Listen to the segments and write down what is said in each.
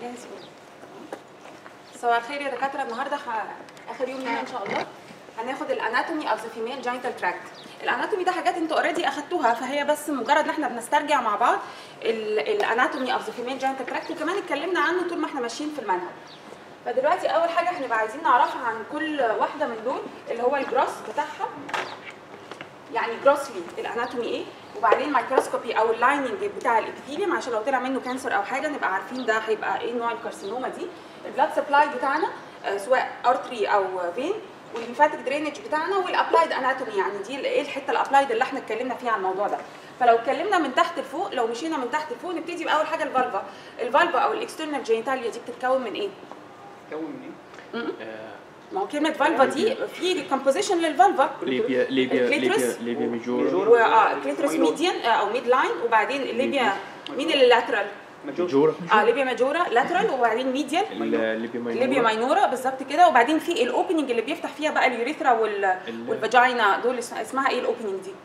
جاهز صباح الخير يا دكاتره النهارده ح... اخر يوم لنا ان شاء الله هناخد الاناتومي اوف ذا فيميل جاينتال تراكت الاناتومي ده حاجات انتوا اوريدي اخدتوها فهي بس مجرد ان احنا بنسترجع مع بعض الاناتومي اوف ذا فيميل جاينتال تراكت وكمان اتكلمنا عنه طول ما احنا ماشيين في المنهج فدلوقتي اول حاجه هنبقى عايزين نعرفها عن كل واحده من دول اللي هو الجروس بتاعها يعني جروسلي الاناتومي ايه وبعدين الميكروسكوبي او اللايننج بتاع الابيثيليوم عشان لو طلع منه كانسر او حاجه نبقى عارفين ده هيبقى ايه نوع الكارسينوما دي البلاد سبلاي بتاعنا آه، سواء ارتري او فين والليمفاتيك درينج بتاعنا والابلايد اناتومي يعني دي ايه الحته الابلايد اللي احنا اتكلمنا فيها عن الموضوع ده فلو اتكلمنا من تحت لفوق لو مشينا من تحت لفوق نبتدي باول حاجه الفالفا الفالفا او الاكسترنال جينيتاليا دي بتتكون من ايه تكون من ايه؟ ما هو كلمه فالفا دي في كومبوزيشن للفالفا ليبيا ليبيا الكليتروس؟ ليبيا ليبيا ميجور ميجور. اه كليتروس ميديان آه، او ميد لاين وبعدين ليبيا مين اللي لاترال ميجورا اه ليبيا ماجورا لاترال وبعدين ميديال ليبيا مينورا ليبيا ماينورا بالظبط كده وبعدين في الاوبننج اللي بيفتح فيها بقى اليوريثرا وال ال- والفاجينا دول اسم- اسمها ايه الاوبننج دي؟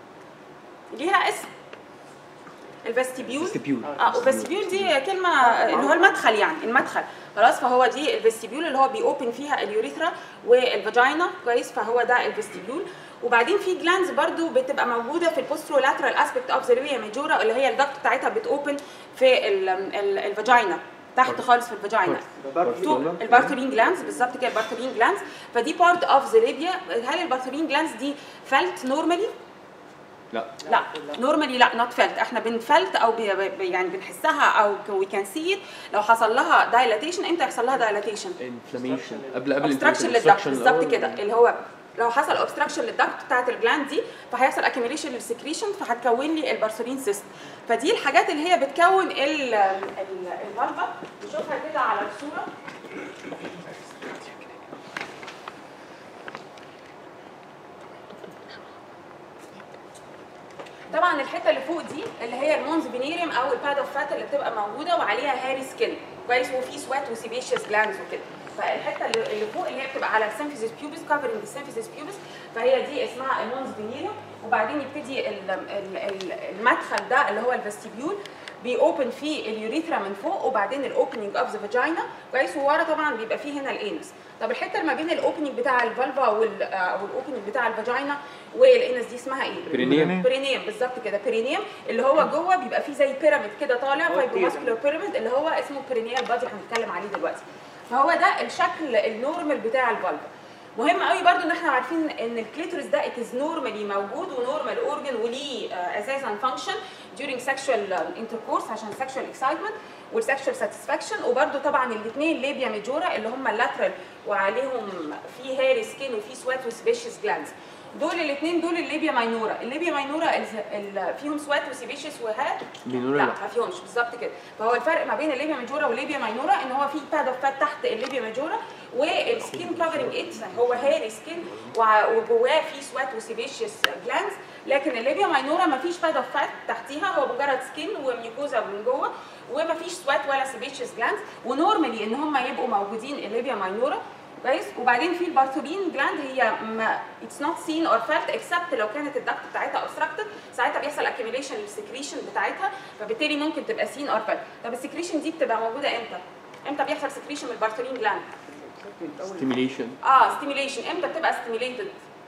ليها اسم الفستيبيول فيستيبيول اه والفستيبيول دي كلمه اللي هو المدخل يعني المدخل خلاص فهو دي الفستيبيول اللي هو بيوبن فيها اليوريثرا والفاجينا كويس فهو ده الفستيبيول وبعدين في جلانز برضو بتبقى موجوده في البوسترولاترال اسبكت اوف ذا ليبيا ميجورا اللي هي الدكت بتاعتها بتوبن في ال- ال- الفاجينا تحت خالص في الفاجينا تو البارترين جلانز بالظبط كده البارترين جلانز فدي بارت اوف ذا ليبيا هل البارترين جلانز دي فلت نورمالي لا لا نورمالي لا نوت فيلت احنا بنفلت او بي بي- يعني بنحسها او وي كان سي لو حصل لها دايلاتيشن امتى يحصل لها دايلاتيشن انفلاميشن قبل قبل اوبستراكشن للدكت بالظبط كده اللي هو لو حصل اوبستراكشن للدكت بتاعت الجلاند دي فهيحصل اكيميليشن للسكريشن فهتكون لي البارسولين سيست فدي الحاجات اللي هي بتكون ال- ال- الفالفا نشوفها كده على الصوره طبعا الحته اللي فوق دي اللي هي المونز فينيريوم او الباد اوف فات اللي بتبقى موجوده وعليها هاري سكين كويس وفي سوات وسيبيشيس جلاندز وكده فالحته اللي اللي فوق اللي هي بتبقى على السيمفيزيس بيوبس كفرنج السيمفيزيس بيوبس فهي دي اسمها المونز فينيريوم وبعدين يبتدي ال- ال- ال- المدخل ده اللي هو الفستيبيول بيوبن فيه اليوريثرا من فوق وبعدين الاوبننج اوف ذا فاجينا كويس وورا طبعا بيبقى فيه هنا الانس طب الحته اللي ما بين الاوبننج بتاع الفالفا وال او الاوبننج بتاع الفاجينا والانس دي اسمها ايه؟ برينيوم برينيوم بالظبط كده برينيوم اللي هو جوه بيبقى فيه زي بيراميد كده طالع فايبروماسكولار بيراميد اللي هو اسمه برينيال بادي هنتكلم عليه دلوقتي فهو ده الشكل النورمال بتاع الفالفا مهم قوي برضو ان احنا عارفين ان الكليتورس ده it is normally موجود ونورمال اورجن وليه آه، اساسا فانكشن during sexual آه، intercourse عشان sexual excitement والسكشوال ساتسفاكشن وبرده طبعا الاثنين ليبيا ميجورا اللي هم اللاترال وعليهم في هيري سكين وفي سوات وسبيشيس جلاندز دول الاثنين دول الليبيا ماينورا الليبيا ماينورا ال- ال- فيهم سوات وسيبيشيس وهات مينورا لا لا ما فيهمش بالظبط كده فهو الفرق ما بين الليبيا ماجورا والليبيا ماينورا ان هو في باد اوف فات تحت الليبيا ماجورا والسكين كفرنج ات هو هيري سكين وجواه في سوات وسيبيشيس جلاندز لكن الليبيا ماينورا ما فيش باد اوف فات تحتيها هو مجرد سكين وميوكوزا من جوه وما فيش سوات ولا سيبيشيس جلاندز ونورمالي ان هم يبقوا موجودين الليبيا ماينورا كويس وبعدين في البارثولين جلاند هي ما اتس نوت سين اور فيلت اكسبت لو كانت الدكت بتاعتها اوبستراكتد ساعتها بيحصل اكيميليشن للسكريشن بتاعتها فبالتالي ممكن تبقى سين اور فيلت طب السكريشن دي بتبقى موجوده امتى؟ امتى بيحصل سكريشن من البارثولين جلاند؟ ستيميليشن اه ستيميليشن امتى بتبقى ستيميليتد؟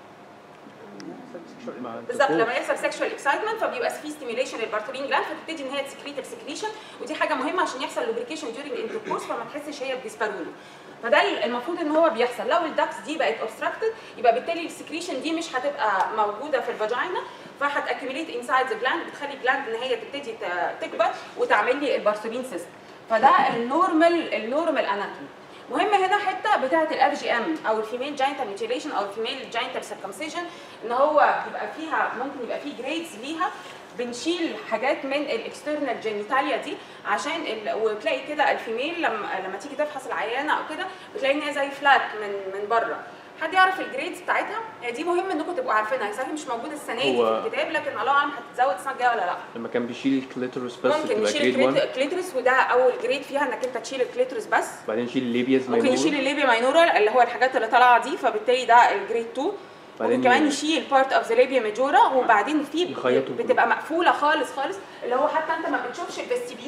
بالظبط لما يحصل سيكشوال اكسايتمنت فبيبقى في ستيميليشن للبارتولين جلاند فتبتدي ان هي تسكريت السكريشن ودي حاجه مهمه عشان يحصل لوبريكيشن ديورنج انتركورس فما تحسش هي بديسباروني فده المفروض ان هو بيحصل لو الدكس دي بقت اوبستراكتد يبقى بالتالي السكريشن دي مش هتبقى موجوده في الفاجينا فهتاكيميليت انسايد ذا جلاند بتخلي الجلاند ان هي تبتدي ت- تكبر وتعمل لي البارسولين سيستم فده النورمال النورمال اناتومي مهم هنا حته بتاعه الاف جي ام او الفيميل جاينتال ميوتيليشن او الفيميل جاينتال سيركمسيشن ان هو بيبقى فيها ممكن يبقى فيه جريدز ليها بنشيل حاجات من الاكسترنال جينيتاليا دي عشان ال... وتلاقي كده الفيميل لما لما تيجي تفحص العيانه او كده بتلاقي ان هي زي فلات من من بره حد يعرف الجريدز بتاعتها هي دي مهم انكم تبقوا عارفينها هي صحيح مش موجوده السنه دي في هو- الكتاب لكن الله اعلم هتتزود السنه الجايه ولا لا لما كان بيشيل الكليتروس بس ممكن تبقى نشيل جريد 1 الكليت- الكليترس وده اول جريد فيها انك انت تشيل الكليترس بس بعدين نشيل الليبياز ممكن نشيل الليبيا ماينورا اللي هو الحاجات اللي طالعه دي فبالتالي ده الجريد 2 بعدين ممكن كمان ي- نشيل بارت اوف ذا ليبيا ميجورا وبعدين في يخيطوا بتبقى مقفوله خالص خالص اللي هو حتى انت ما بتشوفش الفستيبيول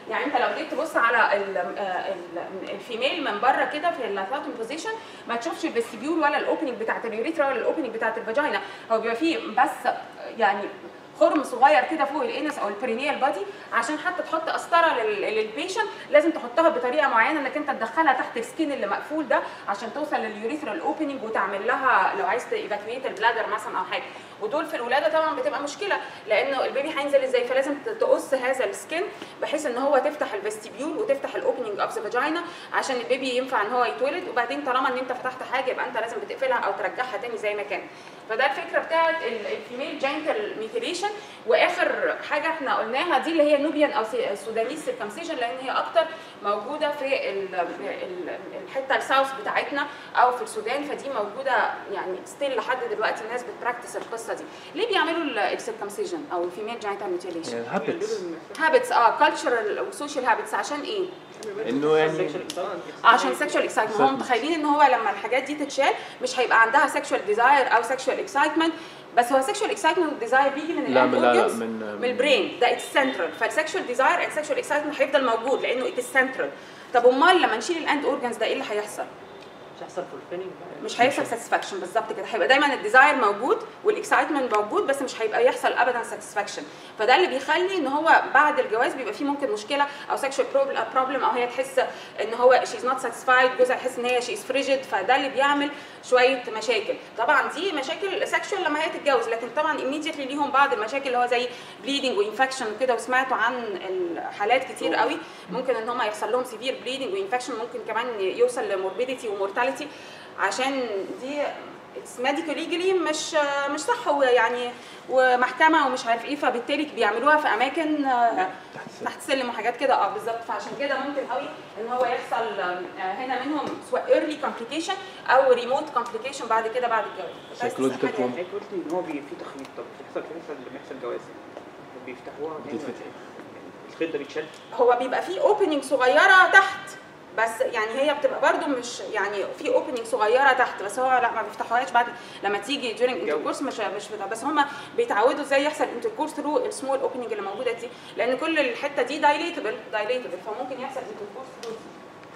يعني انت لو جيت تبص على ال- آه، ال- الفيميل من بره كده في اللاتاتوم بوزيشن ما تشوفش الفيستيبيول ولا الاوبننج بتاعت اليوريثرا ولا الاوبننج بتاعت الفاجينا هو بيبقى فيه بس يعني خرم صغير كده فوق الانس او البرينيال بادي عشان حتى تحط قسطره للبيشنت لازم تحطها بطريقه معينه انك انت تدخلها تحت السكين اللي مقفول ده عشان توصل لليوريثرال اوبننج وتعمل لها لو عايز تيفاكويت البلادر مثلا او حاجه ودول في الولاده طبعا بتبقى مشكله لانه البيبي هينزل ازاي فلازم ت- تقص هذا السكين بحيث ان هو تفتح الفيستيبيول وتفتح الاوبننج اوف ذا فاجينا عشان البيبي ينفع ان هو يتولد وبعدين طالما ان انت فتحت حاجه يبقى انت لازم بتقفلها او ترجعها تاني زي ما كان فده الفكره بتاعت الفيميل جينيتال ميثيليشن واخر حاجه احنا قلناها دي اللي هي نوبيان او سودانيس سيركمسيجن لان هي اكتر موجوده في ال- ال- الحته الساوث بتاعتنا او في السودان فدي موجوده يعني ستيل لحد دلوقتي الناس بتبراكتس القصه دي ليه بيعملوا السيركمسيجن او الفيميل جينيتال ميثيليشن هابتس هابتس اه كلتشرال وسوشيال هابتس عشان ايه انه يعني عشان سيكشوال اكسايتمنت هم Excitement. متخيلين ان هو لما الحاجات دي تتشال مش هيبقى عندها سيكشوال ديزاير او سيكشوال اكسايتمنت بس هو سيكشوال اكسايتمنت والديزاير بيجي من لا الأند لا لا organs، من من البرين ده اتس سنترال فالسيكشوال ديزاير اند سيكشوال اكسايتمنت هيفضل موجود لانه اتس سنترال طب امال لما نشيل الاند اورجانز ده ايه اللي هيحصل؟ مش هيحصل فولفيلنج مش هيحصل ساتسفاكشن بالظبط كده هيبقى دايما الديزاير موجود والاكسايتمنت موجود بس مش هيبقى يحصل ابدا ساتسفاكشن فده اللي بيخلي ان هو بعد الجواز بيبقى فيه ممكن مشكله او سيكشوال بروبلم او هي تحس ان هو شي از نوت ساتيسفايد جوزها يحس ان هي شي از فريجيد فده اللي بيعمل شويه مشاكل طبعا دي مشاكل سيكشوال لما هي تتجوز لكن طبعا immediately ليهم بعض المشاكل اللي هو زي بليدنج وانفكشن وكده وسمعتوا عن الحالات كتير قوي ممكن ان هم يحصل لهم سيفير بليدنج وانفكشن ممكن كمان يوصل لموربيديتي ومورتاليتي عشان دي اتس ميديكال ليجلي مش مش صح ويعني ومحكمه ومش عارف ايه فبالتالي بيعملوها في اماكن آه، تحت سلم وحاجات كده اه بالظبط فعشان كده ممكن قوي ان هو يحصل آه، هنا منهم سواء ايرلي كومبليكيشن او ريموت كومبليكيشن بعد كده بعد الجواز كنت عايز تسأل Psychological حاجة؟ trauma. حضرتك قلتي ان هو بي في تخيط طب بيحصل بيحصل لما يحصل جواز بيفتحوها تاني ولا بتتفتح. إيه؟ الخيط ده بيتشال هو بيبقى فيه اوبننج صغيره تحت بس يعني هي بتبقى برده مش يعني في اوبننج صغيره تحت بس هو لا ما بيفتحوهاش بعد لما تيجي during intercourse مش مش بتاع بس هم بيتعودوا ازاي يحصل intercourse through السمول اوبننج اللي موجوده دي لان كل الحته دي دايليتبل دايليتبل فممكن يحصل intercourse through دي.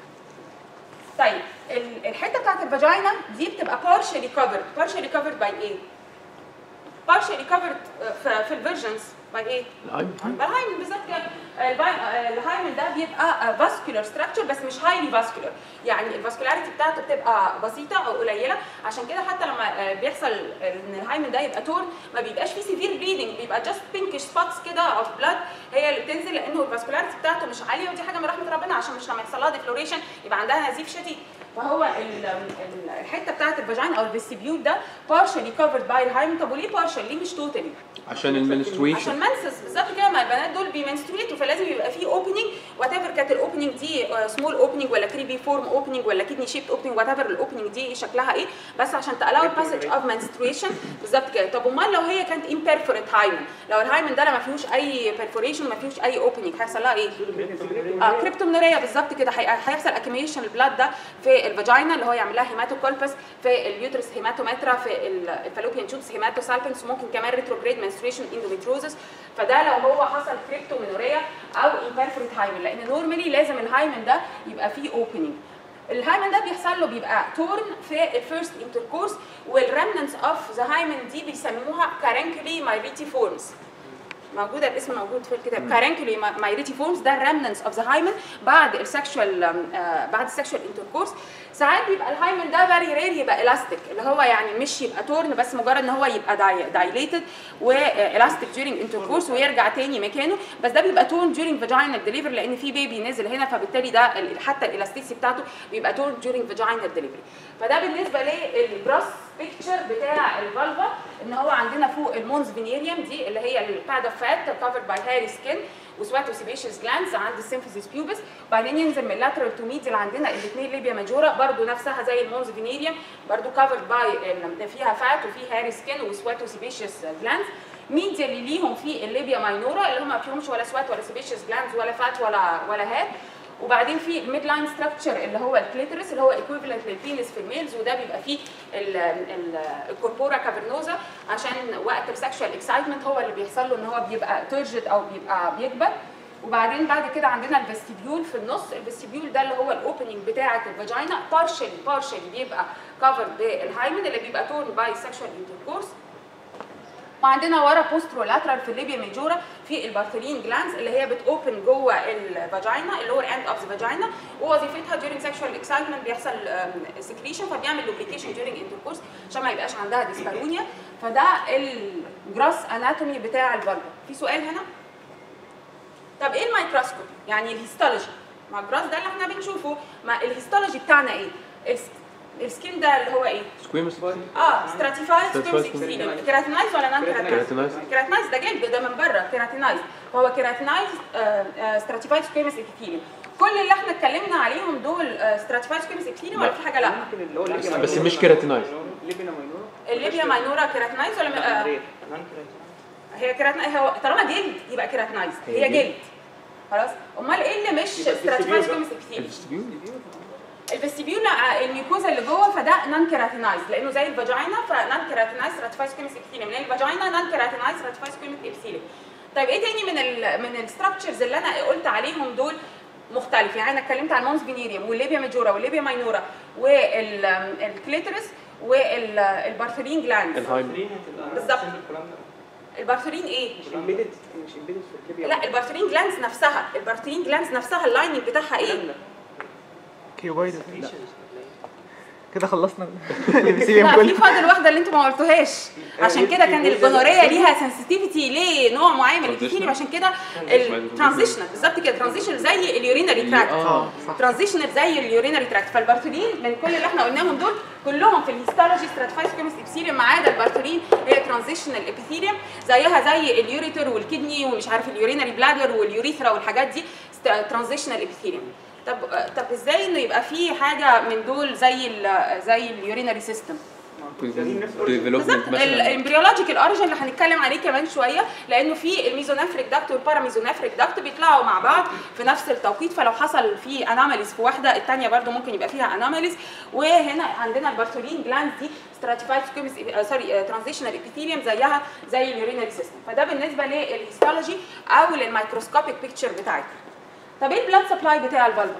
طيب ال- الحته بتاعت الفاجينا دي بتبقى partially covered partially covered by ايه؟ partially covered آه، في في الفيرجنز by ايه؟ الهايم الهايمن بالظبط كده الباي- آه، الهايمن ده بيبقى فاسكولار ستراكشر بس مش هايلي فاسكولار يعني الفاسكولاريتي بتاعته بتبقى بسيطه او قليله عشان كده حتى لما آه، بيحصل ان الهايمن ده يبقى تورن ما بيبقاش فيه سيفير بليدنج بيبقى جاست بينكش سبوتس كده اوف بلاد هي اللي بتنزل لانه الفاسكولاريتي بتاعته مش عاليه ودي حاجه من رحمه ربنا عشان مش لما يحصل لها ديفلوريشن يبقى عندها نزيف شديد فهو ال- ال- الحته بتاعت الفاجين او الفيستيبيول ده partially covered by الهايمن طب وليه partial ليه مش توتالي عشان المنستريشن عشان منسس بالظبط كده ما البنات دول بيمنستريتوا فلازم يبقى في اوبننج وات ايفر كانت الاوبننج دي سمول اوبننج ولا كريبي فورم اوبننج ولا كدني شيبت اوبننج وات ايفر الاوبننج دي شكلها ايه بس عشان تالاو الباسج اوف منستريشن بالظبط كده طب امال لو هي كانت امبيرفورت هايمن لو الهايمن ده ما فيهوش اي بيرفوريشن ما فيهوش اي اوبننج هيحصل لها ايه؟ اه كريبتومنوريا بالظبط كده هي- هيحصل اكيميشن البلاد ده في الفاجينا اللي هو يعمل لها هيماتوكولبس في اليوترس هيماتومترا في ال- الفالوبيان تيوبس هيماتوسالبنس وممكن كمان ريتروجريد منستريشن اندوميتروزس فده لو هو حصل كريبتومنوريا او امبيرفورت هايمن لان نورمالي لازم الهايمن ده يبقى فيه اوبننج الهايمن ده بيحصل له بيبقى تورن في الفيرست انتركورس والريمننس اوف ذا هايمن دي بيسموها كارنكلي مايريتي فورمز موجوده الاسم موجود في الكتاب كارنكلي مايريتي فورمز ده الريمننس اوف ذا هايمن بعد السكشوال بعد السكشوال انتركورس ساعات بيبقى الهايمن ده فيري رير يبقى الاستيك اللي هو يعني مش يبقى تورن بس مجرد ان هو يبقى دايليتد والاستيك during انتركورس ويرجع تاني مكانه بس ده بيبقى تورن during vaginal delivery لان في بيبي نازل هنا فبالتالي ده ال- حتى الالاستيسي بتاعته بيبقى تورن during vaginal delivery فده بالنسبه للبراس بيكتشر بتاع الفالفا ان هو عندنا فوق المونز فينيريوم دي اللي هي الباد اوف فات كفرد باي هاري سكين وسواتوسيبيشيوس جلاندز عند السيمفيسيس بيوبس وبعدين ينزل من اللاترال تو ميديال عندنا الاثنين ليبيا ماجورا برضو نفسها زي المونز فينيريوم برضو كفرد باي فيها فات وفي هاري سكين وسواتوسيبيشيوس جلاندز ميديال اللي ليهم في الليبيا ماينورا اللي هم ما فيهمش ولا سوات ولا سيبيشيوس جلاندز ولا فات ولا ولا هات وبعدين في الميد لاين ستراكشر اللي هو الكليترس اللي هو ايكويفالنت للبينس في الميلز وده بيبقى فيه ال- ال- الكوربورا كافرنوزا عشان وقت السكشوال اكسايتمنت هو اللي بيحصل له ان هو بيبقى ترجد او بيبقى بيكبر وبعدين بعد كده عندنا الفستيبيول في النص الفستيبيول ده اللي هو الاوبننج بتاعه الفاجينا بارشل بارشل بيبقى كفر بالهايمن اللي بيبقى تورن باي سكشوال انتركورس وعندنا ورا بوسترولاترال في الليبيا ميجورا في البارثلين جلانز اللي هي بتوبن جوه الفاجينا اللور اند اوف ذا فاجينا ووظيفتها during sexual excitement بيحصل سكريشن فبيعمل lubrication during intercourse عشان ما يبقاش عندها ديسبارونيا فده الجراس اناتومي بتاع الفالفا في سؤال هنا طب ايه الميكروسكوب يعني الهيستولوجي ما الجراس ده اللي احنا بنشوفه ما الهيستولوجي بتاعنا ايه الس- السكين ده اللي هو ايه سكويمس اه ستراتيفايد Stratified سكيمس اكسيليوم كيراتينايز ولا نان كيراتينايز Keratinized. كيراتينايز ده جلد ده من بره كيراتينايز فهو كيراتينايز ستراتيفايد سكيمس اكسيليوم كل اللي احنا اتكلمنا عليهم دول ستراتيفايد سكيمس اكسيليوم ولا لا. في حاجه لا ممكن اللي هو الليبيا بس ماينورا. مش كيراتينايز. ليبيا ماينورا الليبيا ماينورا كيراتينايز ولا م- آه، رير. هي كيراتينايز هو طالما جلد يبقى كيراتينايز هي هي جلد. جلد خلاص امال ايه اللي مش يبقى ستراتيفايد الفستيبيول سكيمس اكسيليوم الفستيبيول الفستيبيول آه، الميوكوزا اللي جوه فده نان كيراتينايز لانه زي الفاجينا فنان كيراتينايز راتيفايز كيمس ابثيليوم لان الفاجينا نان كيراتينايز راتيفايز كيمس ابثيليوم طيب ايه تاني من ال من الستراكشرز اللي انا قلت عليهم دول مختلف يعني انا اتكلمت عن المونس فينيريوم والليبيا ميجورا والليبيا ماينورا والكليترس والبارثرين جلاند الهايمن بالظبط. البارثرين ايه؟ مش امبيدد مش امبيدد في الليبيا لا البارثرين جلاندز نفسها البارثرين جلاندز نفسها اللايننج بتاعها ايه؟ كيوبايد Secretions ولا كده خلصنا الابيثيليوم لا في كله فاضل واحده اللي انتوا ما قلتوهاش عشان كده كان الجونوريه ليها سنسيتيفيتي لنوع معين من الابيثيليوم عشان كده الترانزيشنال بالظبط كده ترانزيشن زي اليورينري تراكت اه صح ترانزيشنال زي اليورينري تراكت فالبارتولين من كل اللي احنا قلناهم دول كلهم في الهيستولوجي ستراتيفايز كيمس ابيثيليوم ما عدا البارتولين هي ترانزيشنال ابيثيليوم زيها زي اليوريتر والكدني ومش عارف اليورينري بلادر واليوريثرا والحاجات دي ترانزيشنال ابيثيليوم طب طب ازاي انه يبقى في حاجه من دول زي ال زي اليورينري سيستم ديفلوبمنت بالظبط مثلا الامبريولوجيكال اوريجن اللي هنتكلم عليه كمان شويه لانه في الميزونافريك داكت والباراميزونافريك داكت بيطلعوا مع بعض في نفس التوقيت فلو حصل في اناماليز في واحده الثانيه برضو ممكن يبقى فيها اناماليز وهنا عندنا البارتولين جلاند دي ستراتيفايد سكيمس سوري ترانزيشنال ابيثيليوم زيها زي اليورينري سيستم فده بالنسبه للهيستولوجي او للميكروسكوبيك بيكتشر بتاعتنا طب ايه البلاد سبلاي بتاع الفالفا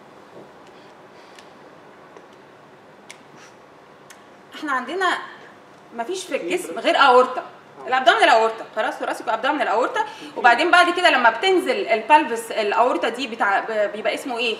احنا عندنا مفيش في الجسم غير اورطه الابدومينال اورطه خلاص ثوراسيك ابدومينال اورطه وبعدين بعد كده لما بتنزل البلفس الاورطه دي بتاع ب- بيبقى اسمه ايه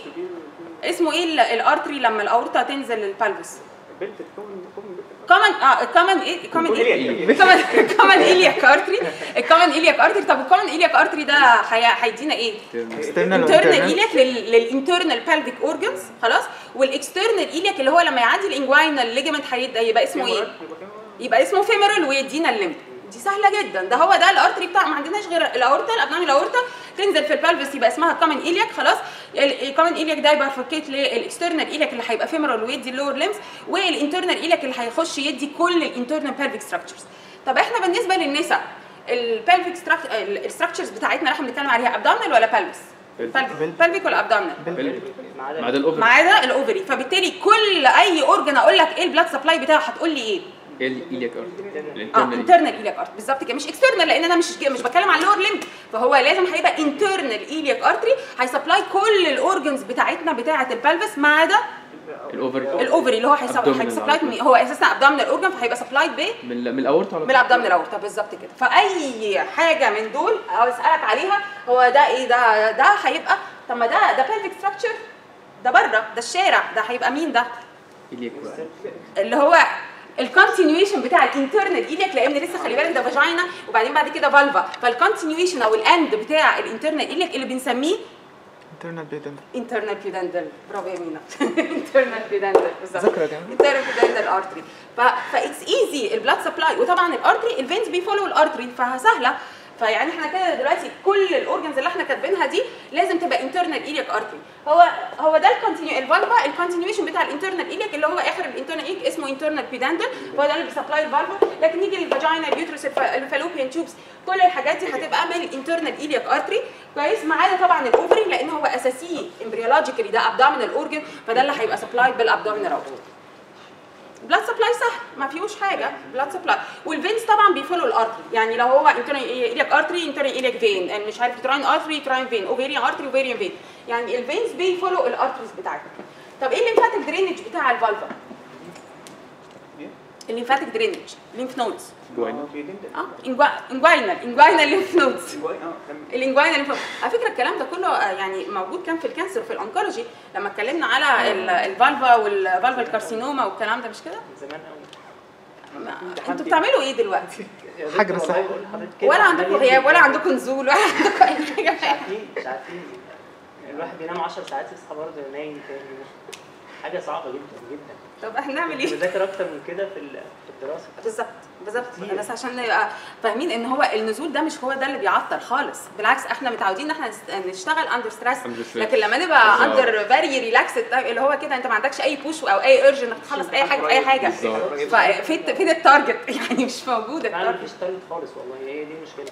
اسمه ايه ال- الارتري لما الاورطه تنزل البلفس بنت كومن كومن كومن اه كومن ايه كومن ايه إيلياك. كومن كومن ايلياك ارتري الكومن ايلياك ارتري طب الكومن ايلياك ارتري ده هي- هيدينا ايه اكسترنال الانترنال ايلياك للانترنال بلفيك اورجنز خلاص والاكسترنال ايلياك اللي هو لما يعدي الانجواينال ليجمنت هيبقى اسمه ايه يبقى اسمه فيمورال ويدينا الليمب دي سهله جدا ده هو ده الارتري بتاع ما عندناش غير الاورطه الابنامي الاورطه تنزل في البلفس يبقى اسمها كومن ايلياك خلاص الكومن ايلياك ده يبقى فكيت للاكسترنال ايلياك اللي هيبقى فيمورال ويدي اللور ليمز والانترنال ايلياك اللي هيخش يدي كل الانترنال بلفيك ستراكشرز طب احنا بالنسبه للنساء البلفيك الستراكشرز بتاعتنا اللي احنا بنتكلم عليها ابدومينال ولا بلفس بلفيك ولا ابدومينال ما عدا ما عدا الاوفر ما عدا الاوفري فبالتالي كل اي اورجن اقول لك ايه البلاد سبلاي بتاعه هتقول لي ايه الايلياك ارت اه الانترنال انترنال ايلياك ارت بالظبط كده مش اكسترنال لان انا مش مش بتكلم على اللور ليمب فهو لازم هيبقى انترنال ايلياك ارتري هيسبلاي كل الاورجنز بتاعتنا بتاعه البلفس ما عدا الاوفر الاوفري اللي هو هيسبلاي Abdominal من هو اساسا ابدومينال اورجن فهيبقى سبلايد ب من ال- من الاورطه على من الابدومينال اورتا بالظبط كده فاي حاجه من دول او اسالك عليها هو ده ايه ده ده هيبقى طب ما ده ده بلفيك ستراكشر ده بره ده الشارع ده هيبقى مين ده ايلياك بقى اللي هو الكونتينيويشن بتاع الانترنال ايلياك لان لسه خلي بالك ده فاجينا وبعدين بعد كده فالفا فالكونتينيويشن او الاند بتاع الانترنال ايلياك اللي بنسميه انترنال بيدنت انترنال بيدندل برافو يا مينا انترنال بيدندل بالظبط ذاكرة جميل. انترنال بيدندل ارتري فاتس ايزي البلاد سبلاي وطبعا الارتري الفينز بيفولو الارتري فسهله فيعني احنا كده دلوقتي كل الاورجنز اللي احنا كاتبينها دي لازم تبقى انترنال ايلياك ارتري هو هو ده الكونتينيو الفالفا الكونتينيويشن بتاع الانترنال ايلياك اللي هو اخر الانترنال ايلياك اسمه انترنال بيدندل هو ده اللي بيسبلاي الفالفا لكن يجي للفاجينا اليوترس الف- الفالوبيان تيوبس كل الحاجات دي هتبقى من الانترنال ايلياك ارتري كويس ما عدا طبعا الاوفري لان هو اساسي امبريولوجيكالي ده ابدومينال اورجن فده اللي هيبقى سبلايد بالابدومينال اورجن بلاد سبلاي سهل ما فيهوش حاجه بلاد سبلاي والفينز طبعا بيفولوا الارتري يعني لو هو انترنال ايليك ارتري انترنال ايليك فين يعني مش عارف تراين ارتري تراين فين اوفيريان ارتري اوفيريان فين يعني الفينز بيفولوا الارتريز بتاعتك طب ايه الليمفاتيك درينج بتاع الفالفا الليمفاتيك درينج ليمف نودز جوانا بيدندن اه انجوينال انجوينال ليمف نودز اه كان الانجوينا اللي على فكره الكلام ده كله آه، يعني موجود كان في الكانسر في الانكولوجي لما اتكلمنا على ال- الفالفا والفالفا الكارسينوما والكلام ده مش كده؟ من زمان قوي ما- انتوا بتعملوا ايه دلوقتي؟ حجر صح. ولا عندكم غياب ولا عندكم نزول ولا عندكم اي مش حاجه عارفين مش عارفين الواحد بينام 10 ساعات يصحى برضه نايم تاني حاجه صعبه جدا جدا طب هنعمل كنت ايه؟ بذاكر اكتر من كده في ال- في الدراسه بالظبط بالظبط كتير. بس عشان نبقى فاهمين ان هو النزول ده مش هو ده اللي بيعطل خالص بالعكس احنا متعودين ان احنا نست- نشتغل اندر ستريس Under stress. لكن لما نبقى بالظبط. اندر فيري ريلاكس اللي هو كده انت ما عندكش اي بوش او اي ارج انك تخلص اي حاجه في اي حاجه بالظبط. ففين فين التارجت يعني مش موجود فعلا التارجت مفيش تالت خالص والله هي دي المشكله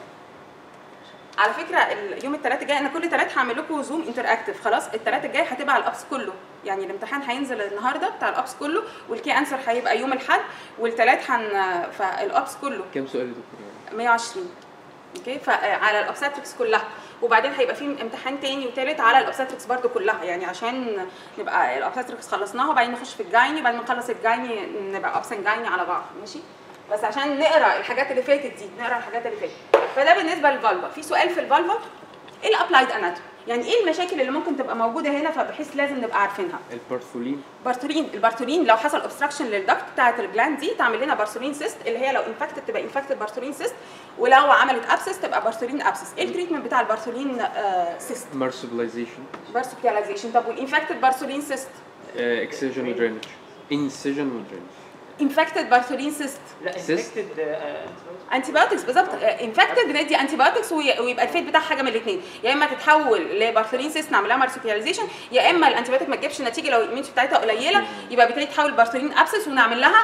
على فكره اليوم الثلاث الجاي انا كل ثلاث هعمل لكم زوم انتر اكتف خلاص الثلاث الجاي هتبقى على الابس كله يعني الامتحان هينزل النهارده بتاع الابس كله والكي انسر هيبقى يوم الاحد والثلاث هن فالابس كله كام سؤال يا دكتور 120 اوكي فعلى الاوبستريكس كلها وبعدين هيبقى في امتحان تاني وتالت على الاوبستريكس برضو كلها يعني عشان نبقى الاوبستريكس خلصناها وبعدين نخش في الجايني بعد ما نخلص الجايني نبقى اوبسن جايني على بعض ماشي بس عشان نقرا الحاجات اللي فاتت دي نقرا الحاجات اللي فاتت فده بالنسبه للفالفا في سؤال في الفالفا ايه الابلايد اناتومي يعني ايه المشاكل اللي ممكن تبقى موجوده هنا فبحيث لازم نبقى عارفينها البارثولين بارتولين البارتولين لو حصل اوبستراكشن للدكت بتاعه الجلاند دي تعمل لنا بارتولين سيست اللي هي لو انفكتد تبقى انفكتد بارتولين سيست ولو عملت ابسس تبقى بارتولين ابسس ايه التريتمنت بتاع البارتولين آه سيست مارسبلايزيشن بارسوبياليزيشن طب والانفكتد بارتولين سيست اكسجن ودرينج انسجن ودرينج انفكتد بارتولين سيست لا Cyst. انفكتد انتي بايوتكس بالظبط انفكتد بندي انتي بايوتكس ويبقى الفيت بتاعها حاجه من الاثنين يا اما تتحول لبارتولين سيست نعمل لها مارسوبياليزيشن يا اما الانتي بايوتك ما تجيبش نتيجه لو الاميونتي بتاعتها قليله يبقى بالتالي تتحول بارتولين ابسس ونعمل لها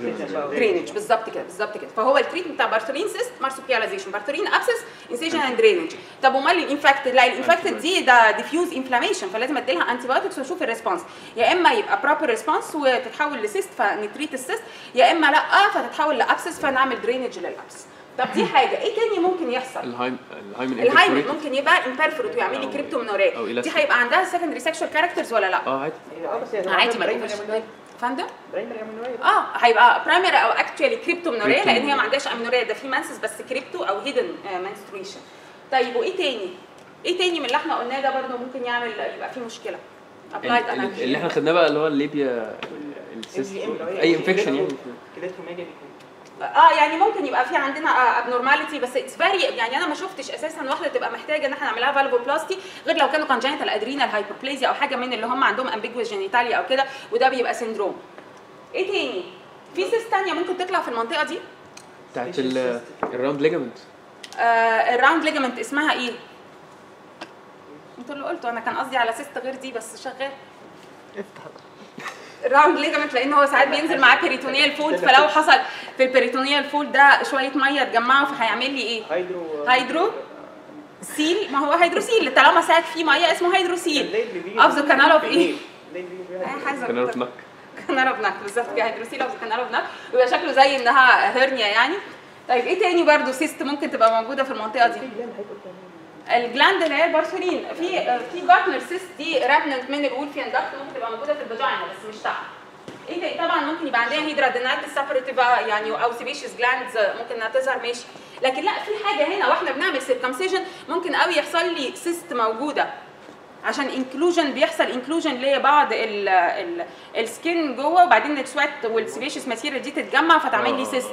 درينج بالظبط كده بالظبط كده فهو التريتمنت بتاع بارتولين سيست مارسوبياليزيشن بارتولين ابسس انسيجن اند درينج طب امال الانفكتد لا الانفكتد دي ده ديفيوز انفلاميشن فلازم ادي لها انتي بايوتكس واشوف الريسبونس يا اما يبقى بروبر ريسبونس وتتحول لسيست فنتريت السيست يا اما لا فتتحول لابسس فنعمل درينج للابسس طب دي حاجه ايه تاني ممكن يحصل الهايم الهايمن الهايمن incorporated. ممكن يبقى امبيرفورت ويعمل لي أو- كريبتومونوريا أو دي elastic. هيبقى عندها سكندري سيكشوال كاركترز ولا لا اه عادي اه بس هي عادي ما برايمري تقولش امينوريا فندم برايمري امينوريا اه هيبقى برايمري او اكشوالي كريبتومنوريا لان هي Cryptomenorrhea. ما عندهاش امنوريا ده في مانسس بس كريبتو او هيدن منستريشن طيب وايه تاني؟ ايه تاني من اللي احنا قلناه ده برضه ممكن يعمل يبقى فيه مشكله؟ ابلايد ال- ال- اناتومي اللي احنا خدناه بقى اللي هو الليبيا السيست اي انفكشن يعني كليتوميجا بيكون اه يعني ممكن يبقى في عندنا ابنورماليتي بس اتس فيري يعني انا ما شفتش اساسا واحده تبقى محتاجه ان احنا نعملها فالفوبلاستي غير لو كانوا كونجنتال ادرينال هايبربليزيا او حاجه من اللي هم عندهم امبيجوس جينيتاليا او كده وده بيبقى سندروم ايه تاني في سيس تانية ممكن تطلع في المنطقه دي بتاعت ال- الراوند ليجامنت آه الراوند ليجمنت اسمها ايه انتوا اللي قلتوا انا كان قصدي على سيست غير دي بس شغال افتح الراوند ليجمنت لان هو ساعات بينزل معاه بيريتونيال فولد فلو حصل في البيريتونيال فولد ده شويه ميه اتجمعوا فهيعمل لي ايه هيدرو هيدرو سيل ما هو هيدروسيل طالما ساعات فيه ميه اسمه هيدروسيل اوف ذا كانال اوف ايه اي حاجه كان عارف نك كانال اوف نك بالظبط كده هيدروسيل اوف ذا كانال اوف نك ويبقى شكله زي انها هرنيا يعني طيب ايه تاني برضو سيست ممكن تبقى موجوده في المنطقه دي الجلاند اللي هي البارسولين في في بارتنر سيست دي رامننت من الولفيان داكت ممكن تبقى موجوده في الفاجينا بس مش تحت ايه تاني طبعا ممكن يبقى عندنا هيدرادينايتس سابريتيفا يعني او سيبيشيس جلاندز ممكن انها تظهر ماشي لكن لا في حاجه هنا واحنا بنعمل سيركمسيجن ممكن قوي يحصل لي سيست موجوده عشان انكلوجن بيحصل انكلوجن لبعض ال ال السكين جوه وبعدين السويت والسيبيشيس ماتيريال دي تتجمع فتعمل لي سيست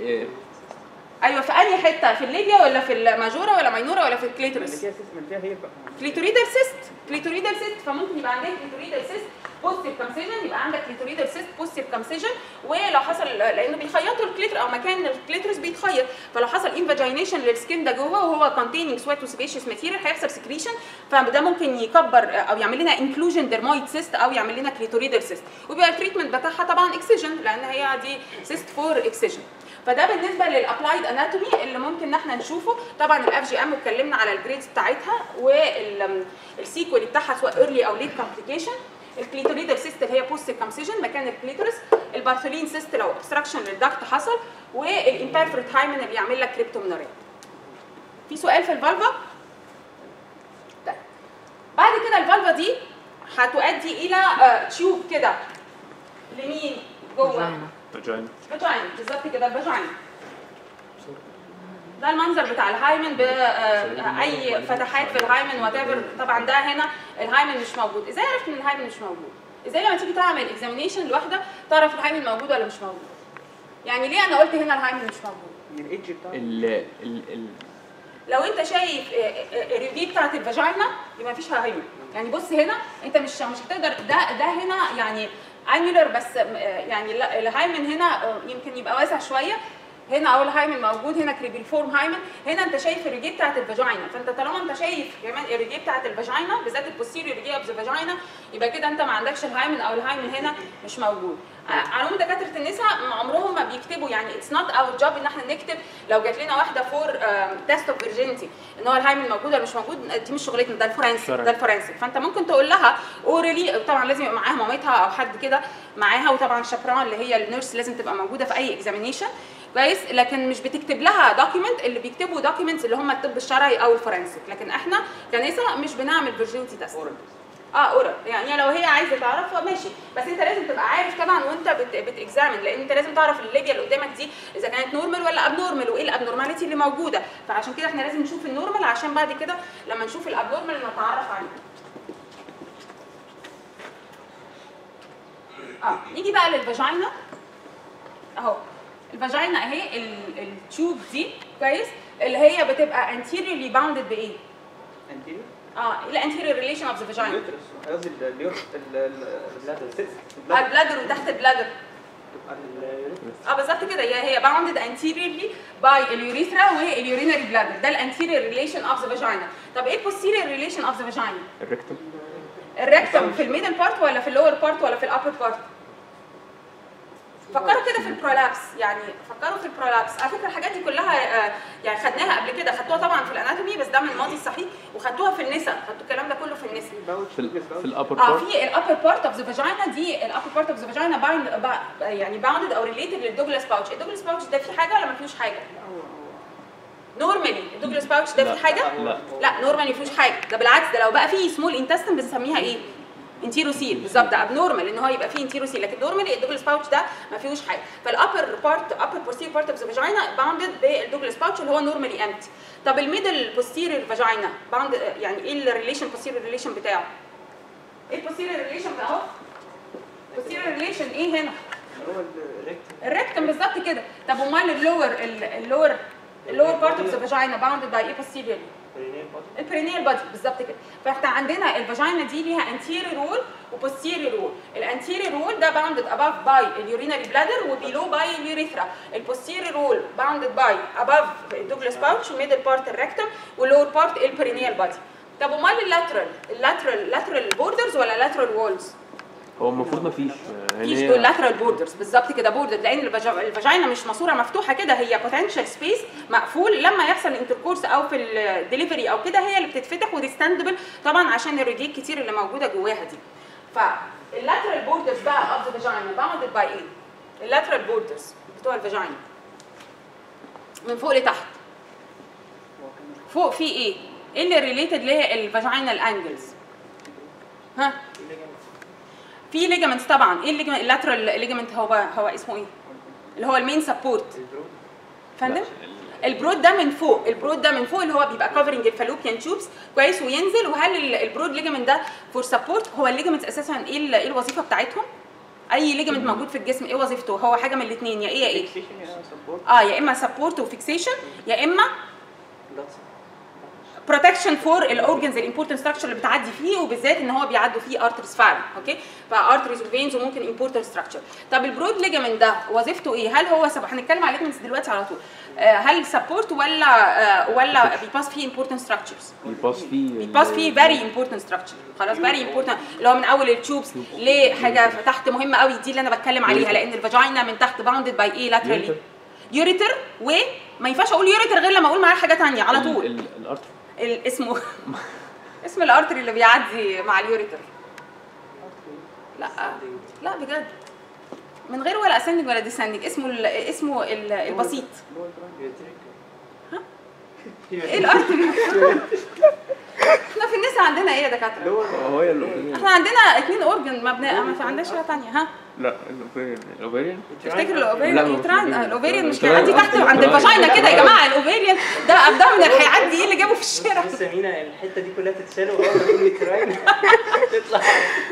ايوه في انهي حته في الليبيا ولا في الماجوره ولا ماينوره ولا في اللي الكليتورس فيها سيس من فيها هي بقى كليتوريدال سيست كليتوريدال سيست فممكن يبقى عندك كليتوريدال سيست بوست سيركمسيجن يبقى عندك كليتوريدال سيست بوست سيركمسيجن ولو حصل لانه بيخيطوا الكليتر او مكان الكليتورس بيتخيط فلو حصل انفاجينيشن للسكين ده جوه وهو كونتيننج سويت وسبيشيس ماتيريال هيحصل سكريشن فده ممكن يكبر او يعمل لنا انكلوجن ديرمويد سيست او يعمل لنا كليتوريدال سيست وبيبقى التريتمنت بتاعها طبعا اكسجن لان هي دي سيست فور اكسجن فده بالنسبه للابلايد اناتومي اللي ممكن ان احنا نشوفه طبعا الاف جي ام اتكلمنا على الجريدز بتاعتها والسيكوال بتاعها سواء ايرلي او ليت كومبليكيشن الكليتوريدال سيست اللي هي بوست سيركمسيجن مكان الكليتورس البارثولين سيست لو اوبستراكشن للدكت حصل والامبيرفورت هايمن اللي يعمل لك كريبتومنوريا في سؤال في الفالفا طيب. بعد كده الفالفا دي هتؤدي الى آه، تيوب كده لمين جوه فاجينا. فاجينا فاجينا بالظبط كده الفاجينا ده المنظر بتاع الهايمن باي فتحات في الهايمن وات طبعا ده هنا الهايمن مش موجود ازاي عرفت ان الهايمن مش موجود ازاي لما تيجي تعمل اكزامينيشن لواحده تعرف الهايمن موجود ولا مش موجود يعني ليه انا قلت هنا الهايمن مش موجود من الايدج بتاعه ال ال ال لو انت شايف الريدي بتاعت الفاجينا يبقى مفيش هايمن يعني بص هنا انت مش مش هتقدر ده ده هنا يعني انيولر بس آه، يعني لا- الهايمن هنا آه، يمكن يبقى واسع شويه هنا اول هايمن موجود هنا كريبيلفورم هايمن هنا انت شايف الريجي بتاعت الفاجينا فانت طالما انت شايف كمان الريجي بتاعت الفاجينا بالذات البوستيريور ريجي اوف ذا فاجينا يبقى كده انت ما عندكش الهايمن او الهايمن هنا مش موجود ع- علوم دكاتره النساء عمرهم ما بيكتبوا يعني اتس نوت اور جوب ان احنا نكتب لو جات لنا واحده فور تيست اوف فيرجينيتي ان هو الهايمن موجود ولا مش موجود دي مش شغلتنا ده الفورنسيك Forensic. ده الفورنسيك فانت ممكن تقول لها اورالي طبعا لازم يبقى معاها مامتها او حد كده معاها وطبعا شابران اللي هي النيرس لازم تبقى موجوده في اي اكزامينيشن كويس لكن مش بتكتب لها دوكيمنت اللي بيكتبوا دوكيمنتس اللي هم الطب الشرعي او الفورنسيك لكن احنا كنساء مش بنعمل فيرجينيتي تيست اه اورال يعني لو هي عايزه تعرفها ماشي بس انت لازم تبقى عارف طبعا وانت بت بتكزامن لان انت لازم تعرف الليبيا اللي قدامك دي اذا كانت نورمال ولا ابنورمال وايه الابنورماليتي اللي موجوده فعشان كده احنا لازم نشوف النورمال عشان بعد كده لما نشوف الابنورمال نتعرف عليه اه نيجي بقى للفاجينا اهو الفاجينا اهي ال- التيوب دي كويس اللي هي بتبقى anteriorly bounded بايه؟ انتيريور اه الانتيريور ريليشن اوف ذا فاجينا اليوترس قصدي اليور البلادر. البلادر وتحت البلادر اه بالظبط كده هي هي باوندد انتيريورلي باي اليوريثرا واليورينري بلادر ده الانتيريور ريليشن اوف ذا فاجينا طب ايه البوستيريور ريليشن اوف ذا فاجينا الريكتم الريكتم في الميدل بارت ولا في اللور بارت ولا في الابر بارت فكروا كده في البرولابس يعني فكروا في البرولابس على فكره الحاجات دي كلها آه، يعني خدناها قبل كده خدتوها طبعا في الاناتومي بس ده من الماضي الصحيح وخدتوها في النساء خدتوا الكلام ده كله في النساء في ال في الابر اه بارت في الابر بارت اوف ذا فاجينا دي الابر بارت اوف ذا فاجينا بايند يعني باوندد او ريليتد للدوجلاس باوتش الدوجلاس باوتش ده فيه حاجه ولا ما فيهوش حاجه نورمالي الدوجلاس باوتش ده لا. فيه حاجه لا لا نورمال ما فيهوش حاجه ده بالعكس ده لو بقى فيه سمول انتستين بنسميها ايه انتيروسيل بالظبط ده ابنورمال ان هو يبقى فيه انتيروسيل لكن نورمالي الدوجلاس باوتش ده ما فيهوش حاجه فالابر بارت ابر بوستيريور بارت اوف ذا فاجينا باوندد بالدوجلاس باوتش اللي هو نورمالي امتي طب الميدل بوستيريور فاجينا باوند يعني ايه الريليشن بوستيريور ريليشن بتاعه ايه البوستيريور ريليشن ده اهو بوستيريور ريليشن ايه هنا هو الريكت الريكتم بالظبط كده طب امال اللور اللور اللور بارت اوف ذا فاجينا باوندد باي ايه posteriorly البرينيال بادي بالظبط كده فاحنا عندنا الفاجينا دي ليها anterior رول وبوستيريور رول الانتيريور رول ده باوندد above باي اليورينري بلادر وبيلو باي اليوريثرا البوستيريور رول باوندد باي above الدوجلاس باوتش وميدل بارت الريكتم واللور بارت البرينيال بادي طب امال اللاترال اللاترال لاترال بوردرز ولا لاترال وولز هو المفروض ما فيش مفيش دول لاترال بوردرز بالظبط كده بوردر لان الفاجا- الفاجينا مش ماسوره مفتوحه كده هي بوتنشال سبيس مقفول لما يحصل انتركورس او في الدليفري او كده هي اللي بتتفتح وديستندبل طبعا عشان الرجيل الكتير اللي موجوده جواها دي فاللاترال بوردرز بقى اوف ذا فاجينا باوندد باي ايه؟ اللاترال بوردرز بتوع الفاجينا من فوق لتحت فوق في ايه؟ ايه اللي ريليتد للفاجينال انجلز؟ ها؟ في ليجامنتس طبعا ايه الليجمنت اللاترال ليجمنت هو هو اسمه ايه اللي هو المين سبورت فندم البرود ده من فوق البرود ده من فوق اللي هو بيبقى كفرنج الفالوبيان تيوبس كويس وينزل وهل ال- البرود ليجمنت ده فور سبورت هو الليجمنت اساسا ايه ال- ايه الوظيفه بتاعتهم اي ليجمنت موجود في الجسم ايه وظيفته هو حاجه من الاثنين يا ايه يا ايه اه يا اما سبورت وفيكسيشن يا اما بروتكشن فور الاورجنز الامبورتنت ستراكشر اللي بتعدي فيه وبالذات ان هو بيعدوا فيه ارترز فعلا اوكي فارتريز وفينز وممكن امبورتنت ستراكشر طب البرود ليجامنت ده وظيفته ايه هل هو سب... هنتكلم على الليجمنتس دلوقتي على طول آه هل سبورت ولا آه ولا بيباس فيه امبورتنت ستراكشرز بيباص فيه بيباس فيه فيري امبورتنت ستراكشر خلاص فيري امبورتنت اللي هو من اول التوبس لحاجه تحت مهمه قوي دي اللي انا بتكلم عليها لان الفاجينا من تحت باوندد باي ايه لاترالي يوريتر وما ينفعش اقول يوريتر غير لما اقول معاه حاجه ثانيه على طول الارتر ال- اسمه اسم الارتري اللي بيعدي مع اليوريتر لا لا بجد من غير ولا اسندنج ولا ديسندنج اسمه ال اسمه ال البسيط ايه الارتري احنا في النساء عندنا ايه يا دكاتره هو هي الاوفيريان احنا عندنا اتنين اورجن ما بنا... ما في عندناش حاجه ثانيه ها لا الاوفيريان الاوفيريان تفتكر لا، الاوفيريان ما اليوتراين في- الاوفيريان مش اليوتراين هيعدي تحت قصدي عند اليوتراين. الفاجينا كده يا جماعه الاوفيريان ده ابدومينال هيعدي ايه اللي جابه في الشارع بص يا مينا الحته دي كلها تتشال واول ما تقول تراين تطلع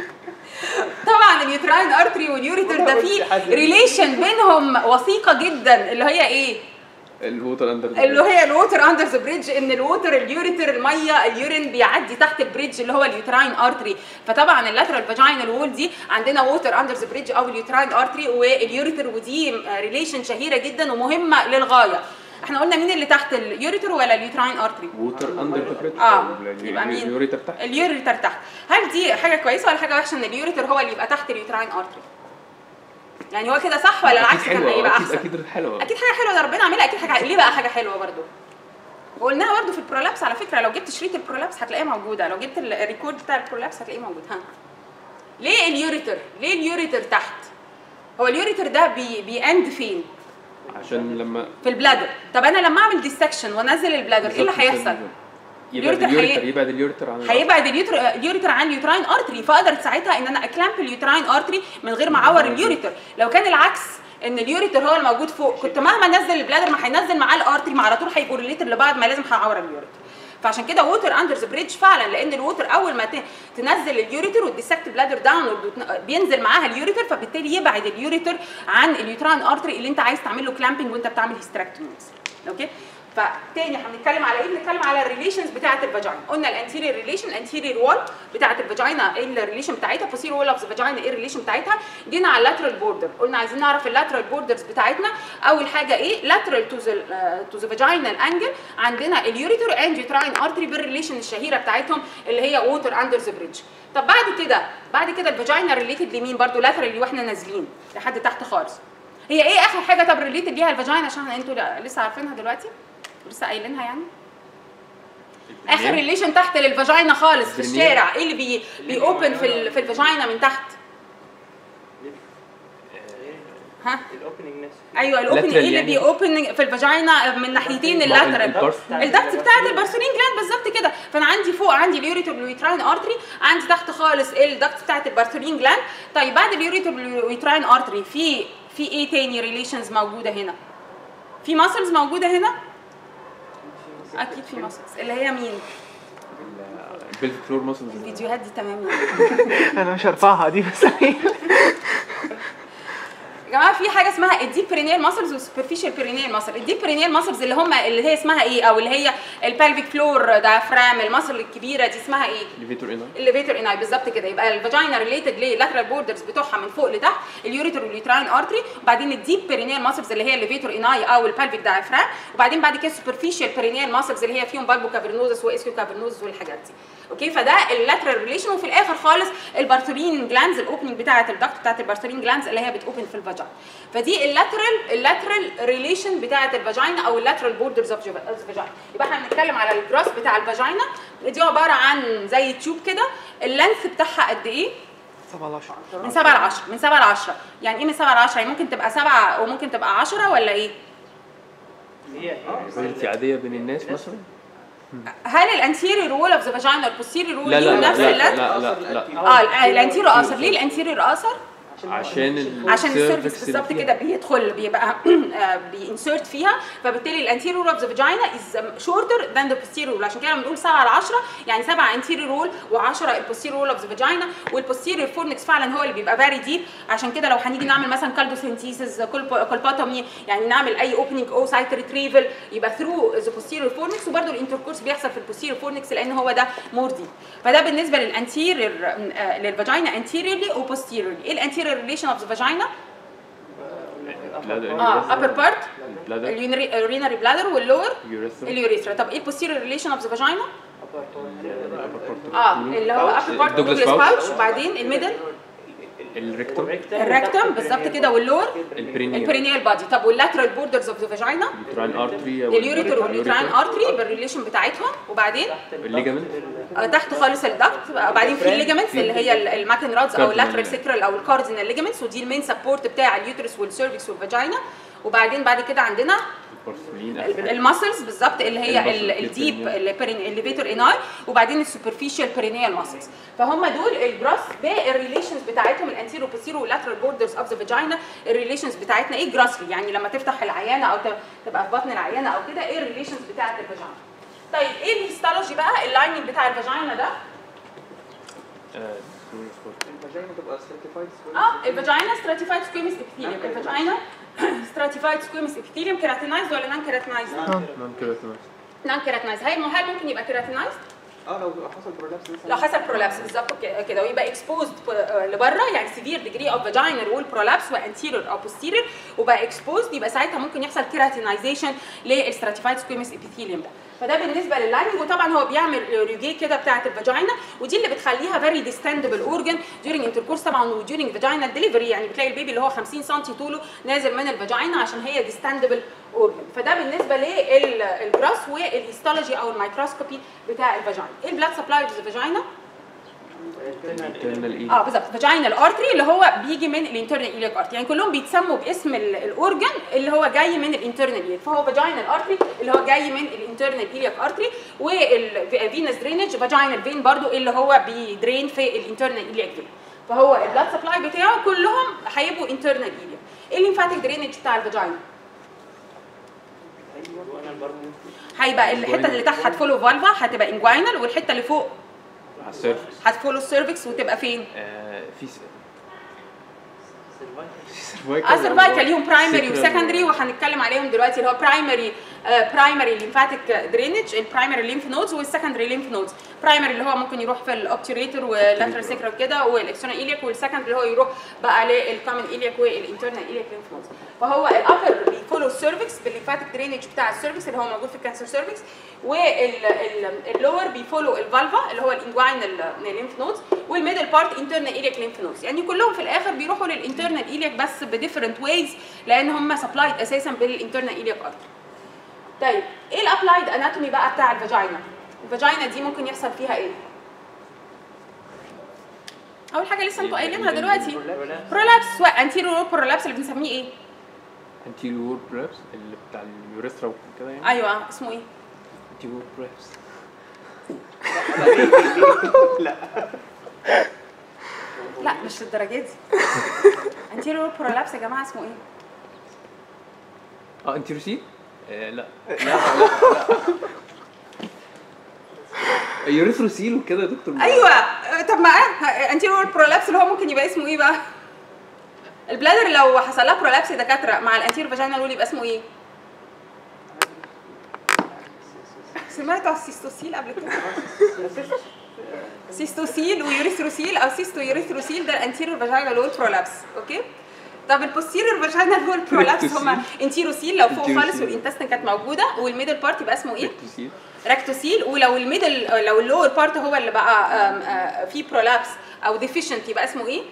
طبعا اليوتراين ارتري واليوريتر ده في ريليشن بينهم وثيقه جدا اللي هي ايه الووتر اندر اللي هي الووتر اندر ذا بريدج ان الووتر اليوريتر الميه اليورين بيعدي تحت البريدج اللي هو اليوتراين ارتري فطبعا اللاترال فاجينال وول دي عندنا ووتر اندر ذا بريدج او اليوتراين ارتري واليوريتر ودي ريليشن شهيره جدا ومهمه للغايه احنا قلنا مين اللي تحت اليوريتر ولا اليوتراين ارتري ووتر اندر ذا بريدج اه يبقى مين اليوريتر تحت اليوريتر تحت هل دي حاجه كويسه ولا حاجه وحشه ان اليوريتر هو اللي يبقى تحت اليوتراين ارتري يعني هو كده صح ولا العكس اكيد كان حلوه هيبقى اكيد احسن اكيد حلوه اكيد حاجه حلوه ده ربنا عاملها اكيد حاجه ليه بقى حاجه حلوه برضو وقلناها برضو في البرولابس على فكره لو جبت شريط البرولابس هتلاقيها موجوده لو جبت الريكورد بتاع البرولابس هتلاقيه موجود ها ليه اليوريتر ليه اليوريتر تحت هو اليوريتر ده بي بيأند فين عشان لما في البلادر طب انا لما اعمل ديسكشن وانزل البلادر ايه اللي بالظبط هيحصل يبعد اليوريتر اليوريتر هي- يبعد اليوريتر عن هيبعد اليوتر اليوريتر عن اليوتراين ارتري فاقدر ساعتها ان انا اكلامب اليوتراين ارتري من غير ما اعور اليوريتر لو كان العكس ان اليوريتر هو الموجود فوق كنت مهما نزل البلادر ما هينزل معاه الارتري ما على طول هيبقوا ريليتد لبعض ما لازم هعور اليوريتر فعشان كده ووتر اندر ذا بريدج فعلا لان الووتر اول ما ت- تنزل اليوريتر وتديسكت بلادر داون بينزل معاها اليوريتر فبالتالي يبعد اليوريتر عن اليوتراين ارتري اللي انت عايز تعمل له كلامبنج وانت بتعمل هيستراكتوميز اوكي فتاني هنتكلم على ايه بنتكلم على الريليشنز بتاعه الفاجينا قلنا الانتيريور ريليشن انتيريور وول بتاعه الفاجينا ايه الريليشن بتاعتها بوستيريور وول اوف ذا فاجينا ايه الريليشن بتاعتها جينا على اللاترال بوردر قلنا عايزين نعرف اللاترال بوردرز بتاعتنا اول حاجه ايه لاترال تو ذا تو ذا فاجينال انجل عندنا اليوريتر اند يوتراين ارتري بالريليشن الشهيره بتاعتهم اللي هي ووتر اندر ذا بريدج طب بعد كده بعد كده الفاجينا ريليتد لمين برضو لاترال واحنا نازلين لحد تحت خالص هي ايه اخر حاجه طب ريليتد ليها الفاجينا عشان انتوا لسه عارفينها دلوقتي لسه قايلينها يعني اخر ريليشن تحت للفاجينا خالص في البرينيال. الشارع ايه اللي بي بيوبن في ال- في الفاجينا من تحت ها الاوبننج نفسه ايوه الاوبن Lateral ايه اللي يعني. بيوبن في الفاجينا من ناحيتين اللاترال البارس- الدكت بتاعت البارسولين جلاند بالظبط كده فانا عندي فوق عندي اليوريتر واليوتراين ارتري عندي تحت خالص الدكت بتاعت البارسولين جلاند طيب بعد اليوريتر واليوتراين ارتري في في ايه تاني ريليشنز موجوده هنا في ماسلز موجوده هنا اكيد في ماسلز اللي هي مين البيلد فلور ماسلز الفيديوهات دي تمام انا مش هرفعها دي بس يا جماعه في حاجه اسمها الديب برينيال ماسلز والسوبرفيشال برينيال ماسل الديب برينيال ماسلز اللي هم اللي هي اسمها ايه او اللي هي البالفيك فلور دايفرام الماسل الكبيره دي اسمها ايه ليفيتور انا الليفيتور اناي بالظبط كده يبقى الفاجينا ريليتد للاترال بوردرز بتوعها من فوق لتحت اليوريتر واليوتراين ارتري وبعدين الديب بيرينيال ماسلز اللي هي الليفيتور اناي او البالفيك دايفرام وبعدين بعد كده السوبرفيشال بيرينيال ماسلز اللي هي فيهم بالبو كافرنوزس واسكيو كافرنوزس والحاجات دي اوكي فده اللاترال ريليشن وفي الاخر خالص البارتولين جلانز الاوبننج بتاعه الدكت بتاعه البارتولين جلانز اللي هي بتوبن في الفاجينا فدي اللاترال اللاترال ريليشن بتاعه الفاجينا او اللاترال بوردرز اوف فاجينا يبقى احنا بنتكلم على الجراس بتاع الفاجينا دي عباره عن زي تيوب كده اللينث بتاعها قد ايه 17 من 7 ل 10 من 7 ل 10 يعني ايه من 7 ل 10 يعني ممكن تبقى 7 وممكن تبقى 10 ولا ايه هي فيزيتي عاديه بين الناس مثلا هل الانتيريور وول اوف ذا فاجينا والبوستيريور وول لا لا ليهم لا نفس لا اللاتر لا لا لا اه الانتيريور اقصر ليه الانتيريور اقصر عشان ال عشان cervix السيرفكس اللي بالظبط فيها. كده بيدخل بيبقى بينسرت فيها فبالتالي الانتيريور اوف ذا فاجينا از شورتر ذان ذا posterior عشان كده لما بنقول 7 على 10 يعني 7 انتيريور رول و10 البوستيريور رول اوف ذا فاجينا والبوستيريور فورنكس فعلا هو اللي بيبقى فيري ديب عشان كده لو هنيجي نعمل مثلا كالدوسينتيسيس كولباتومي يعني نعمل اي اوبننج او سايت ريتريفل يبقى ثرو ذا posterior فورنكس وبرده الانتركورس بيحصل في البوستيريور فورنكس لان هو ده مور ديب فده بالنسبه للانتيريور للفاجينا انتيريورلي وبوستيريورلي ايه الانتيريور ريليشن اوف ذا فاجينا اه upper part بلادر اليورينري بلادر واللور يوريثرا اليوريثرا طب ايه البوستيريور ريليشن اوف ذا فاجينا اه اللي هو upper part Douglas دوجلاس pouch. باوتش وبعدين الميدل الريكتوم الريكتوم بالظبط كده واللور البرينيال البرينيال بادي طب واللاترال بوردرز اوف ذا فاجينا اليوتراين ارتري اليوريتر واليوتراين ارتري بالريليشن بتاعتهم وبعدين الليجامنت آه، تحت خالص الدكت بعدين في الليجامنتس اللي هي الماكن رادز او Cardinal. اللاترال سيكرال او الكاردينال ليجامنتس ودي المين سبورت بتاع اليوترس والسيرفكس والفاجينا وبعدين بعد كده عندنا البورسلين الماسلز بالظبط اللي هي المسل الديب perineal. الليفيتور اناي وبعدين السوبرفيشال بيرينيال ماسلز فهم دول الجراس بالريليشنز بتاعتهم الانتيرو بوسيرو واللاترال بوردرز اوف ذا فاجينا الريليشنز بتاعتنا ايه جراسلي يعني لما تفتح العيانه او ت- تبقى في بطن العيانه او كده ايه الريليشنز بتاعت الفاجينا طيب ايه الهيستولوجي بقى اللايننج بتاع الفاجينا ده الفاجينا تبقى سيرتيفايد اه الفاجينا ستراتيفايد سكويمس ابيثيليوم الفاجينا ستراتيفايد سكويمس ابيثيليوم كيراتينايزد ولا نان كيراتينايزد؟ نون كيراتينايز نان كيراتينايزد هل هل ممكن يبقى كيراتينايزد؟ اه لو حصل برولابس مثلا لو حصل برولابس بالظبط ك- كده ويبقى اكسبوزد لبره يعني سيفير ديجري اوف فاجينال وول برولابس وانتيريور او بوستيريور وبقى اكسبوزد يبقى ساعتها ممكن يحصل كيراتينايزيشن للستراتيفايد سكويمس ابيثيليوم ده فده بالنسبه لللايننج وطبعا هو بيعمل ريجي كده بتاعه الفاجينا ودي اللي بتخليها فيري ديستندبل اورجن during intercourse طبعا وديورنج فاجينال ديليفري يعني بتلاقي البيبي اللي هو 50 سم طوله نازل من الفاجينا عشان هي ديستندبل اورجن فده بالنسبه للجراس والهيستولوجي او الميكروسكوبي بتاع الفاجينا ايه البلاد سبلاي اوف ذا فاجينا internal ايه اه بالظبط فاجينال ارتري اللي هو بيجي من الانترنال ايليك ارتري يعني كلهم بيتسموا باسم ال- الاورجن اللي هو جاي من الانترنال ايليك فهو فاجينال ارتري اللي هو جاي من الانترنال ايليك ارتري والفينس درينج فاجينال فين برضو اللي هو بيدرين في الانترنال ايليك فين فهو البلاد سبلاي بتاعه كلهم هيبقوا انترنال ايليك ايه الليمفاتيك درينج بتاع الفاجينا هيبقى الحته اللي تحت هتفولو فالفا هتبقى انجوينال والحته اللي فوق على السيرفس هتفولو السيرفكس وتبقى فين آه، في س- اه سيرفايكال ليهم برايمري Sacral. وسكندري وهنتكلم عليهم دلوقتي اللي هو برايمري برايمري ليمفاتيك درينج البرايمري ليمف نودز والسكندري ليمف نودز برايمري اللي هو ممكن يروح في الاوبتيريتور واللاترال سيكرال كده والاكسترنال ايليك والسكندري اللي هو يروح بقى للكومن ايليك والانترنال ايليك ليمف نودز فهو الابر بيفولو السيرفكس بالليمفاتيك درينج بتاع السيرفكس اللي هو موجود في الكانسر سيرفكس واللور بيفولو الفالفا اللي هو الانجوينال ليمف نودز والميدل بارت انترنال ايليك ليمف نودز يعني كلهم في الاخر بيروحوا للانترنال ايليك بس بديفرنت ويز لان هم سبلايد اساسا بالانترنال ايليك اكتر طيب ايه الابلايد اناتومي بقى بتاع الفاجينا الفاجينا دي ممكن يحصل فيها ايه اول حاجه لسه انتوا قايلينها دلوقتي برولابس سواء انتيريور برولابس اللي بنسميه ايه anterior بريبس اللي بتاع اليوريثرا وكده يعني ايوه اسمه ايه anterior بريبس لا مش للدرجه دي انتيريور برولابس يا جماعه اسمه ايه اه anterior سي آه لا لا لا لا يوريثروسيل وكده يا دكتور ايوه آه، طب ما انتيريور برولابس اللي هو ممكن يبقى اسمه ايه بقى البلادر لو حصل لها برولابس يا دكاتره مع الانتيريور فاجينال وول يبقى اسمه ايه سمعتوا على السيستوسيل قبل كده سيستوسيل ويوريثروسيل او سيستو يوريثروسيل ده الانتيريور فاجينال وول برولابس اوكي طب البوستيريور فاجينال وول برولابس هما انتيروسيل لو فوق خالص انتيروسيل. والانتستين كانت موجوده والميدل بارت يبقى اسمه ايه ريكتوسيل راكتوسيل ولو الميدل لو اللور بارت هو اللي بقى آم، آه، فيه برولابس او ديفيشنت يبقى اسمه ايه؟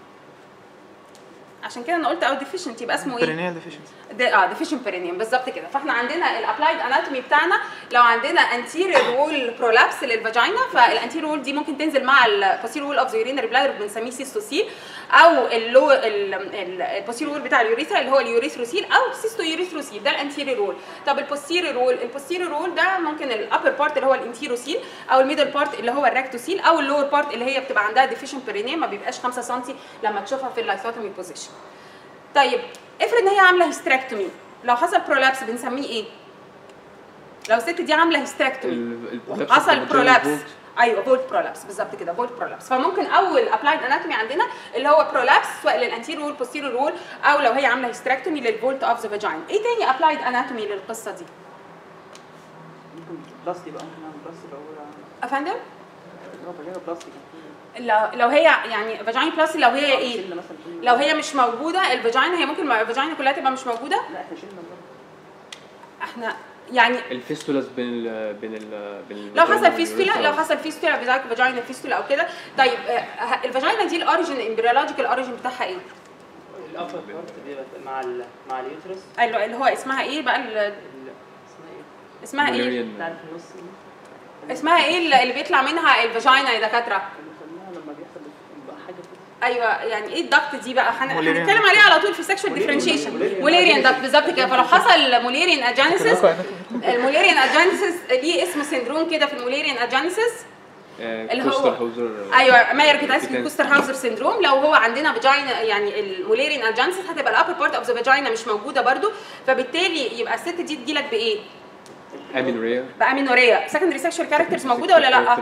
عشان كده انا قلت او ديفيشنت يبقى اسمه ايه؟ برينيال ديفيشنسي ده اه ديفيشنت بيرينيوم بالظبط كده فاحنا عندنا الابلايد اناتومي بتاعنا لو عندنا انتيريور وول برولابس للفاجينا فالانتيريور وول دي ممكن تنزل مع البوستيريور وول اوف ذا يورينري بلادر بنسميه سيستوسيل او اللو البوستيريور وول بتاع اليوريثرا اللي هو اليوريثروسيل او سيستو يوريثروسيل ده الانتيريور وول طب البوستيريور وول البوستيريور وول ده ممكن الابر بارت اللي هو الانتيروسيل او الميدل بارت اللي هو الراكتوسيل او اللور بارت اللي هي بتبقى عندها ديفيشنت بيرينيوم ما بيبقاش 5 سم لما تشوفها في اللايثوتومي بوزيشن طيب افرض ان هي عامله هيستريكتومي لو حصل برولابس بنسميه ايه لو الست دي عامله هيستريكتومي ال- البولابس حصل بتاع برولابس الفولت. ايوه فولت برولابس بالظبط كده فولت برولابس فممكن اول ابلايد اناتومي عندنا اللي هو برولابس سواء للانتيريور وول بوستيريور وول او لو هي عامله هيستريكتومي للفولت اوف ذا فاجينا ايه تاني ابلايد اناتومي للقصه دي ممكن بلاستي بقى ممكن نعمل بلاستي لو هو افندم لو فاجينا بلاستي لو لو هي يعني فاجينا بلاستي لو هي ايه شلنا مثلا كل- لو هي مش موجوده الفاجينا هي ممكن الفاجينا كلها تبقى مش موجوده لا احنا شلنا برضه. احنا يعني الفيستولاس بين ال بين ال بين لو الفاجينا حصل فيستولا واليوريثرا. لو حصل فيستولا فيزاك فاجينا فيستولا او كده طيب آه، الفاجينا دي الاوريجن الامبريولوجيكال اوريجن بتاعها ايه؟ الابر بارت بيبقى مع ال مع اليوترس اللي اللي هو اسمها ايه بقى ال- ال- اسمها ايه؟ اسمها ايه؟ Mullerian. بتاعت في النص دي. اسمها ايه اللي اللي بيطلع منها الفاجينا يا دكاتره؟ كنا خدناها لما بيحصل بقى حاجه كده ايوه يعني ايه الدكت دي بقى هن- Mullerian هنتكلم عليها على طول في سكشوال ديفرنشيشن موليريان دكت بالظبط كده فلو حصل موليريان اجانيسيس الموليريان اجانيسيس ليه اسم سندروم كده في الموليريان اجانيسيس آه، اللي هو- كوستر هاوزر ايوه ماير كده اسمه كده. كوستر هاوزر سندروم لو هو عندنا فاجينا يعني الموليريان اجانسيس هتبقى الابر بارت اوف ذا فاجينا مش موجوده برضو فبالتالي يبقى الست دي تجيلك بايه؟ امينوريا بامينوريا سكندري سكشوال كاركترز موجوده ولا لا؟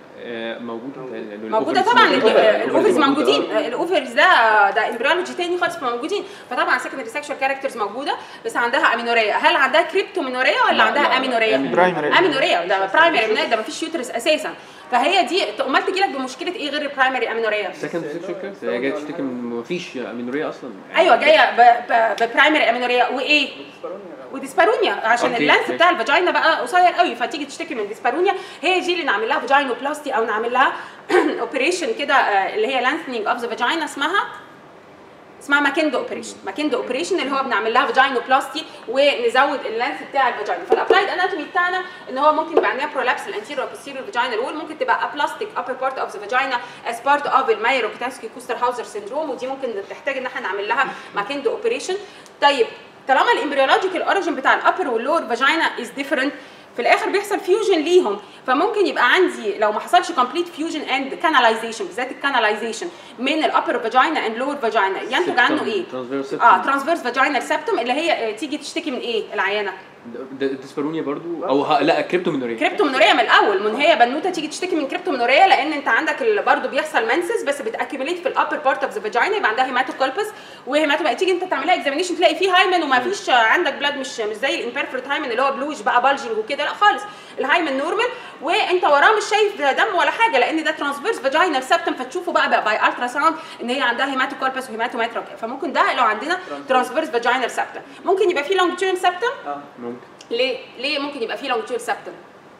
موجوده متهيألي، لأن موجوده الأوفرز طبعا موجودة. الاوفرز موجودة. موجودين الاوفرز ده ده امبريولوجي تاني خالص موجودين فطبعا سكندري سكشوال كاركترز موجوده بس عندها امينوريا هل عندها كريبتومينوريا ولا لا، عندها لا، امينوريا؟ أمينوريا. برايمري امينوريا ده برايمري ده مفيش يوترس اساسا فهي دي امال تجيلك بمشكله ايه غير البرايمري امينوريا؟ سكند سيكشوال كاركتر هي جايه تشتكي من مفيش امينوريا اصلا ايوه جايه ب- ب- ببرايمري امينوريا وايه؟ ديسبارونيا وديسبارونيا عشان أوكي، اللانس ماشي. بتاع الفاجينا بقى قصير قوي فتيجي تشتكي من ديسبارونيا هي دي اللي نعمل لها فاجينوبلاستي او نعمل لها اوبريشن كده آه، اللي هي لانثنينج اوف ذا فاجينا اسمها اسمها ماكندو اوبريشن ماكندو اوبريشن اللي هو بنعمل لها فاجينوبلاستي ونزود اللانس بتاع الفاجينا فالابلايد اناتومي بتاعنا ان هو ممكن يبقى عندنا برولابس الانتيريور والبوستيريور فاجينال وول ممكن تبقى ابلاستيك upper part of the vagina as part of المايروكتاسكي كوستر هاوزر سيندروم ودي ممكن تحتاج ان احنا نعمل لها ماكندو اوبريشن طيب طالما الامبريولوجيكال اوريجن بتاع الابر واللور فاجينا از ديفرنت في الاخر بيحصل فيوجن ليهم فممكن يبقى عندي لو ما حصلش كومبليت فيوجن اند كاناليزيشن بالذات الكاناليزيشن من الابر فاجينا اند لور فاجينا ينتج عنه ايه؟ ترانسفيرس اه ترانسفيرس فاجينال سبتم اللي هي آه، تيجي تشتكي من ايه العيانه؟ ديسبارونيا برضو او ه... لا كريبتومينوريا كريبتومينوريا من الاول من هي بنوته تيجي تشتكي من كريبتومينوريا لان انت عندك ال- برضه بيحصل منسس بس بتاكيميليت في الابر بارت اوف ذا فاجينا يبقى عندها هيماتوكولبس وهيماتو تيجي انت تعملها اكزامينيشن تلاقي فيه هايمن وما فيش عندك بلاد مش مش زي الامبيرفورت هايمن اللي هو بلوش بقى بالجنج وكده لا خالص الهايمن نورمال وانت وراه مش شايف دم ولا حاجه لان ده ترانسفيرس فاجينال سبتم فتشوفه بقى باي الترا ساوند ان هي عندها هيماتوكولبس وهيماتوماترا فممكن ده لو عندنا ترانسفيرس فاجينال سبتم ممكن يبقى فيه لونجيتيودنال سبتم اه ممكن ليه ليه ممكن يبقى فيه لونجيتيود سبتم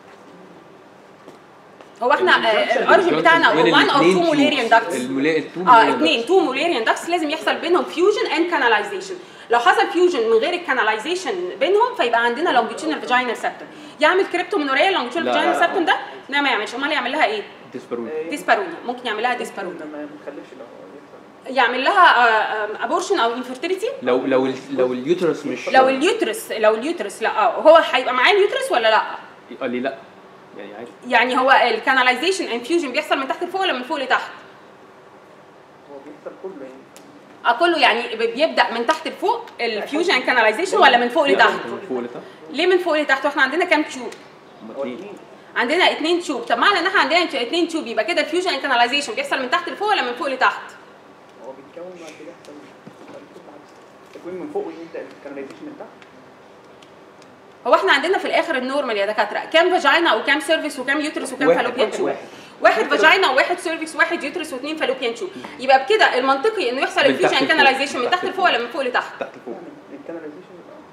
هو احنا آه، الاوريجن بتاعنا هو 1 او 2 موليريان داكتس اه اثنين 2 موليريان داكتس لازم يحصل بينهم فيوجن اند كاناليزيشن لو حصل فيوجن من غير الكاناليزيشن بينهم فيبقى عندنا لونجيتيودنال فاجينال سبتم يعمل كريبتومينوريا لونجيتيودنال لا، لا، فاجينال لا. سبتم ده لا ما يعملش امال يعمل لها ايه ديسبارونيا ديسبارونيا ممكن يعمل لها ديسبارونيا لما ما تخلفش لو يحصل يعمل لها ابورشن او انفيرتيليتي لو لو ال- لو اليوترس مش لو اليوترس لو اليوترس لا اه هو هيبقى معاه اليوترس ولا لا قال لي لا يعني عادي يعني هو الكاناليزيشن انفيوجن بيحصل من تحت لفوق ولا من فوق لتحت؟ هو بيحصل كله يعني اه كله يعني ب- بيبدا من تحت لفوق الفيوجن كاناليزيشن ولا من فوق لتحت؟ من فوق لتحت ليه من فوق لتحت؟ واحنا عندنا كام تيوب؟ هما هو اتنين اتنين عندنا اثنين تيوب طب معنى ان احنا عندنا اثنين تيوب يبقى كده الفيوجن كاناليزيشن بيحصل من تحت لفوق ولا من فوق لتحت؟ هو بيتكون بعد كده يحصل تكوين من فوق ويبدا الكاناليزيشن من تحت هو احنا عندنا في الاخر النورمال يا دكاتره كام فاجينا وكام سيرفيس وكام يوترس وكام واحد، فالوبيان واحد، تيوب؟ واحد. واحد فاجينا وواحد سيرفيس وواحد يوترس واثنين فالوبيان تيوب يبقى بكده المنطقي انه يحصل من تحت الفيوجن لفوق. كاناليزيشن من من تحت تحت لفوق ولا من فوق لتحت؟ تحت فوق الكاناليزيشن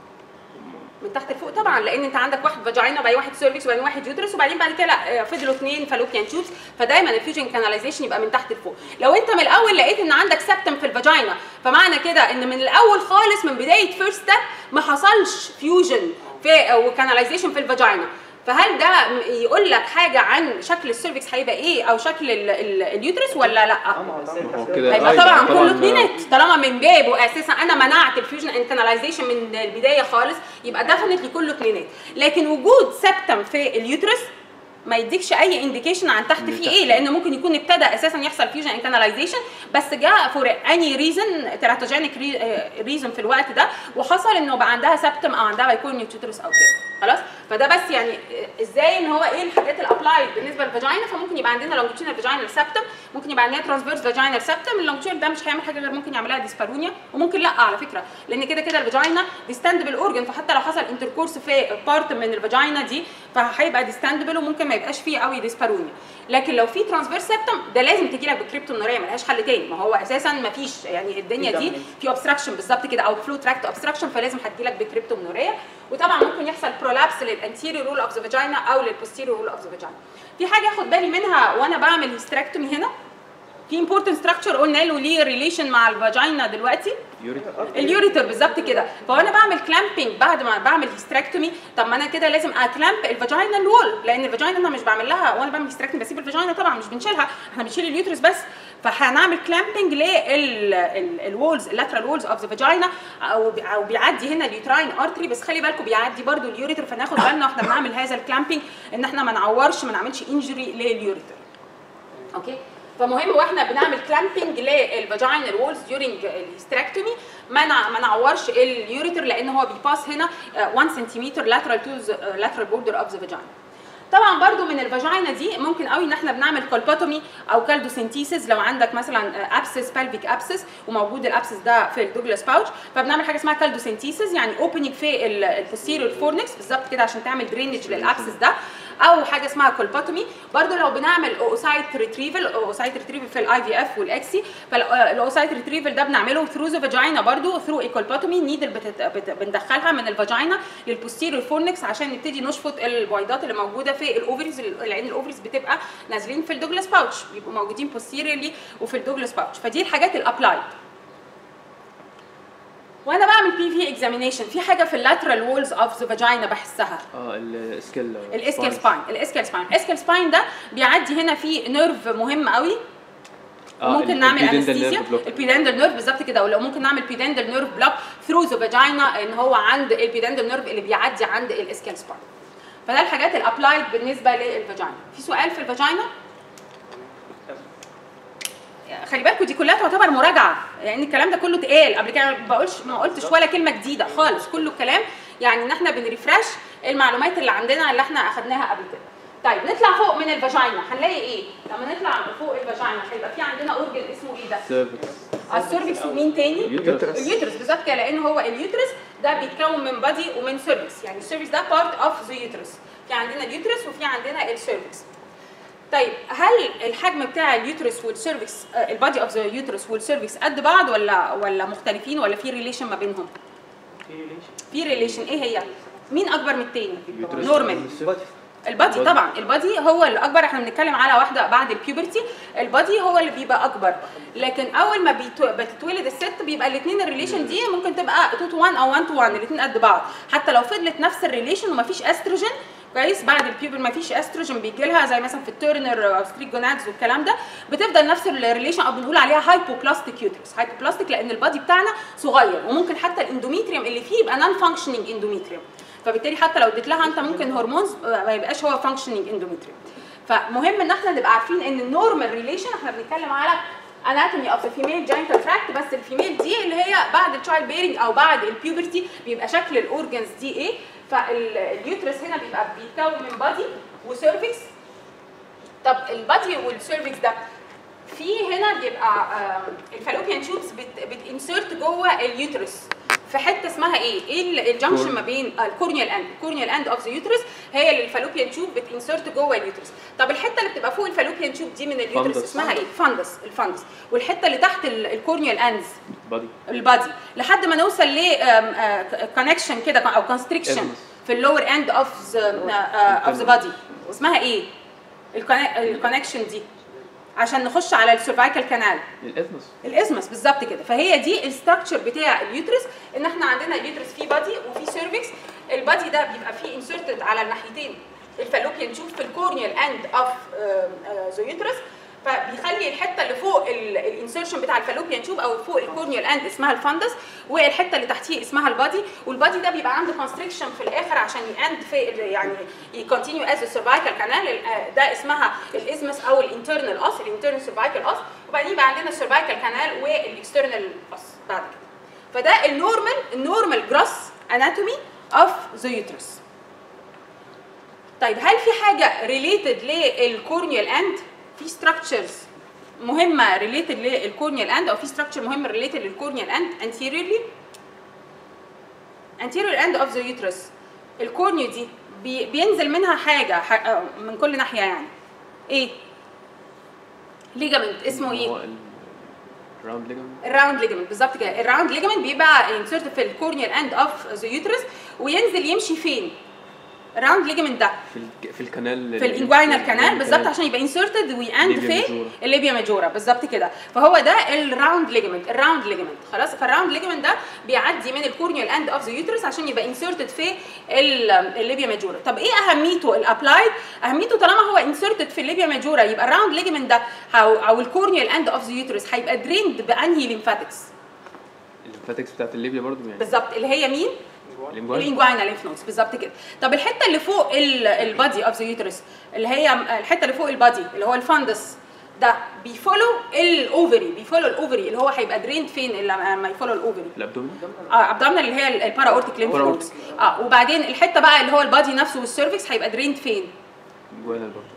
من تحت لفوق طبعا لان انت عندك واحد فاجينا وبعدين واحد سيرفيس وبعدين واحد يوترس وبعدين بعد كده لا، فضلوا اثنين فالوبيان تيوبس فدايما الفيوجن كاناليزيشن يبقى من تحت لفوق لو انت من الاول لقيت ان عندك سبتم في الفاجينا فمعنى كده ان من الاول خالص من بدايه فيرست ستيب ما حصلش فيوجن في وكاناليزيشن في الفاجينا فهل ده م- يقول لك حاجه عن شكل السيرفكس هيبقى ايه او شكل ال- ال- اليوترس ولا لا؟ اه ما هو طبعا ما هو كده هيبقى آه، طبعا يبقى كله طبعاً- اتنينت طالما من بابه اساسا انا منعت الفيوجن اند كاناليزيشن من البدايه خالص يبقى ديفنتلي كله اتنينات لكن وجود سبتم في اليوترس ما يديكش اي انديكيشن عن تحت من فيه تحت. ايه لانه ممكن يكون ابتدى اساسا يحصل فيوجن اند كاناليزيشن بس جاء فور اني ريزن تيراتوجينيك ريزن في الوقت ده وحصل انه بقى عندها سبتم او عندها بايكون يوترس او كده خلاص فده بس يعني آه، ازاي ان هو ايه الحاجات الابلايد بالنسبه للفاجينا فممكن يبقى عندنا لونجيتيودنال فاجينال سبتم ممكن يبقى عندنا ترانسفيرس فاجينال سبتم اللونجيتيودنال ده مش هيعمل حاجه غير ممكن يعملها ديسبارونيا وممكن لا على فكره لان كده كده الفاجينا ديستاندبل اورجن فحتى لو حصل انتركورس في بارت من الفاجينا دي فهيبقى ديستاندبل وممكن ما يبقاش فيه قوي ديسبارونيا لكن لو في ترانسفيرس سيبتم ده لازم تجي لك بكريبتونوريا ملهاش حل تاني ما هو اساسا ما فيش يعني الدنيا دي في اوبستراكشن بالظبط كده او فلو تراكت اوبستراكشن فلازم هتجي لك بكريبتونوريا وطبعا ممكن يحصل برولابس للانتيريور رول اوف ذا فاجينا او للبوستيريور رول اوف ذا فاجينا في حاجه اخد بالي منها وانا بعمل هيستراكتومي هنا في امبورتنت ستراكشر قلنا له ليه ريليشن مع الفاجينا دلوقتي اليوريتر بالظبط كده فانا بعمل كلامبنج بعد ما بعمل هيستراكتومي طب ما انا كده لازم اكلامب الفاجينا وول لان الفاجينا انا مش بعمل لها وانا بعمل هيستراكتومي بسيب الفاجينا طبعا مش بنشيلها احنا بنشيل اليوترس بس فهنعمل كلامبنج للوولز اللاترال وولز اوف ذا فاجينا او بي- او بيعدي هنا اليوتراين ارتري بس خلي بالكم بيعدي برده اليوريتر فناخد بالنا واحنا بنعمل هذا الكلامبنج ان احنا ما نعورش ما نعملش انجري لليوريتر اوكي فمهم واحنا بنعمل كلامبنج للفاجينال وولز ديورنج الهيستراكتومي ما نع- ما نعورش اليوريتر لان هو بيباس هنا آه، 1 سنتيمتر lateral to the lateral border of the vagina طبعا برضو من الفاجينا دي ممكن قوي ان احنا بنعمل كولبوتومي او كالدوسنتيسيس لو عندك مثلا ابسس بالفيك ابسس وموجود الابسس ده في الدوجلاس باوتش فبنعمل حاجه اسمها كالدوسنتيسيس يعني اوبننج في البوستيريور فورنكس بالظبط كده عشان تعمل درينج للابسس ده او حاجه اسمها كولبوتومي برضو لو بنعمل اوسايت ريتريفل اوسايت ريتريفل في الاي في اف والاكسي فالاوسايت ريتريفل ده بنعمله ثرو ذا فاجينا برضو ثرو ايكولبوتومي نيدل بتت... بت... بندخلها من الفاجينا للبوستيريور فورنكس عشان نبتدي نشفط البويضات اللي موجوده في الاوفريز لان الاوفريز بتبقى نازلين في الدوجلاس باوتش بيبقوا موجودين بوستيريورلي وفي الدوجلاس باوتش فدي الحاجات الابلايد وانا بعمل بي في اكزامينيشن في حاجه في اللاترال وولز اوف ذا فاجينا بحسها اه الاسكال الاسكال سباين الاسكال سباين الاسكال سباين ده بيعدي هنا في نيرف مهم قوي ممكن نعمل انستيزيا البيدندل نيرف بالظبط كده ولو ممكن نعمل بيدندل نيرف بلوك ثرو ذا فاجينا ان هو عند البيدندل نيرف اللي بيعدي عند الاسكال سباين فده الحاجات الابلايد بالنسبه للفاجينا في سؤال في الفاجينا خلي بالكم دي كلها تعتبر مراجعه لان الكلام ده كله اتقال قبل كده ما بقولش ما قلتش ولا كلمه جديده خالص كله كلام يعني ان احنا بنريفرش المعلومات اللي عندنا اللي احنا اخدناها قبل كده طيب نطلع فوق من الفاجينا هنلاقي ايه لما نطلع فوق الفاجينا هيبقى في عندنا اورجن اسمه ايه ده سيرفكس السيرفكس ومين تاني اليوترس اليوترس بالظبط كده لان هو اليوترس ده بيتكون من بادي ومن سيرفكس يعني السيرفكس ده بارت اوف ذا يوترس في عندنا اليوترس وفي عندنا السيرفكس طيب هل الحجم بتاع اليوترس والسيرفكس البادي اوف ذا يوترس والسيرفكس قد بعض ولا ولا مختلفين ولا في ريليشن ما بينهم في ريليشن في ريليشن ايه هي مين اكبر من التاني اليوترس نورمال البادي البادي. طبعا البادي هو اللي اكبر احنا بنتكلم على واحده بعد البيوبرتي البادي هو اللي بيبقى اكبر لكن اول ما بيتو- بتتولد الست بيبقى الاثنين الريليشن دي ممكن تبقى 2 تو 1 او 1 تو 1 الاثنين قد بعض حتى لو فضلت نفس الريليشن ومفيش استروجين كويس بعد البيوبر مفيش استروجين بيجي لها زي مثلا في التورنر او ستريك جونادز والكلام ده بتفضل نفس الريليشن او بنقول عليها هايبوبلاستيك يوترس هايبوبلاستيك لان البادي بتاعنا صغير وممكن حتى الاندوميتريوم اللي فيه يبقى نون فانكشنينج اندوميتريوم فبالتالي حتى لو اديت لها انت ممكن هرمونز ما يبقاش هو فانكشنينج اندوميتريوم فمهم ان احنا نبقى عارفين ان النورمال ريليشن احنا بنتكلم على اناتومي اوف فيميل جاينتال تراكت بس الفيميل دي اللي هي بعد التشايلد بيرنج او بعد البيوبرتي بيبقى شكل الاورجنز دي ايه فاليوترس هنا بيبقى بيتكون من بادي وسيرفكس طب البادي والسيرفكس ده في هنا بيبقى آه، الفالوبيان تيوبس بتنسرت جوه اليوترس في حته اسمها ايه؟ ايه ال- الجنكشن ما بين الكورنيال اند الكورنيال اند اوف ذا يوترس هي اللي الفالوبيان تيوب بتنسرت جوه اليوترس طب الحته اللي بتبقى فوق الفالوبيان تيوب دي من اليوترس فندس. اسمها ايه؟ فندس الفندس والحته اللي تحت الكورنيال اندز بادي البادي لحد ما نوصل ل كونكشن كده او كونستريكشن Isthmus. في اللور اند اوف ذا اوف ذا بادي اسمها ايه؟ الكونكشن دي عشان نخش على السيرفايكال كانال الاثمس الازمس بالظبط كده فهي دي الستراكشر بتاع اليوترس ان احنا عندنا اليوترس فيه بادي وفيه سيرفكس البادي ده بيبقى فيه انسرتد على الناحيتين الفالوبيان تشوف في الكورنيال اند اوف ذا يوترس فبيخلي الحته اللي فوق الانسرشن بتاع الفالوبيان تشوب او فوق الكورنيال اند اسمها الفندس والحته اللي تحتيه اسمها البادي والبادي ده بيبقى عنده كونستريكشن في الاخر عشان ياند في ال- يعني يكونتينيو از السيرفايكال كانال ده اسمها الازمس او الانترنال اس الانترنال سيرفايكال اس وبعدين يبقى عندنا السيرفايكال كانال والاكسترنال اس بعد كده فده النورمال النورمال جراس اناتومي اوف ذا يوترس طيب هل في حاجه ريليتد للكورنيال اند في ستراكشرز مهمه ريليتد للكورنيال اند او في ستراكشر مهم ريليتد للكورنيال اند anteriorly anterior end of the uterus الكورنيا دي بي بينزل منها حاجه ح- آه، من كل ناحيه يعني ايه ليجامنت اسمه ايه الراوند ليجمنت الراوند ليجمنت بالظبط كده الراوند ليجمنت بيبقى انسرت في الكورنيال اند اوف ذا يوترس وينزل يمشي فين الراوند ليجمنت ده في الك- في الكنال في الانجوينال كانال بالظبط عشان يبقى انسرتد وياند Labia في majora. الليبيا ماجورا بالظبط كده فهو ده الراوند ليجمنت الراوند ليجمنت خلاص فالراوند ليجمنت ده بيعدي من الكورنيال اند اوف ذا يوترس عشان يبقى انسرتد في ال- الليبيا ماجورا طب ايه اهميته الابلايد اهميته طالما هو انسرتد في الليبيا ماجورا يبقى الراوند ليجمنت ده او او الكورنيال اند اوف ذا يوترس هيبقى دريند بانهي ليمفاتكس الليمفاتكس بتاعت الليبيا برضو يعني بالظبط اللي هي مين الانجوال الانجواينا لينف نودز بالظبط كده طب الحته اللي فوق البادي اوف ذا يوترس اللي هي الحته اللي فوق البادي اللي هو الفندس ده بيفولو الاوفري بيفولو الاوفري اللي هو هيبقى دريند فين اللي لما يفولو الاوفري الابدومين اه ابدومينال اللي هي البارا اورتيك لينف نودز اه وبعدين الحته بقى اللي هو البادي نفسه والسيرفكس هيبقى دريند فين انجوال برضو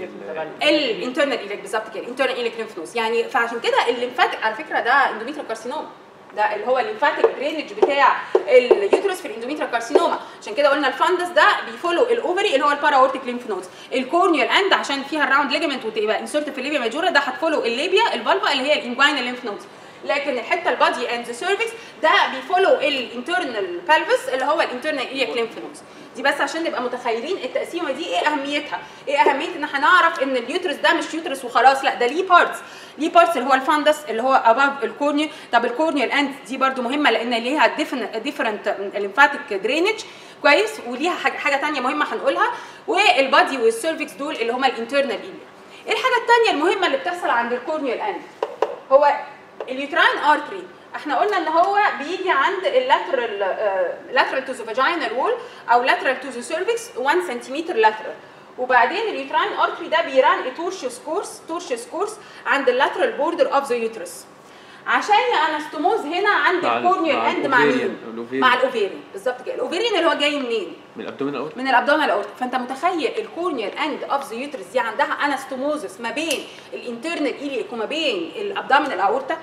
الانترنال ايليك بالظبط كده الانترنال ايليك لينف نودز يعني فعشان كده الليمفاتيك على فكره ده اندوميتريال كارسينوما ده اللي هو الليمفاتيك درينج بتاع اليوترس في الاندوميتريال كارسينوما عشان كده قلنا الفندس ده بيفولو الاوفري اللي هو البارا اورتيك لينف نودز الكورنيال اند عشان فيها الراوند ليجمنت وتبقى انسرت في الليبيا ماجورا ده هتفولو الليبيا الفالفا اللي هي الانجوينال لينف نودز لكن الحته البادي اند ذا سيرفكس ده بيفولو الانترنال بالفس اللي هو الانترنال ايليك لينف نودز دي بس عشان نبقى متخيلين التقسيمه دي ايه اهميتها ايه اهميه ان احنا نعرف ان اليوترس ده مش يوترس وخلاص لا ده ليه بارتس ليه بارتس اللي هو الفاندس اللي هو اباف الكورنيا طب الكورنيال اند دي برده مهمه لان ليها ديفرنت ليمفاتيك درينج كويس وليها حاجه حاجه ثانيه مهمه هنقولها والبادي والسيرفكس دول اللي هم الانترنال ايليا ايه الحاجه الثانيه المهمه اللي بتحصل عند الكورنيال اند هو اليوتراين ارتري احنا قلنا ان هو بيجي عند اللاترال لاترال تو ذا فاجينال وول او لاترال تو ذا سيرفكس 1 سنتيمتر لاترال وبعدين اليوتراين ارتري ده بيران تورشيوس كورس تورشيوس كورس عند اللاترال بوردر اوف ذا يوترس عشان انستوموز هنا عند مع ال- الكورنيال مع اند مع الأوفيريان- مين؟ الأوفيريان. مع الاوفيريان بالظبط كده الاوفيريان اللي هو جاي منين؟ من الابدومين الاول من الابدومينال اورتا فانت متخيل الكورنيال اند اوف ذا يوترس دي عندها انستوموزس ما بين الانترنال ايليك وما بين الابدومينال اورتا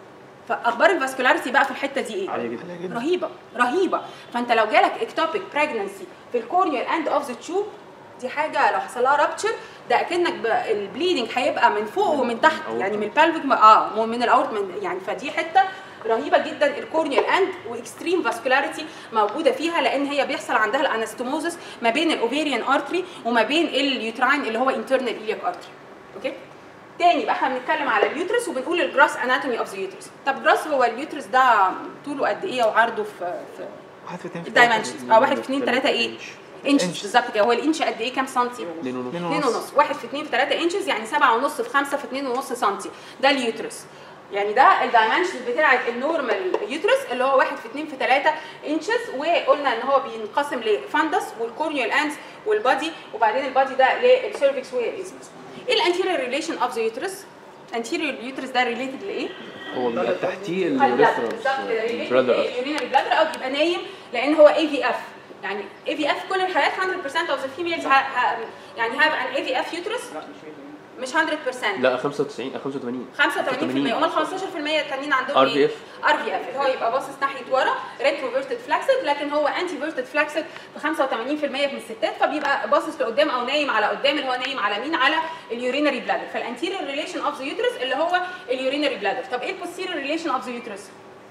فاخبار الفاسكولاريتي بقى في الحته دي ايه؟ عاليه جدا رهيبه رهيبه فانت لو جالك اكتوبيك بريجنسي في الكورنيال اند اوف ذا تشوب دي حاجه لو حصل لها رابتشر ده اكنك ب- البليدنج هيبقى من فوق ومن تحت أورطة. يعني من البلفيك اه من الاورت من يعني فدي حته رهيبه جدا الكورنيال اند واكستريم فاسكولاريتي موجوده فيها لان هي بيحصل عندها الانستوموزس ما بين الاوفيريان ارتري وما بين اليوتراين اللي هو انترنال ايلياك ارتري اوكي تاني بقى احنا بنتكلم على اليوترس وبنقول الجراس اناتومي اوف ذا يوترس طب جراس هو اليوترس ده طوله قد ايه وعرضه في في واحد في اتنين في الدايمنشنز اه واحد في اتنين تلاته ايه؟ انش إنش. بالظبط كده هو الانش قد ايه كام سنتي؟ اتنين ونص اتنين اتنين ونص واحد في اتنين في تلاته انشز يعني سبعة ونص في خمسة في اتنين ونص سنتي ده اليوترس يعني ده الدايمنشنز بتاعه النورمال يوترس اللي هو واحد في اتنين في تلاته انشز وقلنا ان هو بينقسم لفاندس والكورنيال انس والبادي وبعدين البادي ده للسيرفكس والاسمس ايه الانتيريور ريليشن اوف ذا يوترس؟ انتيريور يوترس ده ريليتد لايه؟ هو بيبقى تحتيه بالظبط الريفرنس كده اليورينري بلادر او بيبقى نايم لان هو اي في اف يعني اي في اف كل الحالات 100% اوف ذا فيميلز يعني هاف ان اي في اف يوترس لا مش 100% مش 100% لا 95 85 85% امال 15% التانيين عندهم ايه؟ RVF. ار في اف اللي هو يبقى باصص ناحيه ورا ريتروفيرتد فلاكسد لكن هو انتي فيرتد فلاكسد في 85% من الستات فبيبقى باصص لقدام او نايم على قدام اللي هو نايم على مين؟ على اليورينري بلادر فالانتيريور ريليشن اوف ذا يوترس اللي هو اليورينري بلادر طب ايه البوستيريور ريليشن اوف ذا يوترس؟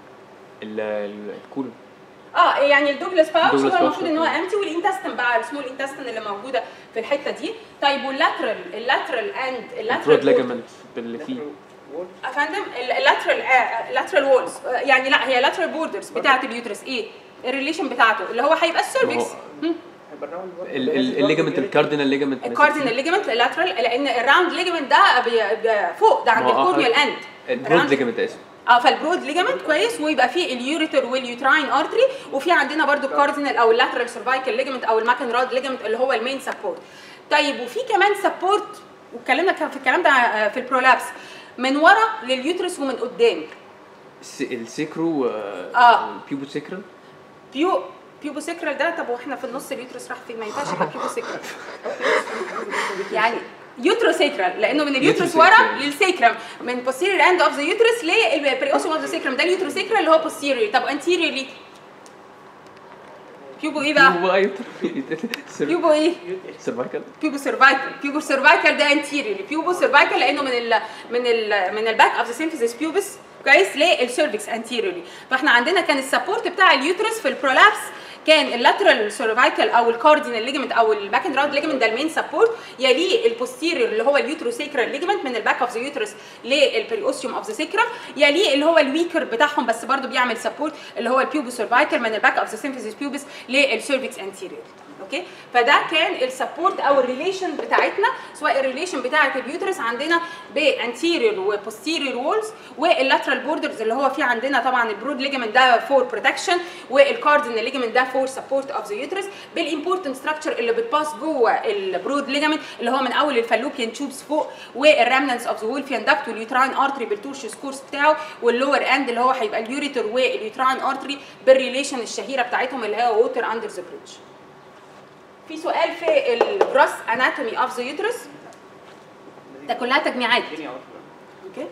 ال- ال- الكولون اه يعني الدوجلاس باوتش هو الدوجلاس المفروض ان هو باوتش. امتي والانتستن بقى السمول انتستن اللي موجوده في الحته دي طيب واللاترال اللاترال اند البرود اللاترال ليجامنت اللي فيه وول افندم اللاترال اللاترال وولز يعني لا هي لاترال بوردرز بتاعه اليوترس ايه الريليشن بتاعته اللي هو هيبقى السيرفكس هو- هيبقى الراوند برضه. ال- ال- الليجامنت الكاردينال ليجامنت الكاردينال ليجمنت اللاترال لان الراوند ليجمنت ده بي- بي- فوق ده عند ما هو- الكورنيال اند البرود ليجامنت اسف اه فالبرود ليجامنت كويس ويبقى فيه اليوريتر واليوتراين ارتري وفي عندنا برضو الكاردينال او اللاترال سيرفايكال ليجامنت او الماكن راد ليجامنت اللي هو المين سبورت طيب وفي كمان سبورت واتكلمنا كان في الكلام ده آه، في البرولابس من ورا لليوترس ومن قدام الس- السيكرو آه. بيبو سيكرال بيو بيوبو سيكرال ده طب واحنا في النص اليوترس راح فين ما ينفعش يبقى بيوبو سيكرال يعني يوترو سيكرال لانه من اليوترس ورا يوتروسيكرال. للسيكرم من posterior end of the uterus للبريوسوم of the sacrum ده اليوترو سيكرال اللي هو posterior طب anteriorly بيوبو ايه بقى؟ بيوبو بقى يوتر بيوبو ايه؟ سيرفايكال بيوبو سيرفايكال بيوبو سيرفايكال ده انتيريور بيوبو سيرفايكال لانه من ال من ال من الباك اوف ذا سيمفيزيس بيوبس كويس للسيرفكس انتيريوري فاحنا عندنا كان السبورت بتاع اليوترس في البرولابس كان اللاترال سيرفايكال او الكاردينال ليجمنت او الباك اند راوند ليجمنت ده المين سبورت يليه البوستيريور اللي هو اليوتروسيكرال ليجمنت من الباك اوف ذا يوترس للبريوستيوم اوف ذا سيكرم يليه اللي هو الويكر بتاعهم بس برضه بيعمل سبورت اللي هو البيوبو سيرفايكال من الباك اوف ذا سيمفيزيس بيوبس للسيرفكس انتيريور اوكي فده كان السبورت او الريليشن بتاعتنا سواء الريليشن بتاعه اليوترس عندنا بانتيريور وبوستيريور وولز واللاترال بوردرز اللي هو في عندنا طبعا البرود ليجمنت ده فور بروتكشن والكاردينال ليجمنت ده فور سبورت اوف ذا يوترس بالامبورتنت ستراكشر اللي بتباس جوه البرود ليجمنت اللي هو من اول الفالوبيان تيوبس فوق والرامننس اوف ذا وولفيان داكت واليوتراين ارتري بالتورشيوس كورس بتاعه واللور اند اللي هو هيبقى اليوريتر واليوتراين ارتري بالريليشن الشهيره بتاعتهم اللي هي ووتر اندر ذا بريدج في سؤال في الجروس اناتومي اوف ذا يوترس ده كلها تجميعات الدنيا واضحة. اوكي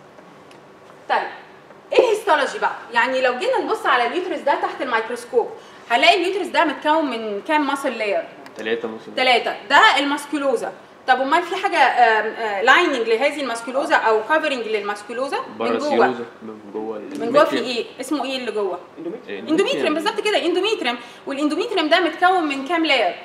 طيب ايه الهيستولوجي بقى يعني لو جينا نبص على اليوترس ده تحت الميكروسكوب هنلاقي اليوترس ده متكون من كام ماسل لاير ثلاثة موسم ثلاثه ده الماسكولوزا طب امال في حاجه لايننج لهذه الماسكولوزا او كفرنج للماسكولوزا من بره جوه السيروزا من جوه من جوه في ايه اسمه ايه اللي جوه اندوميتريوم. اندوميتريم بالظبط كده اندوميتريم والاندوميتريم ده متكون من كام لاير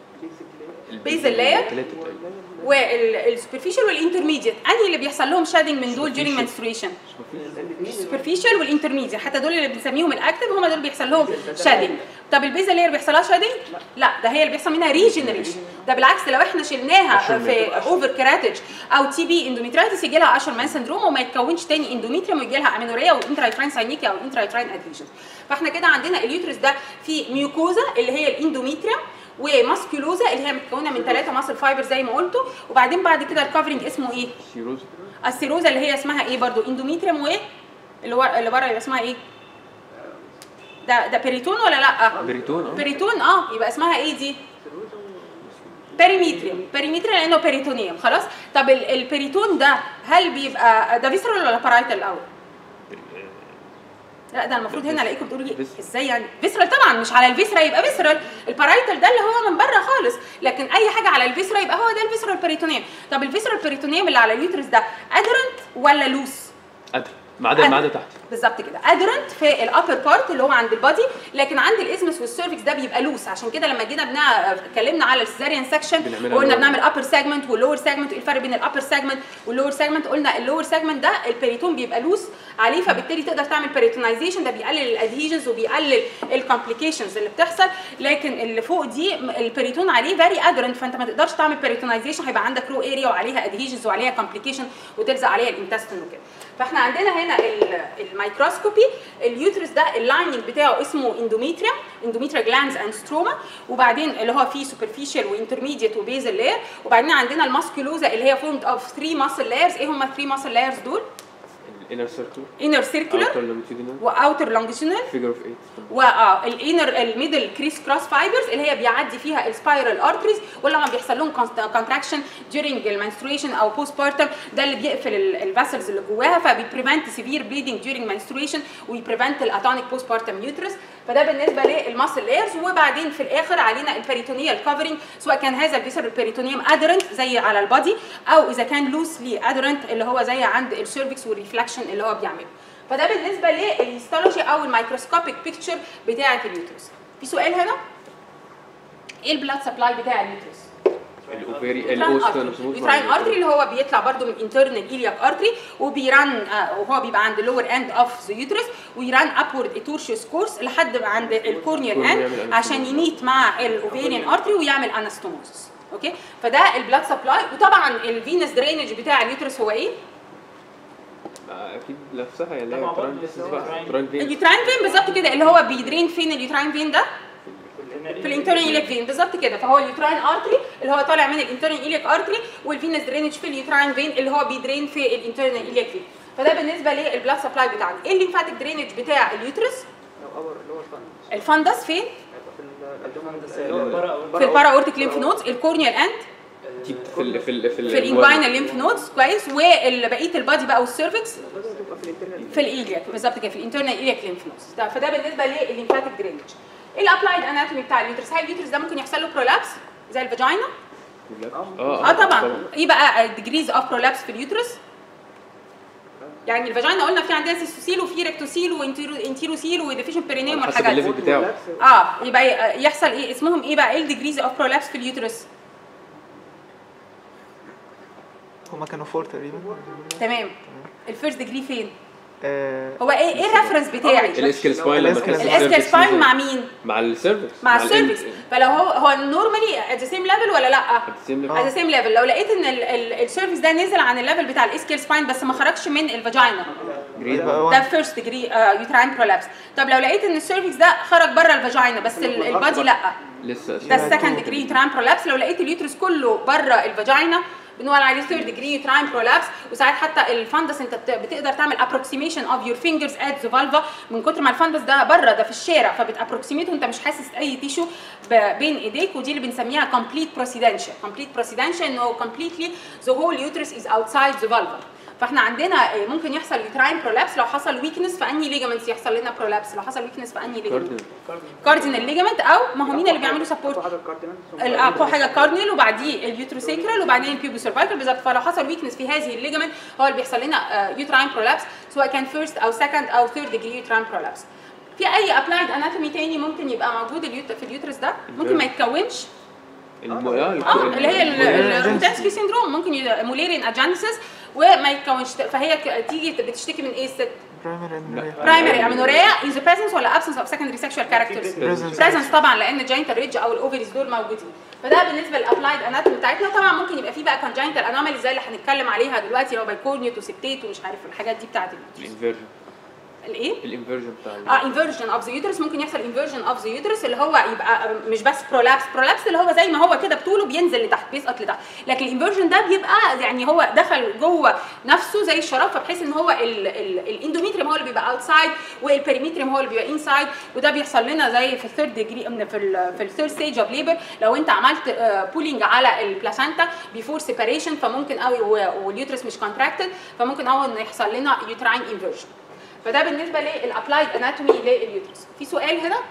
بيزل layer. ثلاثة والسوبرفيشال والانترميديت انهي اللي بيحصل لهم شادنج من دول during menstruation السوبرفيشال والانترميديت حتى دول اللي بنسميهم الاكتف هم دول بيحصل لهم شادنج طب البيزا لاير بيحصل لها شادنج لا ده هي اللي بيحصل منها ريجنريشن ده بالعكس لو احنا شلناها في اوفر كراتج او تي بي اندوميترايتس يجي لها اشر مان سندروم وما يتكونش تاني اندوميتريوم ويجي لها امينوريا وانترايتراين ساينيكيا او انترايتراين ادهيجن فاحنا كده عندنا اليوترس ده فيه ميوكوزا اللي هي الاندوميتريوم وماسكولوزا اللي هي متكونه من ثلاثه ماسل فايبر زي ما قلتوا وبعدين بعد كده الكفرنج اسمه ايه؟ سيروزا السيروزا اللي هي اسمها ايه برضو اندوميتريوم وايه اللي ورا اللي بره يبقى اسمها ايه ده ده بيريتون ولا لا بريتون اه بيريتون اه يبقى اسمها ايه دي بيريميتريوم بيريميتريوم لانه بيريتونيوم خلاص طب ال- البيريتون ده هل بيبقى ده فيسرال ولا بارايتال الاول لا ده المفروض هنا الاقيكم بتقولوا لي فيسرال. ازاي يعني فيسرال طبعا مش على الفيسرا يبقى فيسرال البارايتال ده اللي هو من بره خالص لكن اي حاجه على الفيسرا يبقى هو ده الفيسرال بيريتونيوم طب الفيسرال بيريتونيوم اللي على اليوترس ده ادرنت ولا لوس قدر ما عدا ما عدا تحت بالظبط كده ادرنت في الابر بارت اللي هو عند البادي لكن عند الاسمس والسيرفكس ده بيبقى لوس عشان كده لما جينا بنا اتكلمنا على السيزاريان سكشن بنعملها وقلنا lower. بنعمل ابر سيجمنت واللور سيجمنت ايه الفرق بين الابر سيجمنت واللور سيجمنت قلنا اللور سيجمنت ده البريتون بيبقى لوس عليه فبالتالي تقدر تعمل بريتونايزيشن ده بيقلل الادهيجنز وبيقلل الكومبليكيشنز اللي بتحصل لكن اللي فوق دي البريتون عليه فيري ادرنت فانت ما تقدرش تعمل بريتونايزيشن هيبقى عندك رو اريا وعليها ادهيجنز وعليها كومبليكيشن وتلزق عليها الانتستين وكده فاحنا عندنا هنا ال- الميكروسكوبي اليوترس ده اللايننج بتاعه اسمه اندوميتريا اندوميتريا جلاندز اند ستروما وبعدين اللي هو فيه سوبرفيشال وانترميديت وبيزل لاير وبعدين عندنا الماسكولوزا اللي هي فورمد اوف 3 ماسل لايرز ايه هم 3 ماسل لايرز دول الانر سيركل انر سيركولار اوتر لونجيتودينال واوتر لونجيتودينال فيجر اوف 8 واه الانر الميدل كريس كروس فايبرز اللي هي بيعدي فيها السبايرال ارتريز ولما بيحصل لهم كونتراكشن during المنستريشن او بوست بارتم ده اللي بيقفل الفاسلز اللي جواها فبيبريفنت سيفير بليدنج during menstruation ويبريفنت الاتونيك بوست بارتم يوترس فده بالنسبه للماسل لايرز وبعدين في الاخر علينا البريتونيال كفرنج سواء كان هذا الفيسر البريتونيوم ادرنت زي على البادي او اذا كان لوسلي ادرنت اللي هو زي عند السيرفكس والريفلكشن اللي هو بيعمله فده بالنسبه للهيستولوجي او الميكروسكوبيك بيكتشر بتاعه اليوترس في سؤال هنا ايه البلاد سبلاي بتاع اليوترس الاوفيري يوتراين الاوستانوسوموس ارتري اللي هو بيطلع برده من انترنال ايلياك ارتري وبيران آه وهو بيبقى عند اللور اند اوف ذا يوترس ويران ابورد اتورشيوس كورس لحد ما عند الكورنيال اند عشان يميت مع الاوفيريان ارتري ويعمل انستوموزس اوكي فده البلاد سبلاي وطبعا الفينس درينج بتاع اليوترس هو ايه؟ اكيد نفسها يعني ده مع بعض تران بس هو بقى تران. تران فين اليوتراين فين بالظبط كده اللي هو بيدرين فين اليوتراين فين ده؟ في الانترنال ايليك فين بالظبط كده فهو اليوتراين ارتري اللي هو طالع من الانترنال ايليك ارتري والفينس درينج في اليوتراين فين اللي هو بيدرين في الانترنال ايليك فين فده بالنسبه للبلاد سبلاي بتاعنا ايه الليمفاتيك درينج بتاع اليوترس لو اور اللي هو الفن الفندس فين في الابدومن في البارا اورتيك ليمف نودز الكورنيال اند دي في ال في ال في ال في الانجوينال ليمف نودز كويس وبقيه البادي بقى والسيرفكس بتبقى في الانترنال في الايلياك بالظبط كده في الانترنال ايلياك ليمف نودز ده- فده بالنسبه للليمفاتيك درينج ايه الابلايد اناتومي بتاع اليوترس هل اليوترس ده ممكن يحصل له برولابس زي الفاجينا اه طبعا ايه بقى الديجريز اوف برولابس في اليوترس يعني الفاجينا قلنا في عندنا سيستوسيل وفي ريكتوسيل وانتيروسيل وديفيشن بيرينيوم حسب والحاجات دي الليفل بتاعه اه يبقى يحصل ايه اسمهم ايه بقى ايه الديجريز اوف برولابس في اليوترس هما كانوا فور تقريبا تمام الفيرست ديجري فين آه، هو ايه ايه الريفرنس بتاعي الاسكيل سباين لما كان الاسكال سباين مع مين مع السيرفكس مع السيرفكس فلو هو هو نورمالي ات ذا سيم ليفل ولا لا السيم ات ذا سيم ليفل لو لقيت ان السيرفكس ده نزل عن الليفل بتاع الاسكال سباين بس ما خرجش من الفاجينا جريد يبقى ده one. فيرست ديجري يوتراين برولابس طب لو لقيت ان السيرفكس ده خرج بره الفاجينا بس ال- البادي لا لسه ده السكند ديجري يوتراين برولابس لو لقيت اليوترس كله بره الفاجينا بنقول عليه ثيرد ديجري يوتراين برولابس وساعات حتى الفندس انت بت- بتقدر تعمل ابروكسيميشن اوف يور فينجرز ات ذا فالفا من كتر ما الفندس ده بره ده في الشارع فبتابروكسيميت وانت مش حاسس اي تيشو ب- بين ايديك ودي اللي بنسميها كومبليت بروسيدنشال كومبليت بروسيدنشال انه كومبليتلي ذا هول يوترس از اوتسايد ذا فالفا فاحنا عندنا آه، ممكن يحصل يوتراين برولابس لو حصل ويكنس في انهي ليجامنتس يحصل لنا برولابس لو حصل ويكنس في انهي ليجامنت كاردينال ليجامنت او ما هو مين اللي بيعملوا سبورت حاجه الكاردينال اقوى حاجه كاردينال وبعديه اليوتروسيكرال وبعدين البيبو سيرفايكال بالظبط فلو حصل ويكنس في هذه الليجمنت هو اللي بيحصل لنا يوتراين برولابس سواء كان فيرست او سكند او ثيرد ديجري يوتراين برولابس في اي ابلايد اناتومي تاني ممكن يبقى موجود اليوت- في اليوترس ده ممكن ما يتكونش اه اللي هي الروتانسكي سيندروم ممكن موليرين اجانسيس وما يتكونش فهي ك- تيجي بتشتكي من ايه الست primary and برايمري امينوريا in the presence ولا absence of secondary sexual characters Presence. بريزنس طبعا لان الجاينتال ريدج او الاوفريز دول موجودين فده بالنسبه للابلايد اناتومي بتاعتنا طبعا ممكن يبقى فيه بقى كونجاينتال انومالي زي اللي هنتكلم عليها دلوقتي لو بايكورنيوت وسبتيت ومش عارف الحاجات دي بتاعت اليوترس الانفيرجن الايه الانفيرجن بتاع ال- اه انفيرجن اوف ذا يوترس ممكن يحصل انفيرجن اوف ذا يوترس اللي هو يبقى مش بس برولابس برولابس اللي هو زي ما هو كده بطوله بينزل لتحت بيسقط لتحت لكن الانفيرجن ده بيبقى يعني هو دخل جوه نفسه زي الشراب فبحيث ان هو ال- ال- الاندوميتريوم هو اللي بيبقى اوتسايد والبريميتريوم هو اللي بيبقى انسايد وده بيحصل لنا زي في الثيرد ديجري في ال في الثيرد ستيج اوف ليبر لو انت عملت بولينج على البلاسنتا بيفور سيباريشن فممكن قوي و- واليوترس مش كونتراكتد فممكن قوي ان يحصل لنا يوتراين انفيرجن فده بالنسبه للابلايد اناتومي لليوترس في سؤال هنا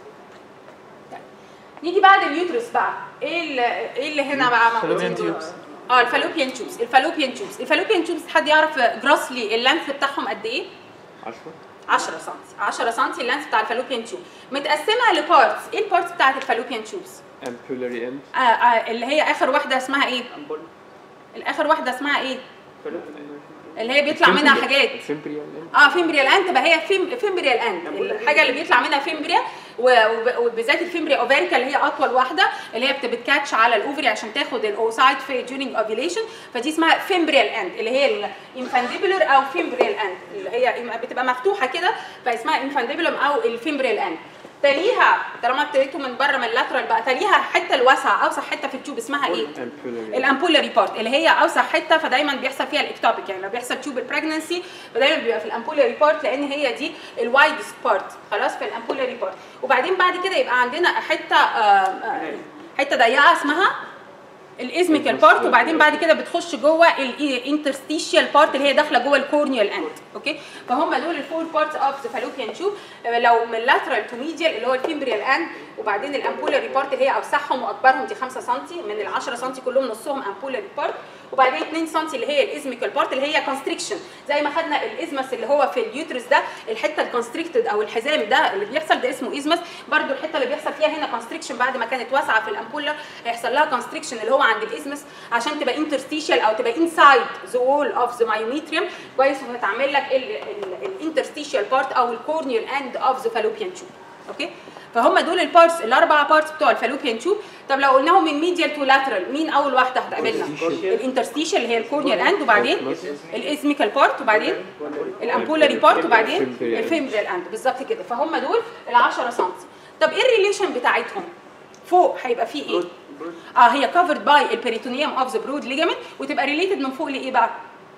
طيب. نيجي بعد اليوترس بقى ايه اللي ايه اللي هنا بقى موجودين Fallopian دول؟ tubes. اه الفالوبيان تيوبس الفالوبيان تيوبس الفالوبيان تيوبس حد يعرف جراسلي اللانث بتاعهم قد ايه 10 10 سم 10 سم اللانث بتاع الفالوبيان تيوب متقسمه لبارتس ايه البارتس بتاعت الفالوبيان تيوبس امبولاري اند آه آه اللي هي اخر واحده اسمها ايه امبول الاخر واحده اسمها ايه فلوب اللي هي بيطلع منها حاجات فيمبريال اند اه فيمبريال اند تبقى هي فيم فيمبريال اند الحاجه اللي بيطلع منها فيمبريا و- وب- وبالذات الفيمبريا اوفيريكا اللي هي اطول واحده اللي هي بت- بتكاتش على الاوفري عشان تاخد الاوسايد في during اوفيليشن فدي اسمها فيمبريال اند اللي هي الانفانديبولر او فيمبريال اند اللي هي بتبقى مفتوحه كده فاسمها انفانديبولم او الفيمبريال اند تليها طالما ابتديتوا من بره من اللاترال بقى تليها الحته الواسعه اوسع حته في التوب اسمها ايه؟ امبولاري الامبولاري بارت اللي هي اوسع حته فدايما بيحصل فيها الاكتوبيك يعني لو بيحصل تيوب البريجنسي فدايما بيبقى في الامبولاري بارت لان هي دي الوايدست بارت خلاص في الامبولاري بارت وبعدين بعد كده يبقى عندنا حته آه، آه، حته ضيقه اسمها الازميكال بارت وبعدين بعد كده بتخش جوه الانترستيشيال بارت اللي هي داخله جوه الكورنيال اند اوكي فهم دول الفور بارتس اوف ذا فالوبيان تيوب لو من لاترال تو ميديال اللي هو الفيمبريال اند وبعدين الامبولاري بارت اللي هي اوسعهم واكبرهم دي 5 سم من ال 10 سم كلهم نصهم امبولاري بارت وبعدين 2 سم اللي هي الازميكال بارت اللي هي كونستريكشن زي ما خدنا الازمس اللي هو في اليوترس ده الحته الكونستريكتد او الحزام ده اللي بيحصل ده اسمه ازمس برده الحته اللي بيحصل فيها هنا كونستريكشن بعد ما كانت واسعه في الامبولا هيحصل لها كونستريكشن اللي هو عند الازمس عشان تبقى انترستيشال او تبقى انسايد ذا وول اوف ذا مايوميتريوم كويس وهتعمل لك الانترستيشال بارت او الكورنيال اند اوف ذا فالوبيان تيوب اوكي فهم دول البارتس الاربع بارتس بتوع الفالوبيان تيوب طب لو قلناهم من ميديال تو لاترال مين اول واحده هتقابلنا الانترستيشال اللي هي الكورنيال اند وبعدين الازميكال بارت وبعدين الامبولاري بارت وبعدين Fimbria. الفيمبريال اند بالظبط كده فهم دول ال 10 سم طب ايه الريليشن بتاعتهم فوق هيبقى فيه ايه اه هي كفرد باي البريتونيوم اوف ذا برود ليجامنت وتبقى ريليتد من فوق لايه بقى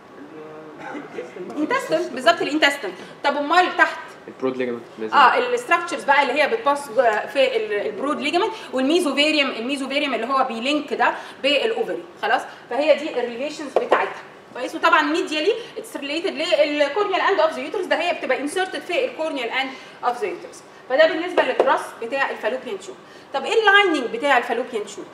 انتستن بالظبط الانتستن طب امال تحت البرود ليجمنت لازم اه الاستراكشرز بقى اللي هي بتباص جوه في ال- البرود ليجمنت والميزوفيريوم الميزوفيريوم اللي هو بيلينك ده بالاوفري خلاص فهي دي الريليشنز بتاعتها كويس وطبعا ميديالي اتس ريليتد للكورنيال اند اوف ذا يوترس ده هي بتبقى انسرتد في الكورنيال اند اوف ذا يوترس فده بالنسبه للراس بتاع الفالوبيان تيوب طب ايه اللايننج بتاع الفالوبيان تيوب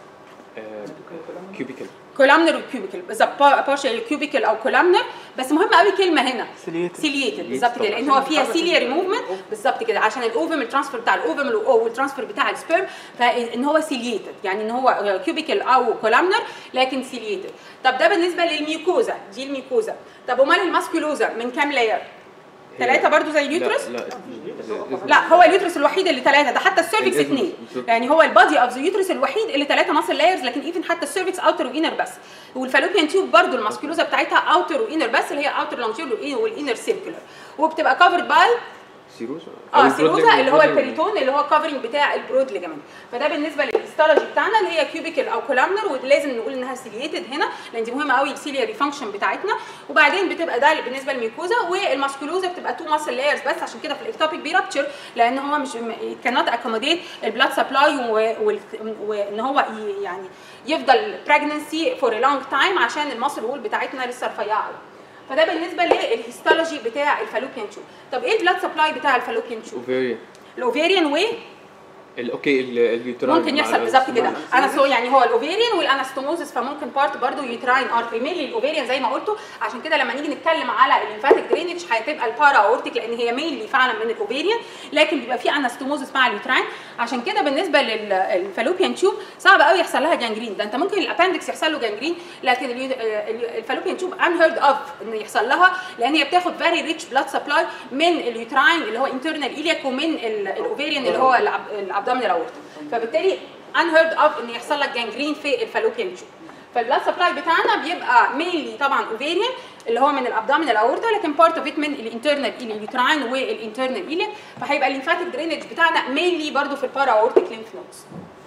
كيوبيكال كولامنر وكيوبيكال بالظبط بارشال كيوبيكال او كولامنر بس مهم قوي كلمه هنا سيليتد سيليتد بالظبط كده لان هو فيها سيلياري موفمنت بالظبط كده عشان الاوفم الترانسفير بتاع الاوفم والترانسفير بتاع السبيرم فان هو سيليتد يعني ان هو كيوبيكال او كولامنر لكن سيليتد طب ده بالنسبه للميوكوزا دي الميوكوزا طب امال الماسكولوزا من كام لاير؟ ثلاثة برضو زي اليوترس؟ لا لا لا هو اليوترس الوحيد اللي ثلاثه ده حتى السيرفكس الإزمة. اثنين بالظبط. يعني هو البادي اوف ذا يوترس الوحيد اللي ثلاثه ماسل لايرز لكن ايفن حتى السيرفكس اوتر وانر بس والفالوبيان تيوب برضو الماسكولوزا بتاعتها اوتر وانر بس اللي هي اوتر لونجيول والانر سيركلر وبتبقى كفرد باي سيروزا اه سيروزا اللي هو البريتون اللي هو كفرنج بتاع البرود ليجامنت فده بالنسبه للهيستولوجي بتاعنا اللي هي كيوبيكال او كولامنر ولازم نقول انها سيليتد هنا لان دي مهمه قوي السيلياري فانكشن بتاعتنا وبعدين بتبقى ده بالنسبه للميكوزا والماسكولوزا بتبقى تو ماسل لايرز بس عشان كده في الاكتوبيك بيرابتشر لان هو مش كانوت اكوموديت البلاد سبلاي وان هو ي- يعني يفضل بريجنسي فور ا لونج تايم عشان الماسل وول بتاعتنا لسه رفيعه قوي فده بالنسبه للهيستولوجي بتاع الفالوبيان تيوب طب ايه البلاد سبلاي بتاع الفالوبيان تيوب اوفيريان الاوفيريان و اوكي ال- اليوتراين ممكن مع يحصل ال- بالظبط كده مع- انا سو يعني هو الاوفيريان والانستوموزس فممكن بارت برضو يوتراين ارتري ميلي الاوفيريان زي ما قلتوا عشان كده لما نيجي نتكلم على الليمفاتيك درينج هتبقى البارا اورتيك لان هي ميلي فعلا من الاوفيريان لكن بيبقى في انستوموزس مع اليوتراين عشان كده بالنسبه للفالوبيان تيوب صعب قوي يحصل لها جانجرين ده انت ممكن الابندكس يحصل له جانجرين لكن اليو- ال- الفالوبيان تيوب انهيرد اوف ان يحصل لها لان هي بتاخد فيري ريتش بلاد سبلاي من اليوتراين اللي هو انترنال ايلياك ومن ال- الاوفيريان اللي هو الابدومينال اورتا فبالتالي انهيرد اوف ان يحصل لك جانجرين في الفالوبيان تيوب فالبلاد سبلاي بتاعنا بيبقى مينلي طبعا اوفيريان اللي هو من الابدومينال اورتا لكن بارت اوف ات من الانترنال اليوتراين والانترنال ايليك فهيبقى الليمفاتيك درينج بتاعنا مينلي برضو في البارا اورتيك ليمف نودز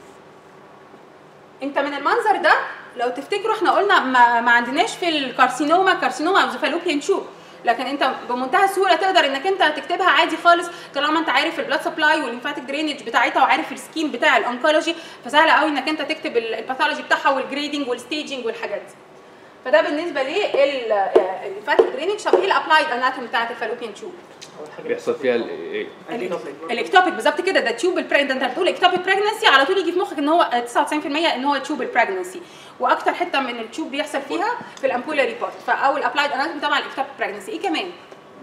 انت من المنظر ده لو تفتكروا احنا قلنا ما, ما عندناش في الكارسينوما كارسينوما اوف ذا فالوبيان تيوب لكن انت بمنتهى السهوله تقدر انك انت تكتبها عادي خالص طالما انت عارف البلاد سبلاي والليمفاتيك درينج بتاعتها وعارف السكيم بتاع الانكولوجي فسهل قوي انك انت تكتب ال- الباثولوجي بتاعها والجريدنج والستيجنج والحاجات دي فده بالنسبه للليمفاتيك درينج طب ايه الابلايد اناتومي بتاعت الفالوبيان تيوب اول حاجه بيحصل فيها ال- إيه؟ الاكتوبيك بالظبط كده ده تيوب البريجنسي انت بتقول اكتوبيك بريجنسي على طول يجي في مخك ان هو 99% ان هو تيوب البريجنسي واكتر حته من التيوب بيحصل فيها في الامبولاري بارت فاول ابلايد اناتومي طبعا الاكتوبيك بريجنسي ايه كمان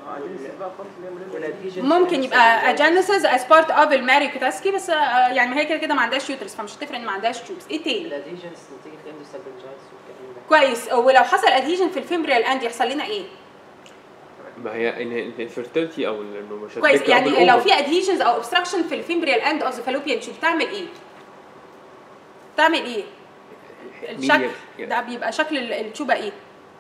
ممكن يبقى اجينيسيس از بارت اوف الماري كوتاسكي بس آه، يعني ما هي كده كده ما عندهاش يوترس فمش هتفرق ان ما عندهاش تيوبس ايه تاني الاديجنس نتيجه الاندوسالبنجايتس والكلام ده كويس ولو حصل ادهيجن في الفيمبريال اند يحصل لنا ايه ما هي ان الفيرتيلتي او انه مش كويس هتبيك يعني up لو الأوفر. في ادهيجنز او اوبستراكشن في الفيمبريال اند اوف ذا فالوبيان تيوب تعمل ايه تعمل ايه الشكل Medial. ده بيبقى شكل ال- التوبه ايه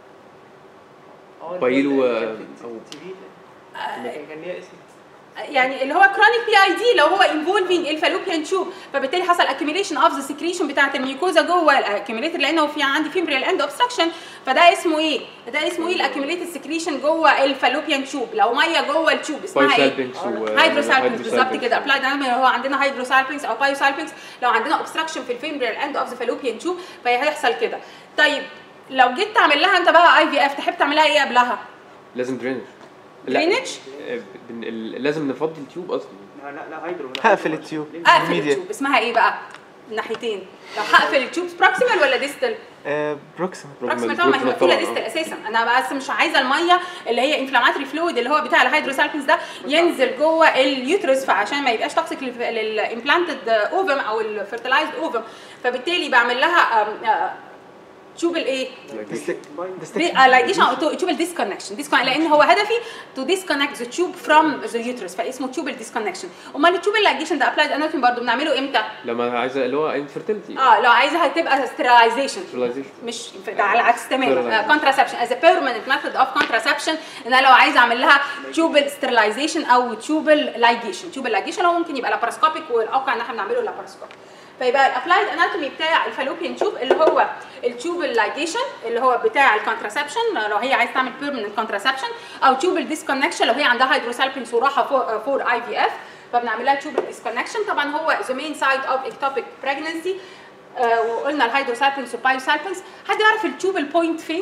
اه بايلو، اللي هو آه، ال- تي في كان ليها اسم يعني اللي هو كرونيك بي اي دي لو هو انفولفينج الفالوبيان تيوب فبالتالي حصل اكيميليشن اوف ذا سكريشن بتاعه الميوكوزا جوه الاكيميليتد لانه في عندي فيمبريال اند اوبستراكشن فده اسمه ايه؟ ده اسمه ايه الاكيميليتد سكريشن جوه الفالوبيان تيوب لو ميه جوه التيوب اسمها ايه؟ بايوسالبنكس و هيدروسالبنكس بالظبط كده ابلايد هو عندنا هيدروسالبنكس او بايوسالبنكس لو عندنا اوبستراكشن في الفيمبريال اند اوف ذا فالوبيان تيوب فهيحصل كده طيب لو جيت تعمل لها انت بقى اي في اف تحب تعملها ايه قبلها؟ لازم درينج درينج؟ لازم نفضي التيوب اصلا لا لا لا هيدرو لا هقفل التيوب اقفل Immediate. التيوب اسمها ايه بقى؟ الناحيتين لو هقفل التيوب بروكسيمال ولا ديستال؟ آه بروكسيمال بروكسيمال طبعا ما هي مقفوله ديستال اساسا انا بس مش عايزه الميه اللي هي انفلاماتري فلويد اللي هو بتاع الهيدروسالبنس ده ينزل جوه اليوترس فعشان ما يبقاش توكسيك للامبلانتد اوفم او الفيرتلايزد اوفم فبالتالي بعمل لها آم، آه، تشوب الايه؟ لايجيشن او تشوب الديسكونكشن ديسكون لان هو هدفي تو ديسكونكت ذا تيوب فروم ذا يوترس فاسمه تيوب الديسكونكشن امال التيوب اللايجيشن ده ابلايد اناتومي برضه بنعمله امتى؟ لما عايزه اللي هو انفيرتيلتي اه لو عايزها تبقى ستيرايزيشن sterilization. مش ده على العكس تماما Sterilization. كونتراسبشن از بيرمننت ميثود اوف كونتراسبشن ان انا لو عايزه اعمل لها تيوبل ستيرلايزيشن او تيوبل لايجيشن تيوبل لايجيشن هو ممكن يبقى لاباراسكوبيك والاوقع ان احنا بنعمله لاباراسكوبيك فيبقى الابلايد اناتومي بتاع الفالوبيان تيوب اللي هو التيوبل لايجيشن اللي هو بتاع الكونتراسبشن لو هي عايزه تعمل بيرمننت كونتراسبشن او تيوبل ديسكونكشن لو هي عندها هيدروسالبنس وراحه فور اي في اف فبنعمل لها تيوبل ديسكونكشن طبعا هو ذا مين سايد اوف اكتوبيك بريجنسي آه، وقلنا الهيدروسالبنس والبايوسالبنس حد يعرف التيوب البوينت فين؟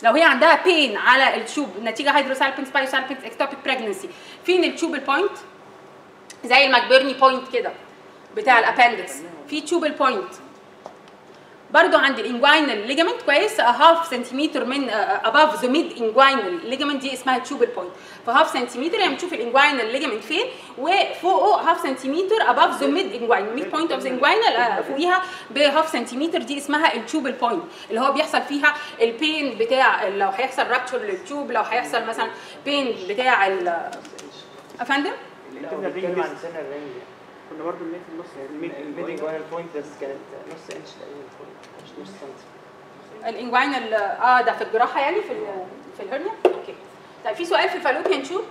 لو هي عندها بين على التوب نتيجه هيدروسالبنس بايوسالبنس اكتوبيك بريجنسي فين التوبل بوينت زي الماكبرني بوينت كده بتاع الابندكس في تيوبل بوينت برضو عند الانجوينال ليجامنت كويس هاف سنتيمتر من اباف ذا ميد انجوينال ليجامنت دي اسمها تيوبل بوينت فهاف سنتيمتر يعني بتشوف الانجوينال ليجامنت فين وفوقه هاف سنتيمتر اباف ذا ميد انجوينال ميد بوينت اوف ذا انجوينال فوقيها بهاف سنتيمتر دي اسمها التيوبل بوينت اللي هو بيحصل فيها البين بتاع لو هيحصل رابتشر للتيوب لو هيحصل مثلا بين بتاع ال افندم اللي لا انت هو بيتكلم بتتكلم عن سنة الرينج كنا برضه بنلاقي في النص الميد الميدنج واير بوينت بس كانت نص انش تقريبا مش نص سنتي الانجوينال اه ده في الجراحه يعني في ال في الهرنيا اوكي طيب في سؤال في الفالوبيان تشوب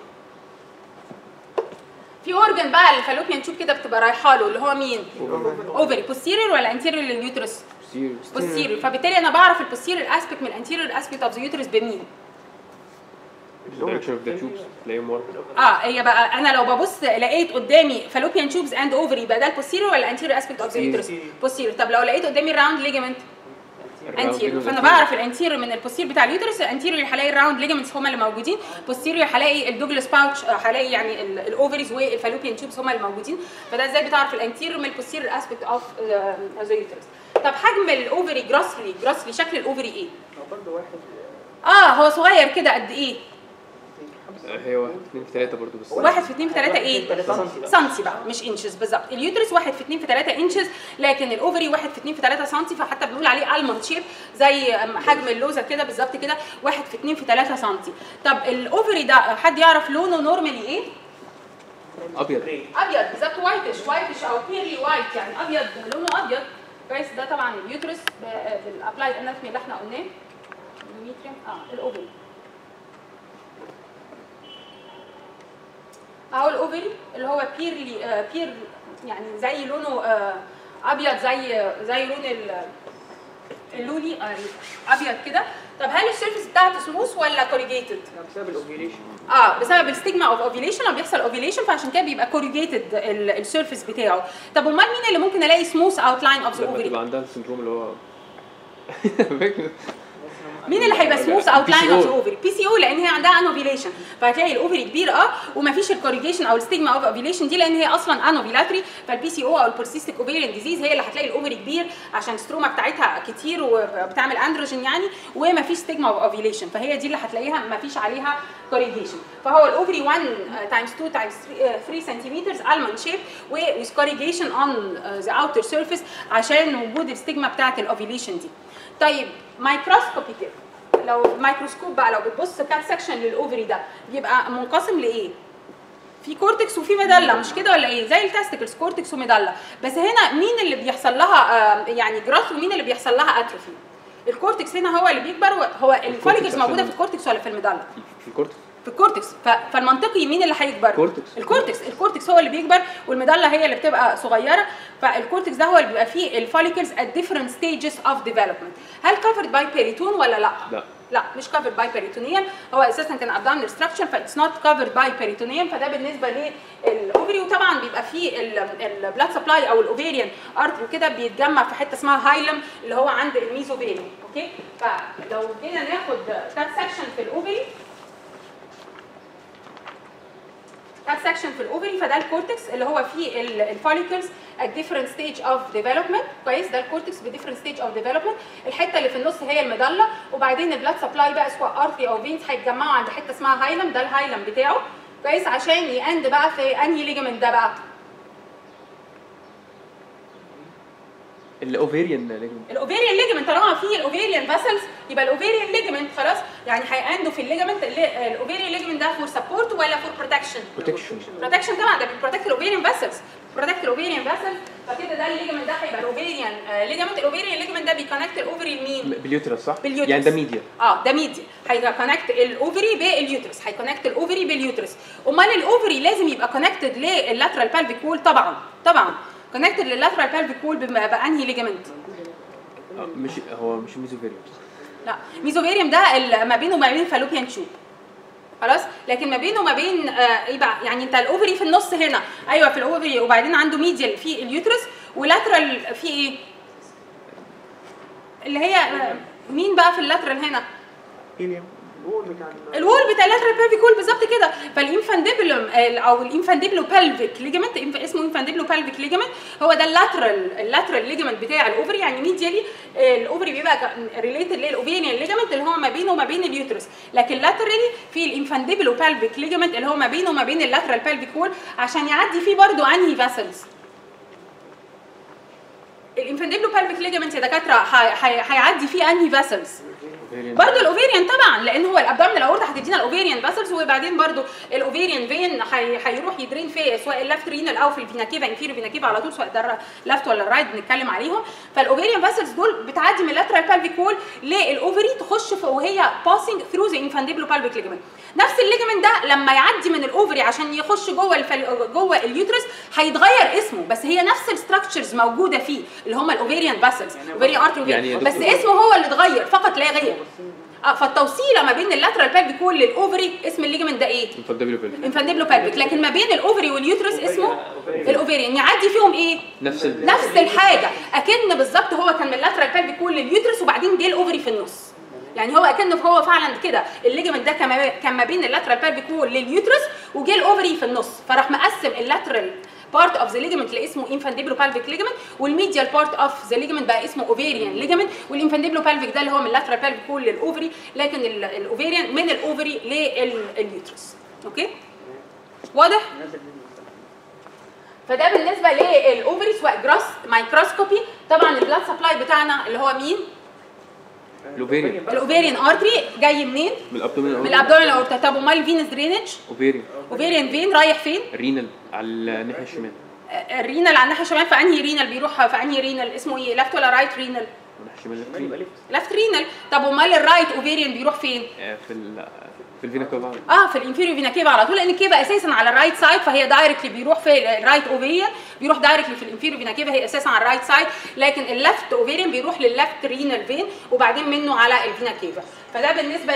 في اورجن بقى الفالوبيان تشوب كده بتبقى رايحه له اللي هو مين اوفري بوستيريور ولا انتيريور لليوترس سيريوس بوستيريور فبالتالي انا بعرف البوستيريور اسبيكت من الانتيريور اسبيكت اوف ذا يوترس بمين structure of the tubes تلاقيهم ورا اه هي بقى انا لو ببص لقيت قدامي فالوبيان تشوبز اند اوفري يبقى ده البوستيريور ولا انتيريور اسبيكت اوف ذا يوترس بوستيريور طب لو لقيت قدامي الراوند ليجمنت انتيريور فانا بعرف الانتيريور من البوستيريور بتاع اليوترس الانتيريور هلاقي الراوند ليجمنتس هما اللي موجودين بوستيريور هلاقي الدوجلاس باوتش هلاقي يعني ال- الاوفريز والفالوبيان تيوبس هما اللي موجودين فده ازاي بتعرف الانتيريور من البوستيريور اسبيكت اوف ذا يوترس طب حجم الاوفري جراسلي جراسلي شكل الاوفري ايه هو برضه واحد اه هو صغير كده قد ايه هي واحد اثنين في ثلاثة برضه بس واحد في اتنين في تلاتة ايه 3 سم بقى سنتي بقى مش انشز بالظبط اليوترس 1 في 2 في 3 انشز لكن الاوفري 1 في 2 في 3 سنتي فحتى بنقول عليه الموند شيب زي حجم اللوزه كده بالظبط كده 1 في 2 في 3 سنتي طب الاوفري ده حد يعرف لونه نورمالي ايه أبيض ابيض بالظبط وايتش وايتش او بيرلي وايت يعني ابيض لونه ابيض كويس ده طبعا اليوترس بالابلايد اناتومي اللي احنا قلناه اليوتريم اه الاوفري اهو الاوفري اللي هو بيرلي آه بير يعني زي لونه آه ابيض زي زي لون ال- اللولي آه ابيض كده طب هل السيرفيس بتاعته سموث ولا كوريجيتد؟ بسبب الاوفيليشن اه بسبب الستيجما اوف اوفيليشن لما بيحصل اوفيليشن فعشان كده بيبقى كوريجيتد السيرفيس بتاعه طب امال مين اللي ممكن الاقي سموث اوت لاين اوف ذا لما تبقى اوفري عندها السندروم اللي هو فاكر؟ مين اللي هيبقى سموث اوت لاين اوف ذا اوفري بي سي او لان هي عندها انوفيليشن فهتلاقي الاوفري كبير اه ومفيش الكوريجيشن او الستيجما اوف اوفيليشن دي لان هي اصلا انوفيلاتري فالبي سي او او البورسيستيك اوفيريان ديزيز هي اللي هتلاقي الاوفري كبير عشان الستروما بتاعتها كتير وبتعمل اندروجين يعني ومفيش ستيجما اوف اوفيليشن فهي دي اللي هتلاقيها مفيش عليها كوريجيشن فهو الاوفري 1 تايمز 2 تايمز 3 سنتيمتر الموند شيب with corrugation on uh, the outer surface عشان وجود الستيجما بتاعت الاوفيليشن دي طيب مايكروسكوبي كده لو مايكروسكوب بقى لو بتبص كات سكشن للاوفري ده بيبقى منقسم لايه؟ في كورتكس وفي ميدالا مش كده ولا ايه؟ زي التستيكلز كورتكس وميدالا بس هنا مين اللي بيحصل لها آه، يعني جراث ومين اللي بيحصل لها اتروفي؟ الكورتكس هنا هو اللي بيكبر هو الفوليكلز موجوده عشان- في الكورتكس ولا في الميدالا؟ في- في الكورت في الكورتكس ف- فالمنطقي مين اللي هيكبر؟ كورتكس. الكورتكس الكورتكس هو اللي بيكبر والميدالا هي اللي بتبقى صغيره فالكورتكس ده هو اللي بيبقى فيه الفوليكلز at different stages of development هل covered by peritoneum ولا لا؟ لا لا مش covered by peritoneum هو اساسا كان abdominal structure فاتس not covered by peritoneum فده بالنسبه للاوفري وطبعا بيبقى فيه البلاد سبلاي او الاوفيريان ارتري كده بيتجمع في حته اسمها هايلم اللي هو عند الميزوفيريوم اوكي فلو جينا ناخد كات سكشن في الاوفري كات سكشن في الاوفري فده الكورتكس اللي هو فيه الفوليكلز at different stage of development كويس ده الكورتكس ب different stage of development الحته اللي في النص هي المضله وبعدين البلاد سبلاي بقى سواء ارتري او فينز هيتجمعوا عند حته اسمها هايلم ده الهايلم بتاعه كويس عشان يأند بقى في انهي ليجمنت ده بقى الاوفيريان ليجمنت الاوفيريان ليجمنت طالما في الاوفيريان فاسلز يبقى الاوفيريان ليجمنت خلاص يعني هيأندوا في الليجمنت الاوفيريان ليجمنت ده فور سبورت ولا فور بروتكشن بروتكشن بروتكشن طبعا ده بيبروتكت الاوفيريان فاسلز بروتكت الاوفيريان فاسلز فكده ده الليجمنت ده هيبقى الاوفيريان ليجمنت الاوفيريان ليجمنت ده بيكونكت الاوفري لمين؟ باليوترس صح؟ باليوترس. يعني ده ميديا اه ده ميديا هيكونكت الاوفري باليوترس هيكونكت الاوفري باليوترس امال الاوفري لازم يبقى كونكتد لللاترال بالفيك وول طبعا طبعا كونكتد لللاترال بالفيك وول بانهي ليجمنت؟ آه، مش هو مش ميزوفيريان لا ميزوفيريوم ده ال- ما بينه وما بين فالوبيان تيوب خلاص لكن ما بينه وما بين آه ايه بقى يعني انت الاوفري في النص هنا ايوه في الاوفري وبعدين عنده ميديال في اليوترس ولاترال في ايه اللي هي آه، مين بقى في اللاترال هنا هيليوم الوول بتاع ال- الوول بتاع اللاترال بيلفيك وول بالظبط كده فالانفانديبلوم او الانفانديبلو بلفيك ليجمنت اسمه انفانديبلو بلفيك ليجمنت هو ده اللاترال اللاترال ليجمنت بتاع الاوفري يعني ميديالي الاوفري بيبقى ريليتد للاوفيريان ليجمنت اللي هو ما بينه وما بين اليوترس لكن لاترالي في الانفانديبلو بلفيك ليجمنت اللي هو ما بينه وما بين اللاترال بلفيك وول عشان يعدي فيه برضو انهي فاسلز الانفانديبلو بلفيك ليجمنت يا دكاتره هي- هي- هيعدي فيه انهي فاسلز برضه الاوفيريان طبعا لان هو الابدومينال اورتا هتدينا الاوفيريان فاسلز وبعدين برضه الاوفيريان فين هي- هيروح يدرين في سواء اللفت رينال او في الفينا كيفا انفيرو فينا كيفا على طول سواء ده لفت ولا الرايت بنتكلم عليهم فالاوفيريان فاسلز دول بتعدي من اللاترال بالفيك وول للاوفري تخش في وهي باسنج ثرو ذا انفانديبلو بالفيك ليجمنت نفس الليجمنت ده لما يعدي من الاوفري عشان يخش جوه الفل... جوه اليوترس هيتغير اسمه بس هي نفس الستراكشرز موجوده فيه اللي هم الاوفيريان فاسلز اوفيريان ارتري يعني يا بس دكتور- اسمه هو اللي اتغير فقط لا غير اه فالتوصيله ما بين اللاترال بالفيك وول للاوفري اسم الليجمنت ده ايه؟ انفانديبلو بيلفيك انفانديبلو بالفيك لكن ما بين الاوفري واليوترس اسمه الاوفيريان يعدي فيهم ايه؟ نفس ال... نفس الحاجه اكن بالظبط هو كان من اللاترال بالفيك وول لليوترس وبعدين جه الاوفري في النص يعني هو اكنه هو فعلا كده الليجمنت ده كان ما- كان ما بين اللاترال بالفيك وول لليوترس وجه الاوفري في النص فراح مقسم اللاترال بارت اوف ذا ليجمنت اللي اسمه انفانديبلو بالفيك ليجمنت والميديال بارت اوف ذا ليجمنت بقى اسمه اوفيريان ليجمنت والانفانديبلو بالفيك ده اللي هو من اللاترال بالفيك وول للاوفري لكن ال- الاوفيريان من الاوفري لليوترس اوكي واضح نازل منه. فده بالنسبه للاوفري سواء جراس مايكروسكوبي طبعا البلاد سبلاي بتاعنا اللي هو مين الأوفيريان. الاوفيريان ارتري جاي منين من الابدومين من الابدومين الاورتا طب امال الفينس درينج اوفيريان اوفيريان فين رايح فين رينال على الناحيه الشمال آه، الرينال على الناحيه الشمال في انهي رينال بيروح في انهي رينال اسمه ايه لفت ولا رايت رينال الناحيه الشمال شمال يبقى لفت ليفت لفت رينال طب امال الرايت اوفيريان بيروح فين آه، في ال في الفينا كوفا اه في الانفيريو فينا كيفا على طول لان الكيفا اساسا على الرايت سايد فهي دايركتلي بيروح في الرايت اوفيريان بيروح دايركتلي في الانفيريو فينا كيفا هي اساسا على الرايت سايد لكن اللفت اوفيريان بيروح لللفت رينال فين وبعدين منه على الفينا كيفا فده بالنسبه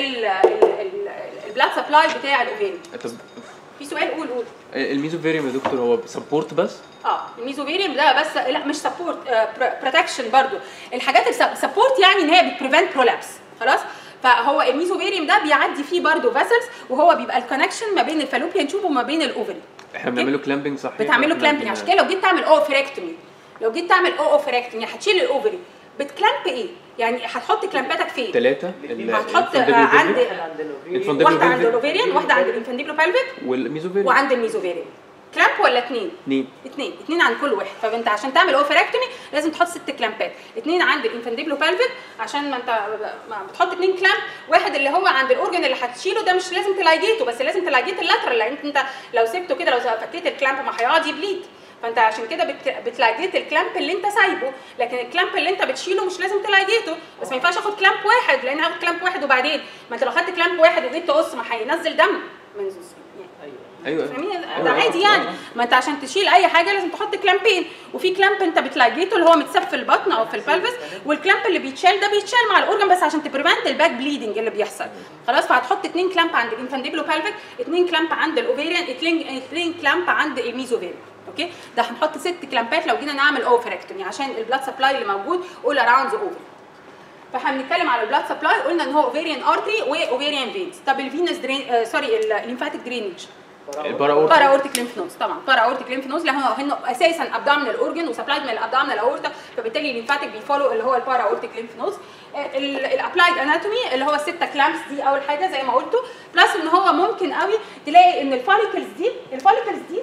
للبلاد سبلاي بتاع الاوفيريان طب في سؤال قول قول آه، الميزوفيريوم يا دكتور هو سبورت بس اه الميزوفيريوم ده بس لا مش سبورت بروتكشن برضو الحاجات السبورت يعني ان هي بتبريفنت برولابس خلاص فهو الميزوفيريوم ده بيعدي فيه برضو فاسلز وهو بيبقى الكونكشن ما بين الفالوبيان تيوب وما بين الاوفري احنا بنعمله كلامبنج صح بتعمله كلامبنج عشان كده لو جيت تعمل اوفريكتومي لو جيت تعمل اوفريكتومي هتشيل الاوفري بتكلامب ايه؟ يعني هتحط كلامباتك فين؟ ثلاثة هتحط آه، عند واحد عند الاوفيريان الفندق- واحده عند بالفيك. الاوفيريان واحده عند الانفانديبلو بالفيك والميزوفيريوم وعند الميزوفيريان كلامب ولا اتنين؟ اثنين اثنين اثنين عند كل واحد فانت عشان تعمل اوفريكتومي لازم تحط ست كلامبات اثنين عند الانفانديبلو بالفيك عشان ما انت ما بتحط اثنين كلامب واحد اللي هو عند الاورجن اللي هتشيله ده مش لازم تلايجيته بس لازم تلايجيت اللاترال لان انت لو سبته كده لو فكيت الكلامب ما هيقعد يبليد فانت عشان كده بت... بتلاجيت الكلامب اللي انت سايبه لكن الكلامب اللي انت بتشيله مش لازم تلاجيته بس ما ينفعش اخد كلامب واحد لان هاخد كلامب واحد وبعدين ما انت لو خدت كلامب واحد وجيت تقص ما هينزل دم من يعني ايوه فاهمين أيوة. ده عادي يعني ما انت عشان تشيل اي حاجه لازم تحط كلامبين وفي كلامب انت بتلاجيته اللي هو متساب في البطن او في البلفس والكلامب اللي بيتشال ده بيتشال مع الاورجن بس عشان تبريفنت الباك بليدنج اللي بيحصل خلاص فهتحط اتنين كلامب عند الانفانديبلو بالفيك اتنين كلامب عند الاوفيريان اتنين اتنين كلامب عند الميزوفيريان اوكي ده هنحط ست كلامبات لو جينا نعمل اوفركتومي عشان البلاد سبلاي اللي موجود اول اراوند ذا اوفر فاحنا بنتكلم على البلاد سبلاي قلنا ان هو اوفيريان ارتري واوفيريان فينز طب الفينس درين آه سوري الليمفاتيك درينج البارا بارا اورتيك ليمف نودز طبعا بارا اورتيك ليمف نودز لانه هن اساسا ابدومينال اورجن وسبلايد من الابدومينال اورتا فبالتالي الليمفاتيك بيفولو اللي هو البارا اورتيك ليمف نودز الابلايد اناتومي اللي هو السته كلامس دي اول حاجه زي ما قلتوا بلس ان هو ممكن قوي تلاقي ان الفوليكلز دي الفوليكلز دي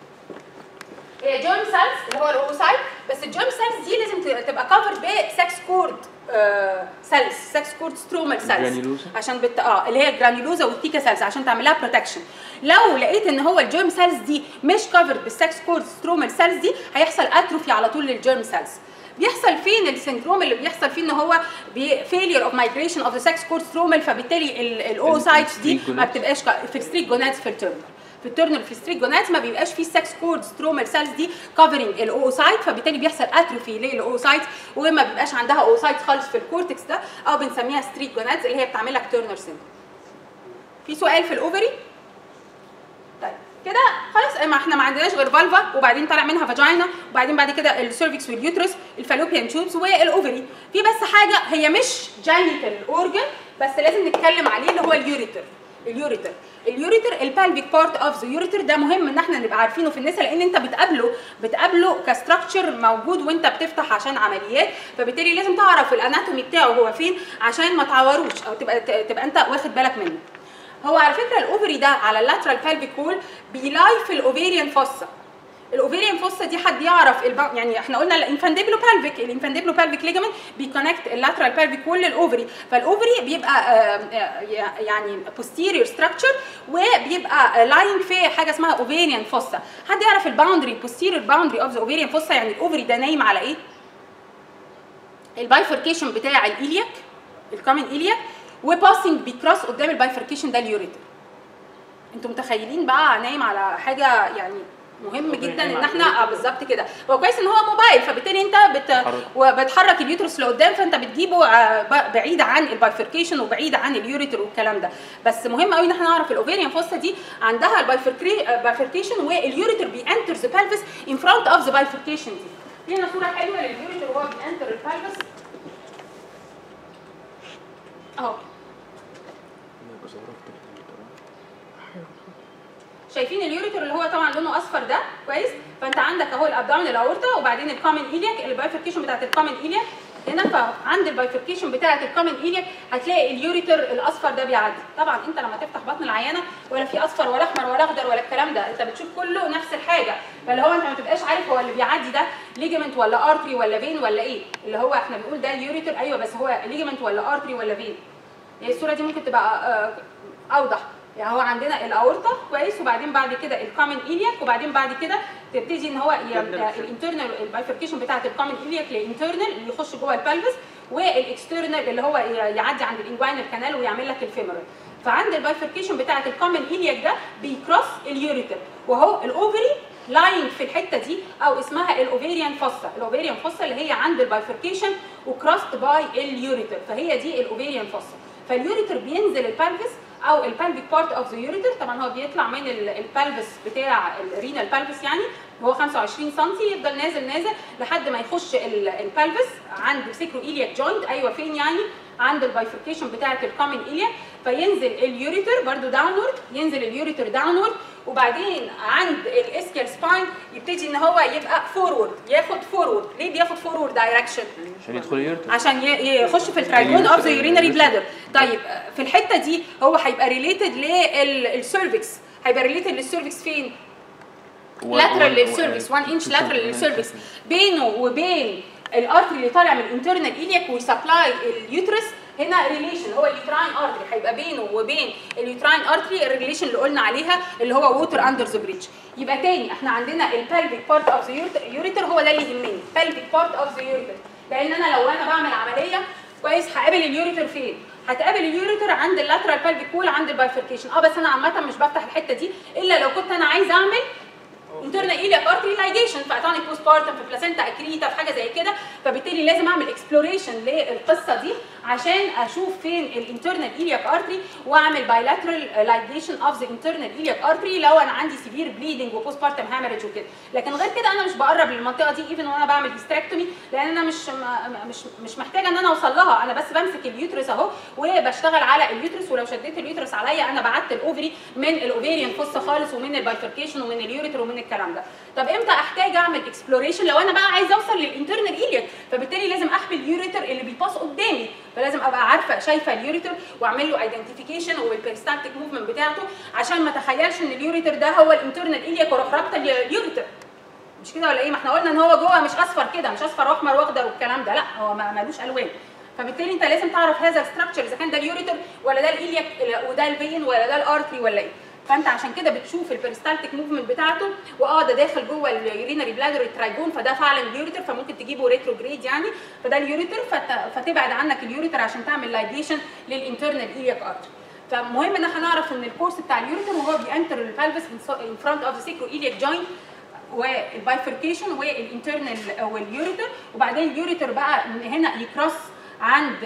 هي جيرم سيلز اللي هو الاوسايت بس الجيرم سيلز دي لازم ت- تبقى كفرد بسكس كورد سيلز سكس كورد سترومال سيلز جرانيولوزا؟ عشان بت... اه اللي هي الجرانيولوزا والتيكا سيلز عشان تعمل لها بروتكشن لو لقيت ان هو الجيرم سيلز دي مش كفرد بالسكس كورد سترومال سيلز دي هيحصل اتروفي على طول للجيرم سيلز بيحصل فين السندروم اللي بيحصل فيه ان هو فيلير اوف مايجريشن اوف ذا سكس كورد سترومال فبالتالي الاوسايتس دي الستريك ما جونادز. بتبقاش ك- في الستريك جونادز في التيرنال في التيرنال في ستريك جونادز ما بيبقاش فيه سكس كورد سترومال سيلز دي كفرنج الاوسايت فبالتالي بيحصل اتروفي للاوسايت وما بيبقاش عندها اوسايت خالص في الكورتكس ده او بنسميها ستريك جونادز اللي هي بتعمل لك تيرنر سيندروم في سؤال في الاوفري طيب كده خلاص ما احنا ما عندناش غير فالفا وبعدين طالع منها فاجينا وبعدين بعد كده السيرفكس واليوترس الفالوبيان تيوبس والاوفري في بس حاجه هي مش جينيتال اورجن بس لازم نتكلم عليه اللي هو اليوريتر اليوريتر اليوريتر البالفيك بارت اوف ذا يوريتر ده مهم ان احنا نبقى عارفينه في النساء لان انت بتقابله بتقابله كستراكشر موجود وانت بتفتح عشان عمليات فبالتالي لازم تعرف الاناتومي بتاعه هو فين عشان ما تعوروش او تبقى تبقى انت واخد بالك منه هو على فكره الاوفري ده على اللاترال بالفيك وول بيلاي في الاوفيريان فوسا الاوفيريان فوسا دي حد يعرف الب... يعني احنا قلنا الانفانديبلو بالفيك الانفانديبلو بالفيك ليجامنت بيكونكت اللاترال بالفيك وول للاوفري فالاوفري بيبقى آه، آه، يعني posterior structure وبيبقى لاين في حاجه اسمها اوفيريان فوسا حد يعرف الباوندري posterior boundary اوف ذا اوفيريان فوسا يعني الاوفري ده نايم على ايه البايفركيشن بتاع الالياك الكومن الياك وباسنج بيكروس قدام البايفركيشن ده اليوريتر انتوا متخيلين بقى نايم على حاجه يعني مهم ربنا جدا ينعم ان عليك. احنا اه بالظبط كده هو كويس ان هو موبايل فبالتالي انت بت... حرك. وبتحرك اليوترس لقدام فانت بتجيبه آه، ب- بعيد عن البايفركيشن وبعيد عن اليوريتر والكلام ده بس مهم قوي ان احنا نعرف الاوفيريان فوسا دي عندها البايفركيشن واليوريتر بينتر ذا pelvis ان فرونت اوف ذا بايفركيشن دي هنا صوره حلوه لليوريتر وهو بينتر البلفس اهو شايفين اليوريتر اللي هو طبعا لونه اصفر ده كويس فانت عندك اهو الابدومين الاورتا وبعدين الكومن ايلياك البايفركيشن بتاعت الكومن ايلياك هنا فعند البايفركيشن بتاعت الكومن ايلياك هتلاقي اليوريتر الاصفر ده بيعدي طبعا انت لما تفتح بطن العيانه ولا في اصفر ولا احمر ولا اخضر ولا الكلام ده انت بتشوف كله نفس الحاجه فاللي هو انت ما تبقاش عارف هو اللي بيعدي ده ليجمنت ولا ارتري ولا فين ولا ايه اللي هو احنا بنقول ده اليوريتر ايوه بس هو ليجمنت ولا ارتري ولا فين هي الصوره دي ممكن تبقى آه، اوضح يعني هو عندنا الاورطه كويس وبعدين بعد كده الكومن ايلياك وبعدين بعد كده تبتدي ان هو الانترنال البايفركيشن بتاعت الكومن ايلياك للانترنال اللي يخش جوه البلفس والاكسترنال اللي هو ي- يعدي عند الانجوينال كانال ويعمل لك الفيمورال فعند البايفركيشن بتاعت الكومن ايلياك ده بيكروس اليوريتر وهو الاوفري لاين في الحته دي او اسمها الاوفيريان فوسا الاوفيريان فوسا اللي هي عند البايفركيشن وكروست باي اليوريتر فهي دي الاوفيريان فوسا فاليوريتر بينزل البلفس او البلفيك بارت اوف ذا يوريتر طبعا هو بيطلع من ال- البلفس بتاع الرينال بلفس يعني هو 25 سم يفضل نازل نازل لحد ما يخش ال- البلفس عند سيكرو ايلياك جوينت ايوه فين يعني عند البايفركيشن بتاعه الكومن ايلياك فينزل اليوريتر برضو داونورد ينزل اليوريتر داونورد وبعدين عند الاسكيال سباين يبتدي ان هو يبقى فورورد ياخد فورورد ليه بياخد فورورد دايركشن عشان يدخل يرتب عشان ي- يخش في الترايجون اوف ذا يورينري بلادر طيب آه، في الحته دي هو هيبقى ريليتد للسيرفكس هيبقى ريليتد للسيرفكس فين لاترال للسيرفكس 1 انش لاترال للسيرفكس بينه وبين الارتري اللي طالع من الانترنال ايلياك ويسبلاي اليوترس هنا ريليشن هو اليوتراين ارتري هيبقى بينه وبين اليوتراين ارتري الريليشن اللي قلنا عليها اللي هو ووتر اندر ذا بريدج يبقى تاني احنا عندنا البلفيك بارت اوف ذا يوريتر هو ده اللي يهمني pelvic بارت اوف ذا يوريتر لان انا لو انا بعمل عمليه كويس هقابل اليوريتر فين هتقابل اليوريتر عند اللاترال pelvic وول عند البايفركيشن اه بس انا عامه مش بفتح الحته دي الا لو كنت انا عايز اعمل انترنال ايلياك ارتري لايجيشن في اتونيك بوست بارتم في بلاسينتا اكريتا في حاجه زي كده فبالتالي لازم اعمل اكسبلوريشن للقصه دي عشان اشوف فين الانترنال ايلياك ارتري واعمل بايلاترال لايجيشن اوف ذا انترنال ايلياك ارتري لو انا عندي سيفير بليدنج وبوست بارتم هامرج وكده لكن غير كده انا مش بقرب للمنطقه دي ايفن وانا بعمل هيستريكتومي لان انا مش م- مش مش محتاجه ان انا اوصل لها انا بس بمسك اليوترس اهو وبشتغل على اليوترس ولو شديت اليوترس عليا انا بعدت الاوفري من الاوفيريان فوسا خالص ومن البايفركيشن ومن اليوريتر ومن الكلام ده طب امتى احتاج اعمل اكسبلوريشن لو انا بقى عايزه اوصل للانترنال ايلياك فبالتالي لازم احمي اليوريتر اللي بيباص قدامي فلازم ابقى عارفه شايفه اليوريتر واعمل له ايدنتيفيكيشن والبيرستالتيك موفمنت بتاعته عشان ما اتخيلش ان اليوريتر ده هو الانترنال ايلياك واروح رابطه اليوريتر مش كده ولا ايه ما احنا قلنا ان هو جوه مش اصفر كده مش اصفر واحمر واخضر والكلام ده لا هو ما مالوش الوان فبالتالي انت لازم تعرف هذا الستراكشر اذا كان ده اليوريتر ولا ده الايلياك وده الفين ولا ده الارتري ولا ايه فانت عشان كده بتشوف البيرستالتيك موفمنت بتاعته واه ده داخل جوه اليورينري بلادر الترايجون فده فعلا اليوريتر فممكن تجيبه ريتروجريد يعني فده اليوريتر فت- فتبعد عنك اليوريتر عشان تعمل لايجيشن للانترنال ايلياك ارتري فمهم ان احنا نعرف ان الكورس بتاع اليوريتر وهو بينتر البلفس ان فرونت اوف ذا سيكرو ايلياك جوينت والبايفركيشن والانترنال واليوريتر وبعدين اليوريتر بقى من هنا يكروس عند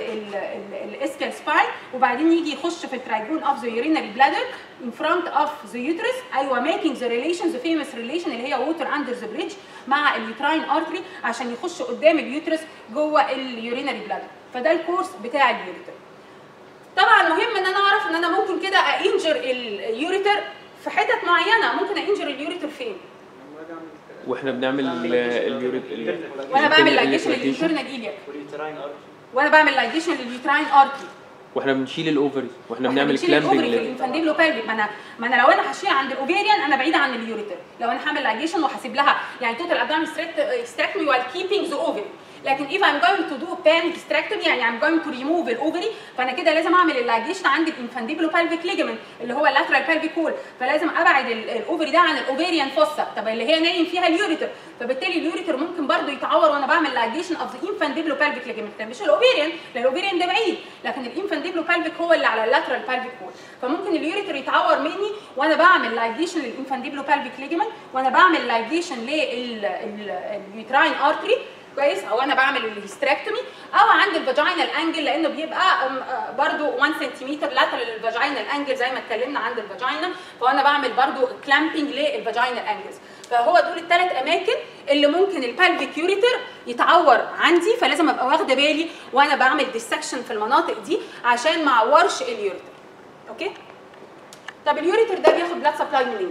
الاسكال سباين وبعدين يجي يخش في الترايجون اوف ذا يورينري بلادر ان فرونت اوف ذا يوترس ايوه ميكينج ذا ريليشن ذا فيمس ريليشن اللي هي ووتر اندر ذا بريدج مع اليوتراين ارتري عشان يخش قدام اليوترس جوه اليورينري بلادر فده الكورس بتاع اليوريتر طبعا مهم ان انا اعرف ان انا ممكن كده انجر اليوريتر في حتت معينه ممكن انجر اليوريتر فين واحنا بنعمل ال- اليوريت ال- وانا بعمل ال- لايجيشن ال- للانترنال ايلياك واليوتراين ارتري وانا بعمل لايجيشن لليوتراين ارتري واحنا بنشيل الاوفري واحنا احنا بنعمل بنشيل الاوفري كلامبنج في الانفانديبلو بالفيك ما انا ما انا لو انا هشيل عند الاوفيريان انا بعيده عن اليوريتر لو انا هعمل لايجيشن وهسيب لها يعني توتال ابدومينال hysterectomy while keeping the ovary لكن if I'm going to do pan hysterectomy يعني I'm going to remove الاوفري فانا كده لازم اعمل اللايجيشن عند الانفانديبلو بالفيك ليجمنت اللي هو اللاترال بالفيك وول فلازم ابعد ال- الاوفري ده عن الاوفيريان فوسا طب اللي هي نايم فيها اليوريتر فبالتالي اليوريتر ممكن برضو يتعور وانا بعمل لايجيشن اوف ذا انفانديبلو بالفيك ليجمنت مش الاوفيريان لان الاوفيريان ده بعيد لكن الانفانديبلو بالفيك هو اللي على اللاترال بالفيك وول فممكن اليوريتر يتعور مني وانا بعمل لايجيشن للانفانديبلو بالفيك ليجمنت وانا بعمل لايجيشن لليوتراين ارتري كويس او انا بعمل الهيستريكتومي او عند الفاجينال انجل لانه بيبقى أم، آه، برضو 1 سنتيمتر لاترال للفاجينال انجل زي ما اتكلمنا عند الفاجينا فانا بعمل برضو كلامبنج للفاجينال انجلز فهو دول الثلاث اماكن اللي ممكن البالفيك يوريتر يتعور عندي فلازم ابقى واخده بالي وانا بعمل ديسكشن في المناطق دي عشان ما اعورش اليوريتر اوكي طب اليوريتر ده بياخد بلاد سبلاي منين؟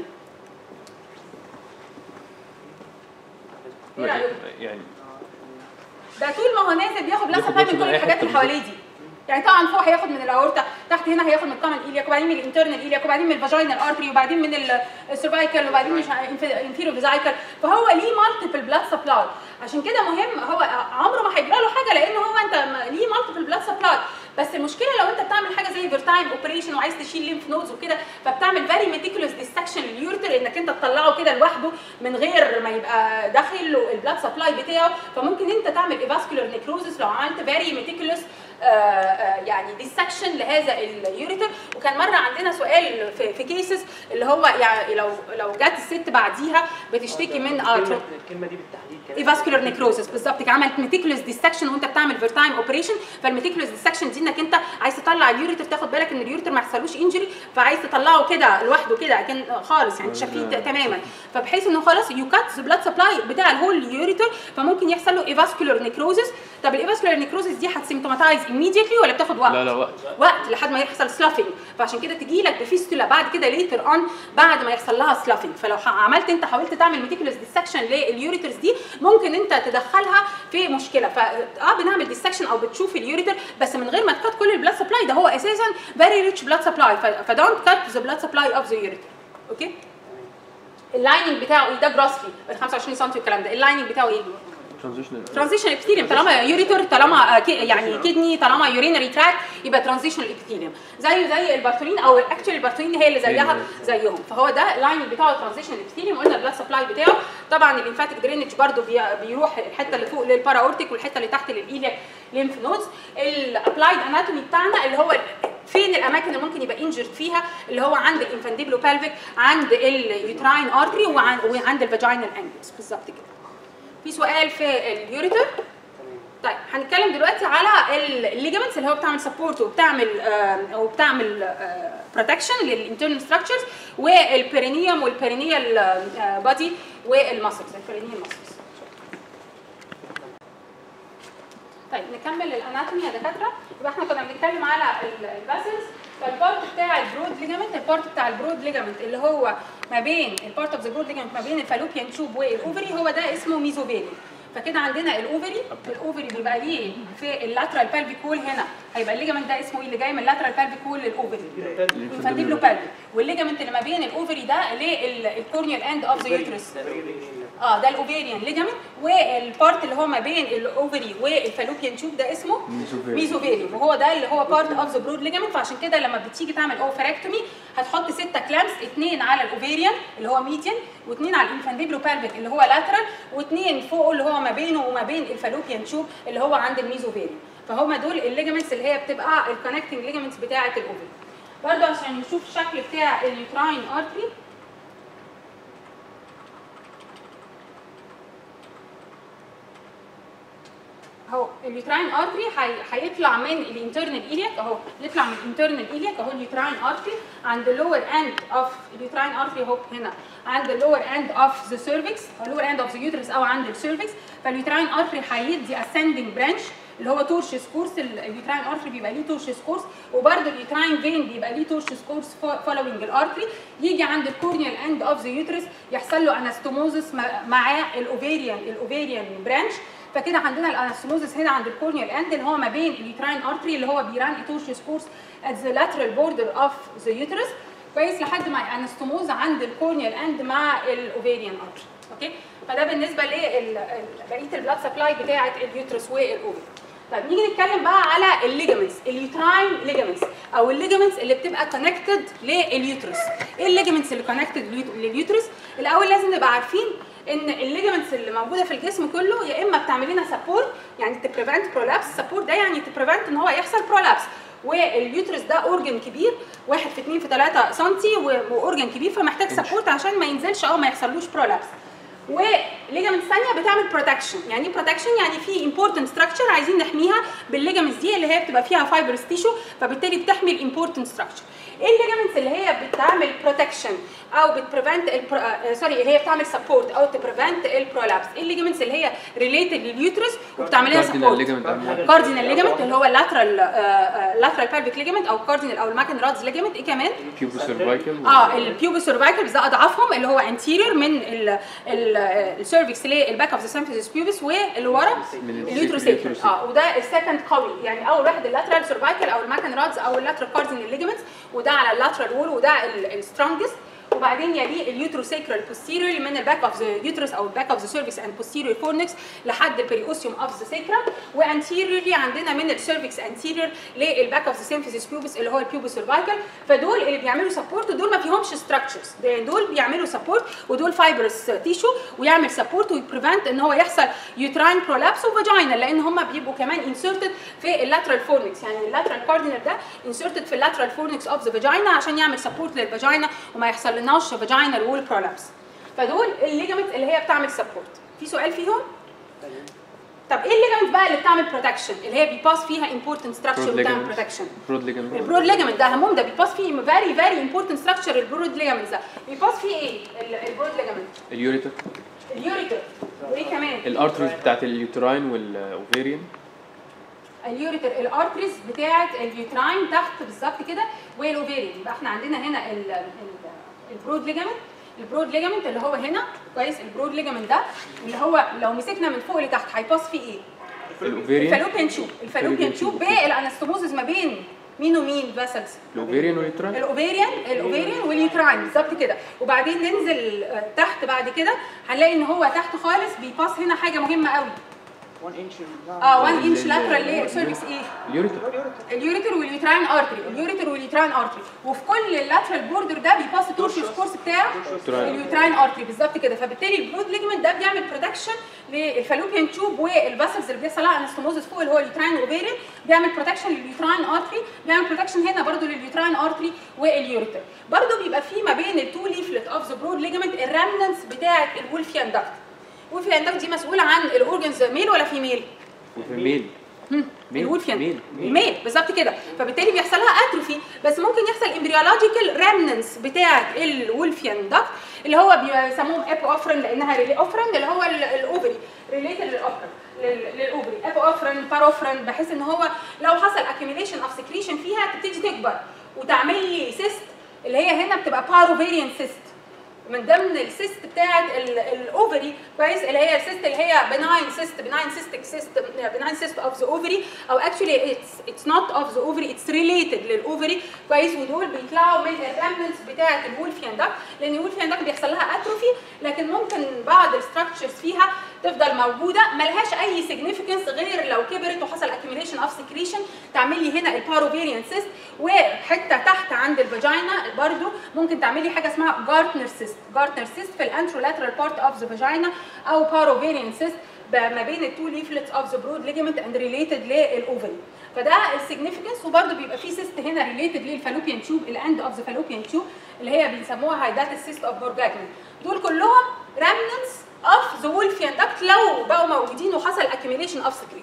ايه رايكم؟ يعني ده طول ما هو نازل بياخد بلاد بياخد سبلاي من بلاد كل من أي الحاجات حتة اللي حواليه دي يعني طبعا فوق هياخد من الاورتا تحت هنا هياخد من الكومن ايلياك وبعدين من الانترنال ايلياك وبعدين من الفاجينال ارتري وبعدين من السيرفايكال وبعدين مش انفيرو فيزايكال فهو ليه مالتيبل بلاد سبلاي عشان كده مهم هو عمره ما هيجرى له حاجه لان هو انت م- ليه مالتيبل بلاد سبلاي بس المشكله لو انت بتعمل حاجه زي فيرتايم اوبريشن وعايز تشيل ليمف نودز وكده فبتعمل فيري ميتيكولوس ديستكشن لليورتر انك انت تطلعه كده لوحده من غير ما يبقى داخل له البلاد سبلاي بتاعه فممكن انت تعمل ايفاسكولار نيكروزس لو عملت فيري ميتيكولوس يعني ديسكشن لهذا اليوريتر وكان مره عندنا سؤال في, في كيسز اللي هو يعني لو لو جت الست بعديها بتشتكي من اه الكلمه الكلمه دي بالتحديد كانت ايفاسكولار نيكروزس بالظبط كده عملت ميتيكولوس ديسكشن وانت بتعمل فيرتايم اوبريشن فالميتيكولوس ديسكشن دي انك انت عايز تطلع اليوريتر تاخد بالك ان اليوريتر ما يحصلوش انجري فعايز تطلعه كده لوحده كده كان خالص يعني شفيت تماما فبحيث انه خلاص يو كات ذا بلاد سبلاي بتاع الهول يوريتر فممكن يحصل له ايفاسكولار نيكروزس طب الايفاسكولار نيكروزس دي هتسيمتوماتايز immediately ولا بتاخد وقت؟ لا لا وقت وقت لحد ما يحصل سلافنج فعشان كده تجي لك بفيستولا بعد كده ليتر اون بعد ما يحصل لها سلافنج فلو ح- عملت انت حاولت تعمل ميتيكولوس ديسكشن لليوريترز دي ممكن انت تدخلها في مشكله ف اه بنعمل ديسكشن او بتشوف اليوريتر بس من غير ما تكات كل البلاد سبلاي ده هو اساسا فيري ريتش بلاد سبلاي فدونت كات ذا بلاد سبلاي اوف ذا يوريتر اوكي اللايننج بتاعه ايه ده جراسلي ال 25 سم والكلام ده اللايننج بتاعه ايه ترانزيشنال ترانزيشن ابيثيليوم طالما يوريتر طالما آه، كي- يعني كدني طالما يورينري تراك يبقى ترانزيشن ابيثيليوم زيه زي البارتولين او اكشولي البارتولين هي اللي زيها زيهم فهو ده اللاين بتاعه ترانزيشن ابيثيليوم قلنا البلاد سبلاي بتاعه طبعا الليمفاتيك درينج برده بيروح الحته اللي فوق للبارا اورتيك والحته اللي تحت للايلياك ليمف نودز الابلايد اناتومي بتاعنا اللي هو فين الاماكن اللي ممكن يبقى انجرد فيها اللي هو عند الانفانديبلو بالفيك عند اليوتراين ارتري وعند وعند الفاجينال انجلز بالظبط كده في سؤال في اليوريتر طيب هنتكلم دلوقتي على الليجمنتس اللي هو بتعمل سبورت وبتعمل آه وبتعمل بروتكشن للانترنال ستراكشرز والبيرينيوم والبيرينيال بادي والماسلز البيرينيال ماسلز طيب نكمل الاناتومي يا دكاتره يبقى احنا كنا بنتكلم على الفاسلز فالبارت بتاع البرود ليجامنت البارت بتاع البرود ليجامنت اللي هو ما بين البارت اوف ذا برود ليجامنت ما بين الفالوبيان تيوب والاوفري هو ده اسمه ميزوفيلي فكده عندنا الاوفري الاوفري بيبقى ليه في اللاترال بالفيك وول هنا هيبقى الليجامنت ده اسمه ايه اللي جاي من اللاترال بالفيك وول للاوفري الفانديبلو بالفيك والليجامنت اللي ما بين الاوفري ده للكورنيال اند اوف ذا يوترس اه ده الاوفيريان ليجامنت والبارت اللي هو ما بين الاوفري والفالوبيان تيوب ده اسمه ميزوفيليوم. ميزوفيليوم وهو ده اللي هو بارت اوف ذا برود ليجامنت فعشان كده لما بتيجي تعمل اوفراكتومي هتحط ستة كلامس اثنين على الاوفيريان اللي هو ميديان واثنين على الانفانديبلو بالفيك اللي هو لاترال واثنين فوق اللي هو ما بينه وما بين الفالوبيان تيوب اللي هو عند الميزوفيليوم فهم دول الليجامنتس اللي هي بتبقى الكونكتنج ليجامنتس بتاعه الاوفري برضه عشان نشوف الشكل بتاع اليوتراين ارتري اهو اليوتراين ارتري هيطلع من الانترنال ايلياك اهو يطلع من الانترنال ايلياك اهو اليوتراين ارتري عند اللور اند اوف اليوتراين ارتري اهو هنا عند اللور اند اوف ذا سيرفكس او اللور اند اوف ذا يوترس او عند السيرفكس فاليوتراين ارتري هيدي اسcending برانش اللي هو تورشس كورس اليوتراين ارتري بيبقى ليه تورشس كورس وبرده اليوتراين فين بيبقى ليه تورشس كورس فولوينج الارتري يجي عند الكورنيال اند اوف ذا يوترس يحصل له انستوموزس مع الاوفيريان الاوفيريان برانش فكده عندنا الانستوموزس هنا عند الكورنيال اند اللي هو ما بين اليوتراين ارتري اللي هو بيران تورشس كورس at the lateral border of the uterus كويس لحد ما الانستوموز عند الكورنيال اند مع الاوفيريان ارتري اوكي فده بالنسبه لبقيه البلاد سبلاي بتاعه اليوترس والاوفري طيب نيجي نتكلم بقى على الليجامنتس اليوتراين ليجامنتس او الليجامنتس اللي بتبقى كونكتد لليوترس ايه الليجامنتس اللي كونكتد لليوترس الاول لازم نبقى عارفين ان الليجامنتس اللي موجوده في الجسم كله يا اما بتعمل لنا سبورت يعني تبريفنت برولابس سبورت ده يعني تبريفنت ان هو يحصل برولابس واليوترس ده اورجن كبير واحد في 2 في 3 سم واورجن كبير فمحتاج سبورت عشان ما ينزلش او ما يحصلوش برولابس وليجامنت ثانيه بتعمل بروتكشن يعني ايه بروتكشن يعني في امبورتنت ستراكشر عايزين نحميها بالليجامنتس دي اللي هي بتبقى فيها فايبرس تيشو فبالتالي بتحمي الامبورتنت ستراكشر ايه الليجامنتس اللي هي بتعمل بروتكشن او بتبريفنت سوري اللي هي بتعمل سبورت او تبريفنت البرولابس ايه الليجامنتس اللي هي ريليتد لليوترس وبتعمل لها كاردينال سبورت ليجمنت أهم. كاردينال ليجامنت اللي هو اللاترال لاترال بيلفيك ليجامنت او كاردينال او الماكن رادز ليجامنت ايه كمان بيوبو سيرفايكل اه البيوبو سيرفايكل ده اضعفهم اللي هو انتيريور من السيرفكس للباك اوف ذا سيمفيسيس بيوبس واللي ورا من اليوتروسيكل اليوتروسيكل. اه وده السكند قوي يعني اول واحد اللاترال سيرفايكل او الماكن رادز او اللاترال كاردينال ليجمنتس وده على اللاترال وول وده السترونجست وبعدين يليه اليوتروسيكرال posterior من الباك اوف ذا يوترس او الباك اوف ذا سيرفكس اند posterior فورنكس لحد البريوسيوم اوف ذا سيكرا وانتيريورلي عندنا من السيرفكس انتيريور للباك اوف ذا سيمفيسيس بيوبس اللي هو البيوبو سيرفايكل فدول اللي بيعملوا سبورت دول ما فيهمش ستراكشرز دول بيعملوا سبورت ودول فايبرس تيشو ويعمل سبورت ويبريفنت ان هو يحصل يوتراين برولابس وفاجينا لان هم بيبقوا كمان انسرتد في اللاترال فورنكس يعني اللاترال كاردينال ده انسرتد في اللاترال فورنكس اوف ذا فاجينا عشان يعمل سبورت للفاجينا وما يحصل لناش فاجينال وول برولابس فدول الليجامنت اللي هي بتعمل سبورت في سؤال فيهم طب ايه الليجامنت بقى اللي بتعمل بروتكشن اللي هي بيباس فيها امبورتنت ستراكشر Broad وبتعمل ligaments. بروتكشن برود ليجمنت البرود ليجامنت ده هموم ده بيباس فيه فيري فيري امبورتنت ستراكشر البرود ليجامنت ده بيباس فيه ايه ال- البرود ليجامنت اليوريتر اليوريتر وايه كمان الارتريز بتاعت اليوتراين والاوفيريان اليوريتر الارتريز بتاعه اليوتراين تحت بالظبط كده والاوفيريان يبقى احنا عندنا هنا ال- ال- البرود ليجامنت البرود ليجامنت اللي هو هنا كويس البرود ليجامنت ده اللي هو لو مسكنا من فوق لتحت هيباص فيه ايه؟ الاوفيريان الفالوبيان تشوب الفالوبيان تشوب بالانستوموزز ما بين مين ومين فاسلز الاوفيريان واليوتراين الاوفيريان الاوفيريان واليوتراين بالظبط كده وبعدين ننزل آه، تحت بعد كده هنلاقي ان هو تحت خالص بيباص هنا حاجه مهمه قوي 1 انش اه 1 انش ال- لاترال ال- للسيرفكس ايه؟ اليوريتر اليوريتر واليوتراين ارتري اليوريتر واليوتراين ارتري وفي كل اللاترال بوردر ده بيباص تورشيوس كورس بتاع اليوتراين. اليوتراين ارتري بالظبط كده فبالتالي البرود ليجمنت ده بيعمل بروتكشن للفالوبيان تيوب والفاسلز اللي بيحصل لها انستوموزس فوق اللي هو اليوتراين اوفيريان بيعمل بروتكشن لليوتراين ارتري بيعمل بروتكشن هنا برضو لليوتراين ارتري واليوريتر برضو بيبقى في ما بين التو ليفلت اوف ذا برود ليجمنت الرامننس بتاعه الولفيان داكت الولفيان داكت دي مسؤوله عن الاورجنز ميل ولا فيميل؟ ميل ميل الولفيان ميل ميل ميل بالظبط كده فبالتالي بيحصل لها اتروفي بس ممكن يحصل امبريولوجيكال ريمننس بتاعه الولفيان داكت اللي هو بيسموهم ابو اوفرن لانها ريلي اوفرن اللي هو ال- الاوفري ريليتد للاوفرن لل- للاوفري ابو اوفرن باروفرن بحيث ان هو لو حصل اكيوميليشن اوف سكريشن فيها تبتدي تكبر وتعمل لي سيست اللي هي هنا بتبقى باروفيريان سيست من ضمن السيست بتاعت الاوفري كويس اللي هي السيست اللي هي بناين سيست بناين سيستك سيست بناين سيست اوف ذا اوفري او اكشولي اتس اتس نوت اوف ذا اوفري اتس ريليتد للاوفري كويس ودول بيطلعوا من الريمنتس بتاعت الولفيان داك لان الولفيان داك بيحصل لها اتروفي لكن ممكن بعض الستراكشرز فيها تفضل موجوده ملهاش اي سيجنيفيكانس غير لو كبرت وحصل اكيوميليشن اوف سكريشن تعمل لي هنا الباروفيريان سيست وحته تحت عند الفاجينا برضو ممكن تعمل لي حاجه اسمها جارتنر سيست جارتنر سيست في الانترولاترال بارت اوف ذا فاجينا او باروفيريان سيست ما بين التو ليفلتس اوف ذا برود ليجمنت اند ريليتد للاوفري فده السيجنيفيكانس وبرده بيبقى في سيست هنا ريليتد للفالوبيان تيوب الاند اوف ذا فالوبيان تيوب اللي هي بيسموها هايدات السيست اوف بورجاجمنت دول كلهم ريمننس اوف ذا وولفيان داكت لو بقوا موجودين وحصل accumulation اوف سكريشن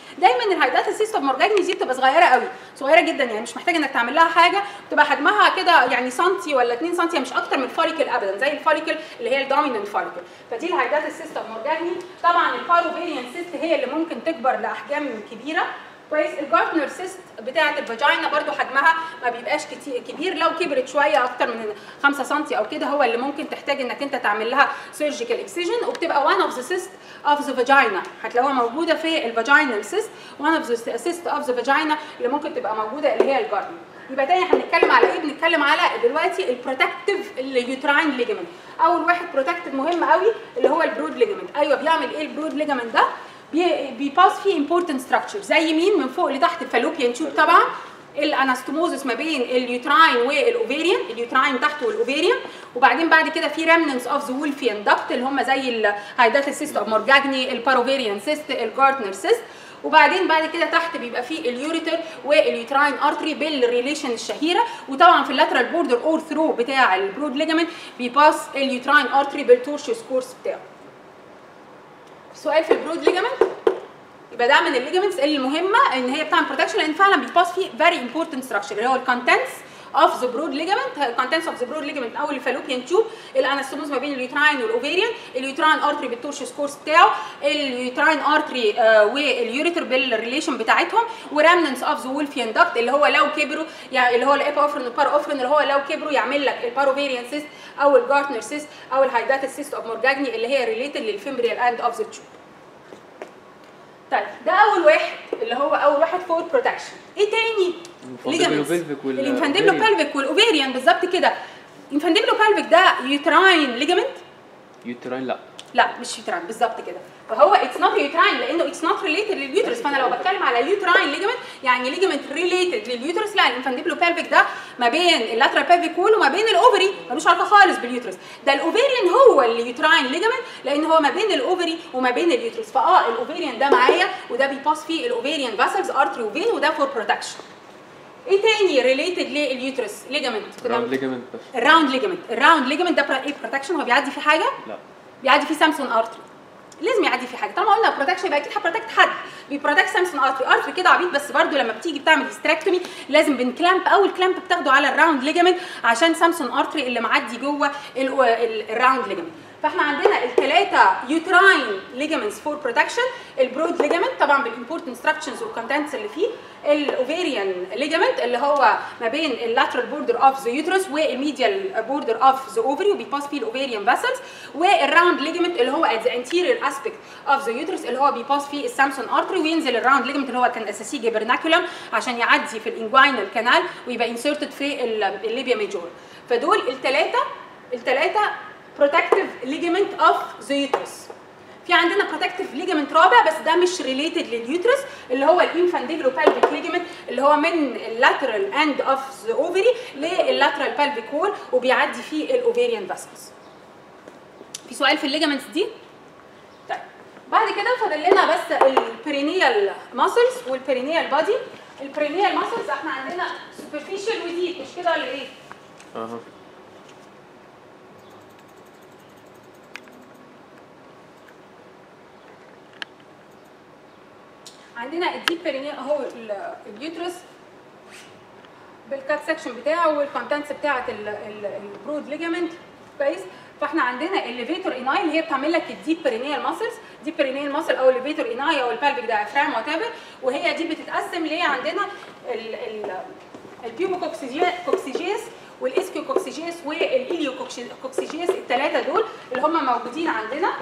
دايما الهايدات سيست اوف مورجاني دي بتبقى صغيره قوي صغيره جدا يعني مش محتاج انك تعمل لها حاجه بتبقى حجمها كده يعني سنتي ولا 2 سنتي مش اكتر من الفوليكل ابدا زي الفوليكل اللي هي الدوميننت فوليكل فدي الهايدات سيست اوف مورجاني طبعا الباروفيريان سيست هي اللي ممكن تكبر لاحجام كبيره كويس الجارتنر سيست بتاعه الفاجينا برضو حجمها ما بيبقاش كتير كبير لو كبرت شويه اكتر من 5 سم او كده هو اللي ممكن تحتاج انك انت تعمل لها سيرجيكال اكسجن وبتبقى one of the cyst of the vagina هتلاقوها موجوده في الفاجينال سيست one of the cyst of the vagina اللي ممكن تبقى موجوده اللي هي الجارتنر يبقى تاني هنتكلم على ايه بنتكلم على دلوقتي البروتكتيف اليوتراين ليجمنت اول واحد بروتكتيف مهم قوي اللي هو البرود ليجمنت ايوه بيعمل ايه البرود ليجمنت ده بي- بيباس فيه امبورتنت ستراكشر زي مين من فوق لتحت الفالوبيان تيوب طبعا الانستوموزس ما بين اليوتراين والاوفيريان اليوتراين تحت والاوفيريان وبعدين بعد كده في ريمننس اوف ذا وولفيان دكت اللي هم زي الهايدات سيست اوف مورجاجني الباروفيريان سيست الجارتنر سيست وبعدين بعد كده تحت بيبقى فيه اليوريتر واليوتراين ارتري بالريليشن الشهيره وطبعا في اللاترال بوردر اور ثرو بتاع البرود ليجامنت بيباس اليوتراين ارتري بالتورشيوس كورس بتاعه سؤال في البرود ليجامنت يبقى ده من الليجامنتس المهمه ان هي بتعمل بروتكشن لان فعلا بيباس فيه فيري امبورتنت ستراكشر اللي هو الكونتنتس اوف ذا برود ليجامنت الكونتنتس اوف ذا برود ليجامنت او الفالوبيان تيوب الانستوموز ما بين اليوتراين والاوفيريان اليوتراين ارتري بالتورشيوس كورس بتاعه اليوتراين ارتري واليوريتر بالريليشن بتاعتهم ورامننس اوف ذا وولفيان داكت اللي هو لو كبروا يعني اللي هو الابا اوفرن والبارا اوفرن اللي هو لو كبروا يعمل لك الباروفيريان سيست او الجارتنر سيست او الهايدات سيست اوف مورجاجني اللي هي ريليتد للفيمبريال اند اوف ذا تيوب طيب ده اول واحد اللي هو اول واحد فور بروتكشن ايه تاني ligaments. الانفانديبلو بالفيك والاوفيريان بالظبط كده الانفانديبلو بالفيك ده يوتراين ليجامنت يوتراين لا لا مش يوتراين بالظبط كده فهو اتس نوت يوتراين لانه اتس نوت ريليتد لليوترس فانا لو بتكلم على يوتراين ليجامنت يعني ليجامنت ريليتد لليوترس لا الانفانديبلو بالفيك ده ما بين اللاترال بالفيك وول وما بين الاوفري ملوش علاقه خالص باليوترس ده الاوفيريان هو اللي يوتراين ليجامنت لان هو ما بين الاوفري وما بين اليوترس فاه الاوفيريان ده معايا وده بيباس فيه الاوفيريان فاسلز ارتري وفين وده فور بروتكشن ايه تاني ريليتد لليوترس ليجامنت راوند ليجامنت بس الراوند ليجامنت الراوند ليجامنت ده ايه بروتكشن هو بيعدي فيه حاجه لا بيعدي فيه سامسون ارتري لازم يعدي فيه حاجه طالما قلنا بروتكشن يبقى اكيد هبروتكت حد بيبروتكت سامسون ارتري ارتري كده عبيط بس برده لما بتيجي بتعمل هيستريكتومي لازم بنكلامب اول كلامب بتاخده على الراوند ليجامنت عشان سامسون ارتري اللي معدي جوه ال- ال- الراوند ليجامنت فاحنا عندنا الثلاثه يوتراين ليجامنتس فور بروتكشن البرود ليجامنت طبعا بالامبورتنت ستراكشرز والكونتنتس اللي فيه الاوفيريان ليجامنت اللي هو ما بين اللاترال بوردر اوف ذا يوترس والميديال بوردر اوف ذا اوفري وبيباس فيه الاوفيريان فاسلز والراوند ليجامنت اللي هو ات ذا انتيريور اسبيكت اوف ذا يوترس اللي هو بيباس فيه السامسون ارتري وينزل الراوند ليجامنت اللي هو كان اساسي جبرناكولم عشان يعدي في الانجوينال كانال ويبقى انسرتد في ال- الليبيا ميجور فدول الثلاثه الثلاثه بروتكتيف ليجامنت اوف ذا يوترس في عندنا بروتكتيف ليجامنت رابع بس ده مش ريليتد لليوترس اللي هو الانفانديبلو بالفيك ليجامنت اللي هو من اللاترال اند اوف ذا اوفري لللاترال بالفيك وول وبيعدي فيه الاوفيريان فاسلز في سؤال في الليجامنتس دي طيب بعد كده فاضل لنا بس البرينيال ماسلز والبرينيال بادي البرينيال ماسلز احنا عندنا سوبرفيشال وديب مش كده ولا ايه؟ اها عندنا الديب بيرينيال اهو ال- اليوترس بالكات سكشن بتاعه والكونتنتس بتاعه البرود ليجامنت كويس فاحنا عندنا الليفيتور اناي اللي هي بتعمل لك الديب بيرينيال ماسلز ديب بيرينيال ماسل او الليفيتور اناي او البالفيك دايفرام وات ايفر وهي دي بتتقسم ليه عندنا ال ال البيوموكوكسيجيس والاسكيوكوكسيجيس والاليوكوكسيجيس الثلاثه دول اللي هم موجودين عندنا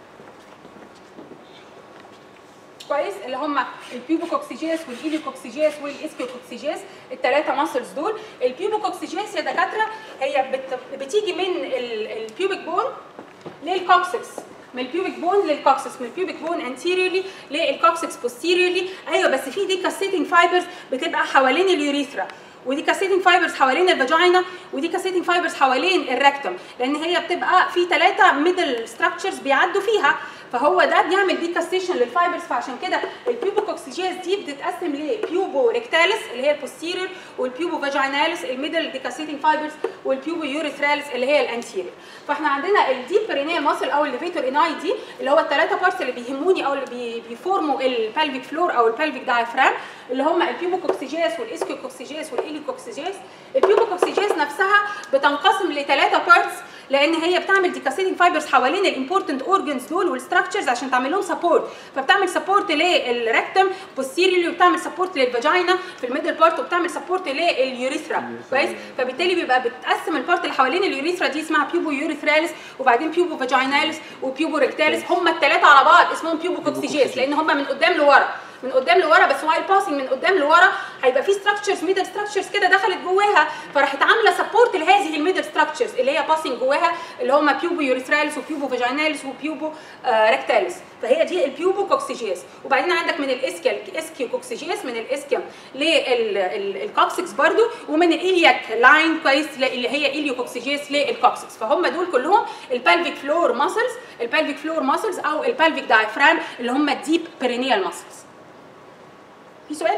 كويس اللي هم البيوبوكوكسيجيس والايليوكوكسيجيس والاسكيوكوكسيجيس الثلاثه ماسلز دول البيوبوكوكسيجيس يا دكاتره هي بت... بتيجي من ال- البيوبيك بون للكوكسكس من البيوبيك بون للكوكسكس من البيوبيك بون انتيريورلي للكوكسكس بوستيريورلي ايوه بس في دي كاسيتنج فايبرز بتبقى حوالين اليوريثرا ودي كاسيتنج فايبرز حوالين الفاجينا ودي كاسيتنج فايبرز حوالين الريكتوم لان هي بتبقى في ثلاثه ميدل ستراكشرز بيعدوا فيها فهو ده بيعمل ديكاستيشن للفايبرز فعشان كده البيوبوكوكسيجياز دي بتتقسم لبيوبو ريكتاليس اللي هي البوستيريور والبيوبو فاجيناليس الميدل ديكاستيتنج فايبرز والبيوبو يوريثراليس اللي هي الانتيريور فاحنا عندنا الديب برينيال ماسل او الليفيتور اناي دي اللي هو الثلاثه بارتس اللي بيهموني او اللي بي- بيفورموا البلفيك فلور او البلفيك دايفرام اللي هم البيوبوكوكسيجياس والاسكيوكوكسيجياس والإيليكوكسيجياس البيوبوكوكسيجياس نفسها بتنقسم لثلاثه بارتس لان هي بتعمل ديكاسيتنج فايبرز حوالين الامبورتنت اورجنز دول والستراكشرز عشان تعمل لهم سبورت فبتعمل سبورت للريكتم بوستيريوري وبتعمل سبورت للفاجينا في الميدل بارت وبتعمل سبورت لليوريثرا كويس فبالتالي بيبقى بتقسم البارت اللي حوالين اليوريثرا دي اسمها بيوبو يوريثراليس وبعدين بيوبو فاجيناليس وبيوبو ريكتاليس هم الثلاثه على بعض اسمهم بيوبو كوكسيجيس لان هم من قدام لورا من قدام لورا بس وايل باسنج من قدام لورا هيبقى في ستراكشرز ميدل ستراكشرز كده دخلت جواها فراحت عامله سبورت لهذه الميدل ستراكشرز اللي هي باسنج جواها اللي هم بيوبو يوريثراليس وبيوبو فاجيناليس وبيوبو آه ريكتاليس فهي دي البيوبو كوكسيجيس وبعدين عندك من الاسكيال اسكيو كوكسيجيس من الاسكيوم للكوكسكس برضو ومن الالياك لاين كويس اللي هي اليو كوكسيجيس للكوكسكس فهم دول كلهم البلفيك فلور ماسلز البلفيك فلور ماسلز او البلفيك دايفرام اللي هم الديب بيرينيال ماسلز في سؤال؟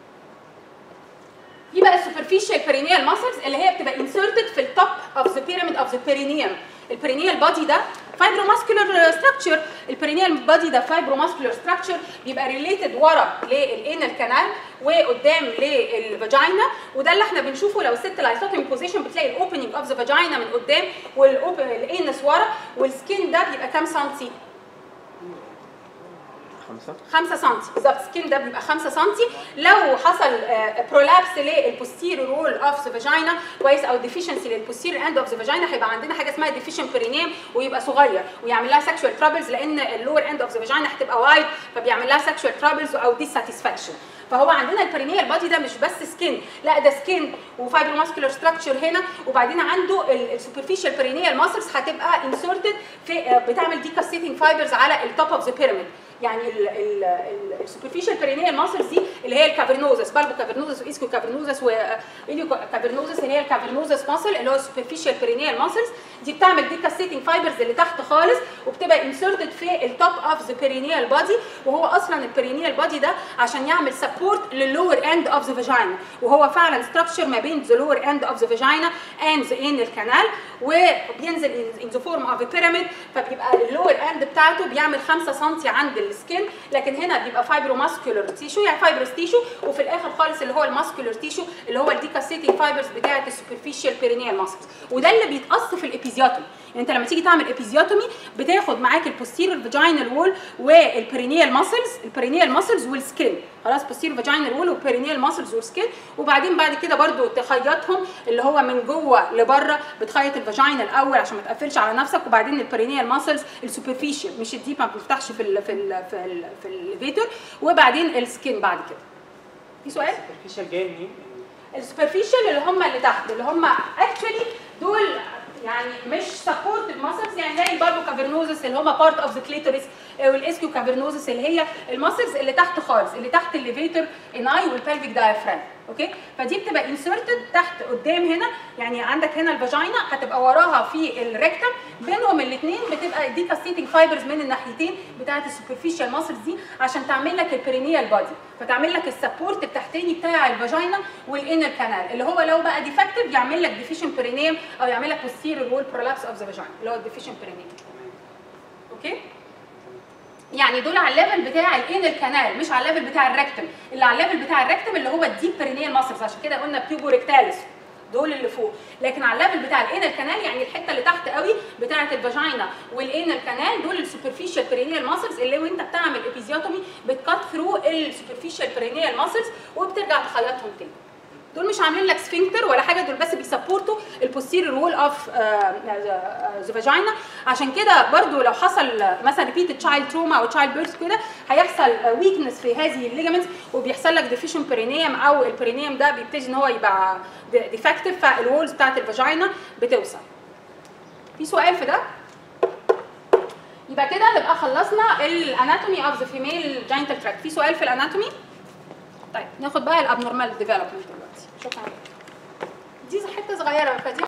في بقى السوبرفيشال بيرينيال ماسلز اللي هي بتبقى انسرتد في التوب اوف ذا بيراميد اوف ذا بيرينيوم البيرينيال بادي ده فايبروماسكولار ستراكشر البيرينيال بادي ده فايبروماسكولار ستراكشر بيبقى ريليتد ورا للانال كانال وقدام للفاجينا وده اللي احنا بنشوفه لو الست لايسوتومي بوزيشن بتلاقي الاوبننج اوف ذا فاجينا من قدام والانس ورا والسكين ده بيبقى كام سنتي 5 5 سم بالظبط السكين ده بيبقى 5 سم لو حصل برولابس للبوستيريور وول اوف ذا فاجينا كويس او ديفيشنسي للبوستيريور اند اوف ذا فاجينا هيبقى عندنا حاجه اسمها ديفيشن بيرينيم ويبقى صغير ويعمل لها سكشوال ترابلز لان اللور اند اوف ذا فاجينا هتبقى وايد فبيعمل لها سكشوال ترابلز او ديساتيسفاكشن فهو عندنا البرينيال بادي ده مش بس سكين لا ده سكين وفايبروماسكولار ستراكشر هنا وبعدين عنده السوبرفيشال برينيال ماسلز هتبقى انسرتد في بتعمل ديكاستيتنج فايبرز على التوب اوف ذا بيراميد يعني السوبرفيشال برينيال ماسلز دي اللي هي الكافرنوزس بالبو كافرنوزس واسكو كافرنوزس واليو كافرنوزس اللي هي الكافرنوزس ماسل اللي هو السوبرفيشال برينيال ماسلز دي بتعمل ديكاستيتنج فايبرز اللي تحت خالص وبتبقى انسرتد في التوب اوف ذا برينيال بادي وهو اصلا البرينيال بادي ده عشان يعمل سبورت للور اند اوف ذا فاجينا وهو فعلا ستراكشر ما بين ذا لور اند اوف ذا فاجينا اند ذا انال كانال وبينزل ان ذا فورم اوف بيراميد فبيبقى اللور اند بتاعته بيعمل 5 سم عند السكين لكن هنا بيبقى فايبروماسكولار تيشو يعني فايبروس تيشو وفي الاخر خالص اللي هو الماسكولار تيشو اللي هو الديكاسيتنج فايبرز بتاعه السوبرفيشال بيرينيال ماسلز وده اللي بيتقص في الابيزيوتومي يعني انت لما تيجي تعمل ابيزيوتومي بتاخد معاك البوستيريور فاجينال وول والبيرينيال ماسلز البيرينيال ماسلز والسكين خلاص بوستيريور فاجينال وول والبيرينيال ماسلز والسكين وبعدين بعد كده برده تخيطهم اللي هو من جوه لبره بتخيط الفاجينا الاول عشان ما تقفلش على نفسك وبعدين البيرينيال ماسلز السوبرفيشال مش الديب ما بتفتحش في ال في ال في ال في الليفيتور وبعدين السكين بعد كده في سؤال السوبرفيشال جاي منين؟ السوبرفيشال اللي هم اللي تحت اللي هم اكشولي دول يعني مش سبورتد ماسلز يعني زي الباربو كافرنوزس اللي هم بارت اوف ذا كليتوريس والاسكيو كافرنوزس اللي هي الماسلز اللي تحت خالص اللي تحت الليفيتور اناي والبلفيك دايفرام اوكي فدي بتبقى انسرتد تحت قدام هنا يعني عندك هنا الفاجينا هتبقى وراها في الريكتم بينهم الاثنين بتبقى دي كاستيتنج فايبرز من الناحيتين بتاعه السوبرفيشال ماسلز دي عشان تعمل لك البرينيال بادي فتعمل لك السبورت التحتاني بتاع الفاجينا والانر كانال اللي هو لو بقى ديفكتيف يعمل لك ديفيشن برينيم او يعمل لك posterior وول برولابس اوف ذا فاجينا اللي هو الديفيشن برينيم اوكي يعني دول على الليفل بتاع الانر كانال مش على الليفل بتاع الريكتم اللي على الليفل بتاع الريكتم اللي هو الديب برينيال ماسلز عشان كده قلنا بيوبو ريكتاليس دول اللي فوق لكن على الليفل بتاع الانر كانال يعني الحته اللي تحت قوي بتاعه الفاجينا والانر كانال دول السوبرفيشال برينيال ماسلز اللي وانت بتعمل ابيزيوتومي بتكات ثرو السوبرفيشال برينيال ماسلز وبترجع تخيطهم تاني دول مش عاملين لك سفنكتر ولا حاجه دول بس بيسبورتوا البوستيريور وول اوف ذا فاجينا عشان كده برضو لو حصل مثلا ريبيتد تشايلد تروما او تشايلد بيرث كده هيحصل ويكنس في هذه الليجمنتس وبيحصل لك ديفيشن برينيوم او البرينيوم ده بيبتدي ان هو يبقى ديفكتيف فالوولز بتاعت الفاجينا بتوسع في سؤال في ده يبقى كده نبقى خلصنا الاناتومي اوف ذا فيميل جاينتال تراكت في سؤال في الاناتومي طيب ناخد بقى الابنورمال ديفلوبمنت دلوقتي شكرا دي حته صغيره فدي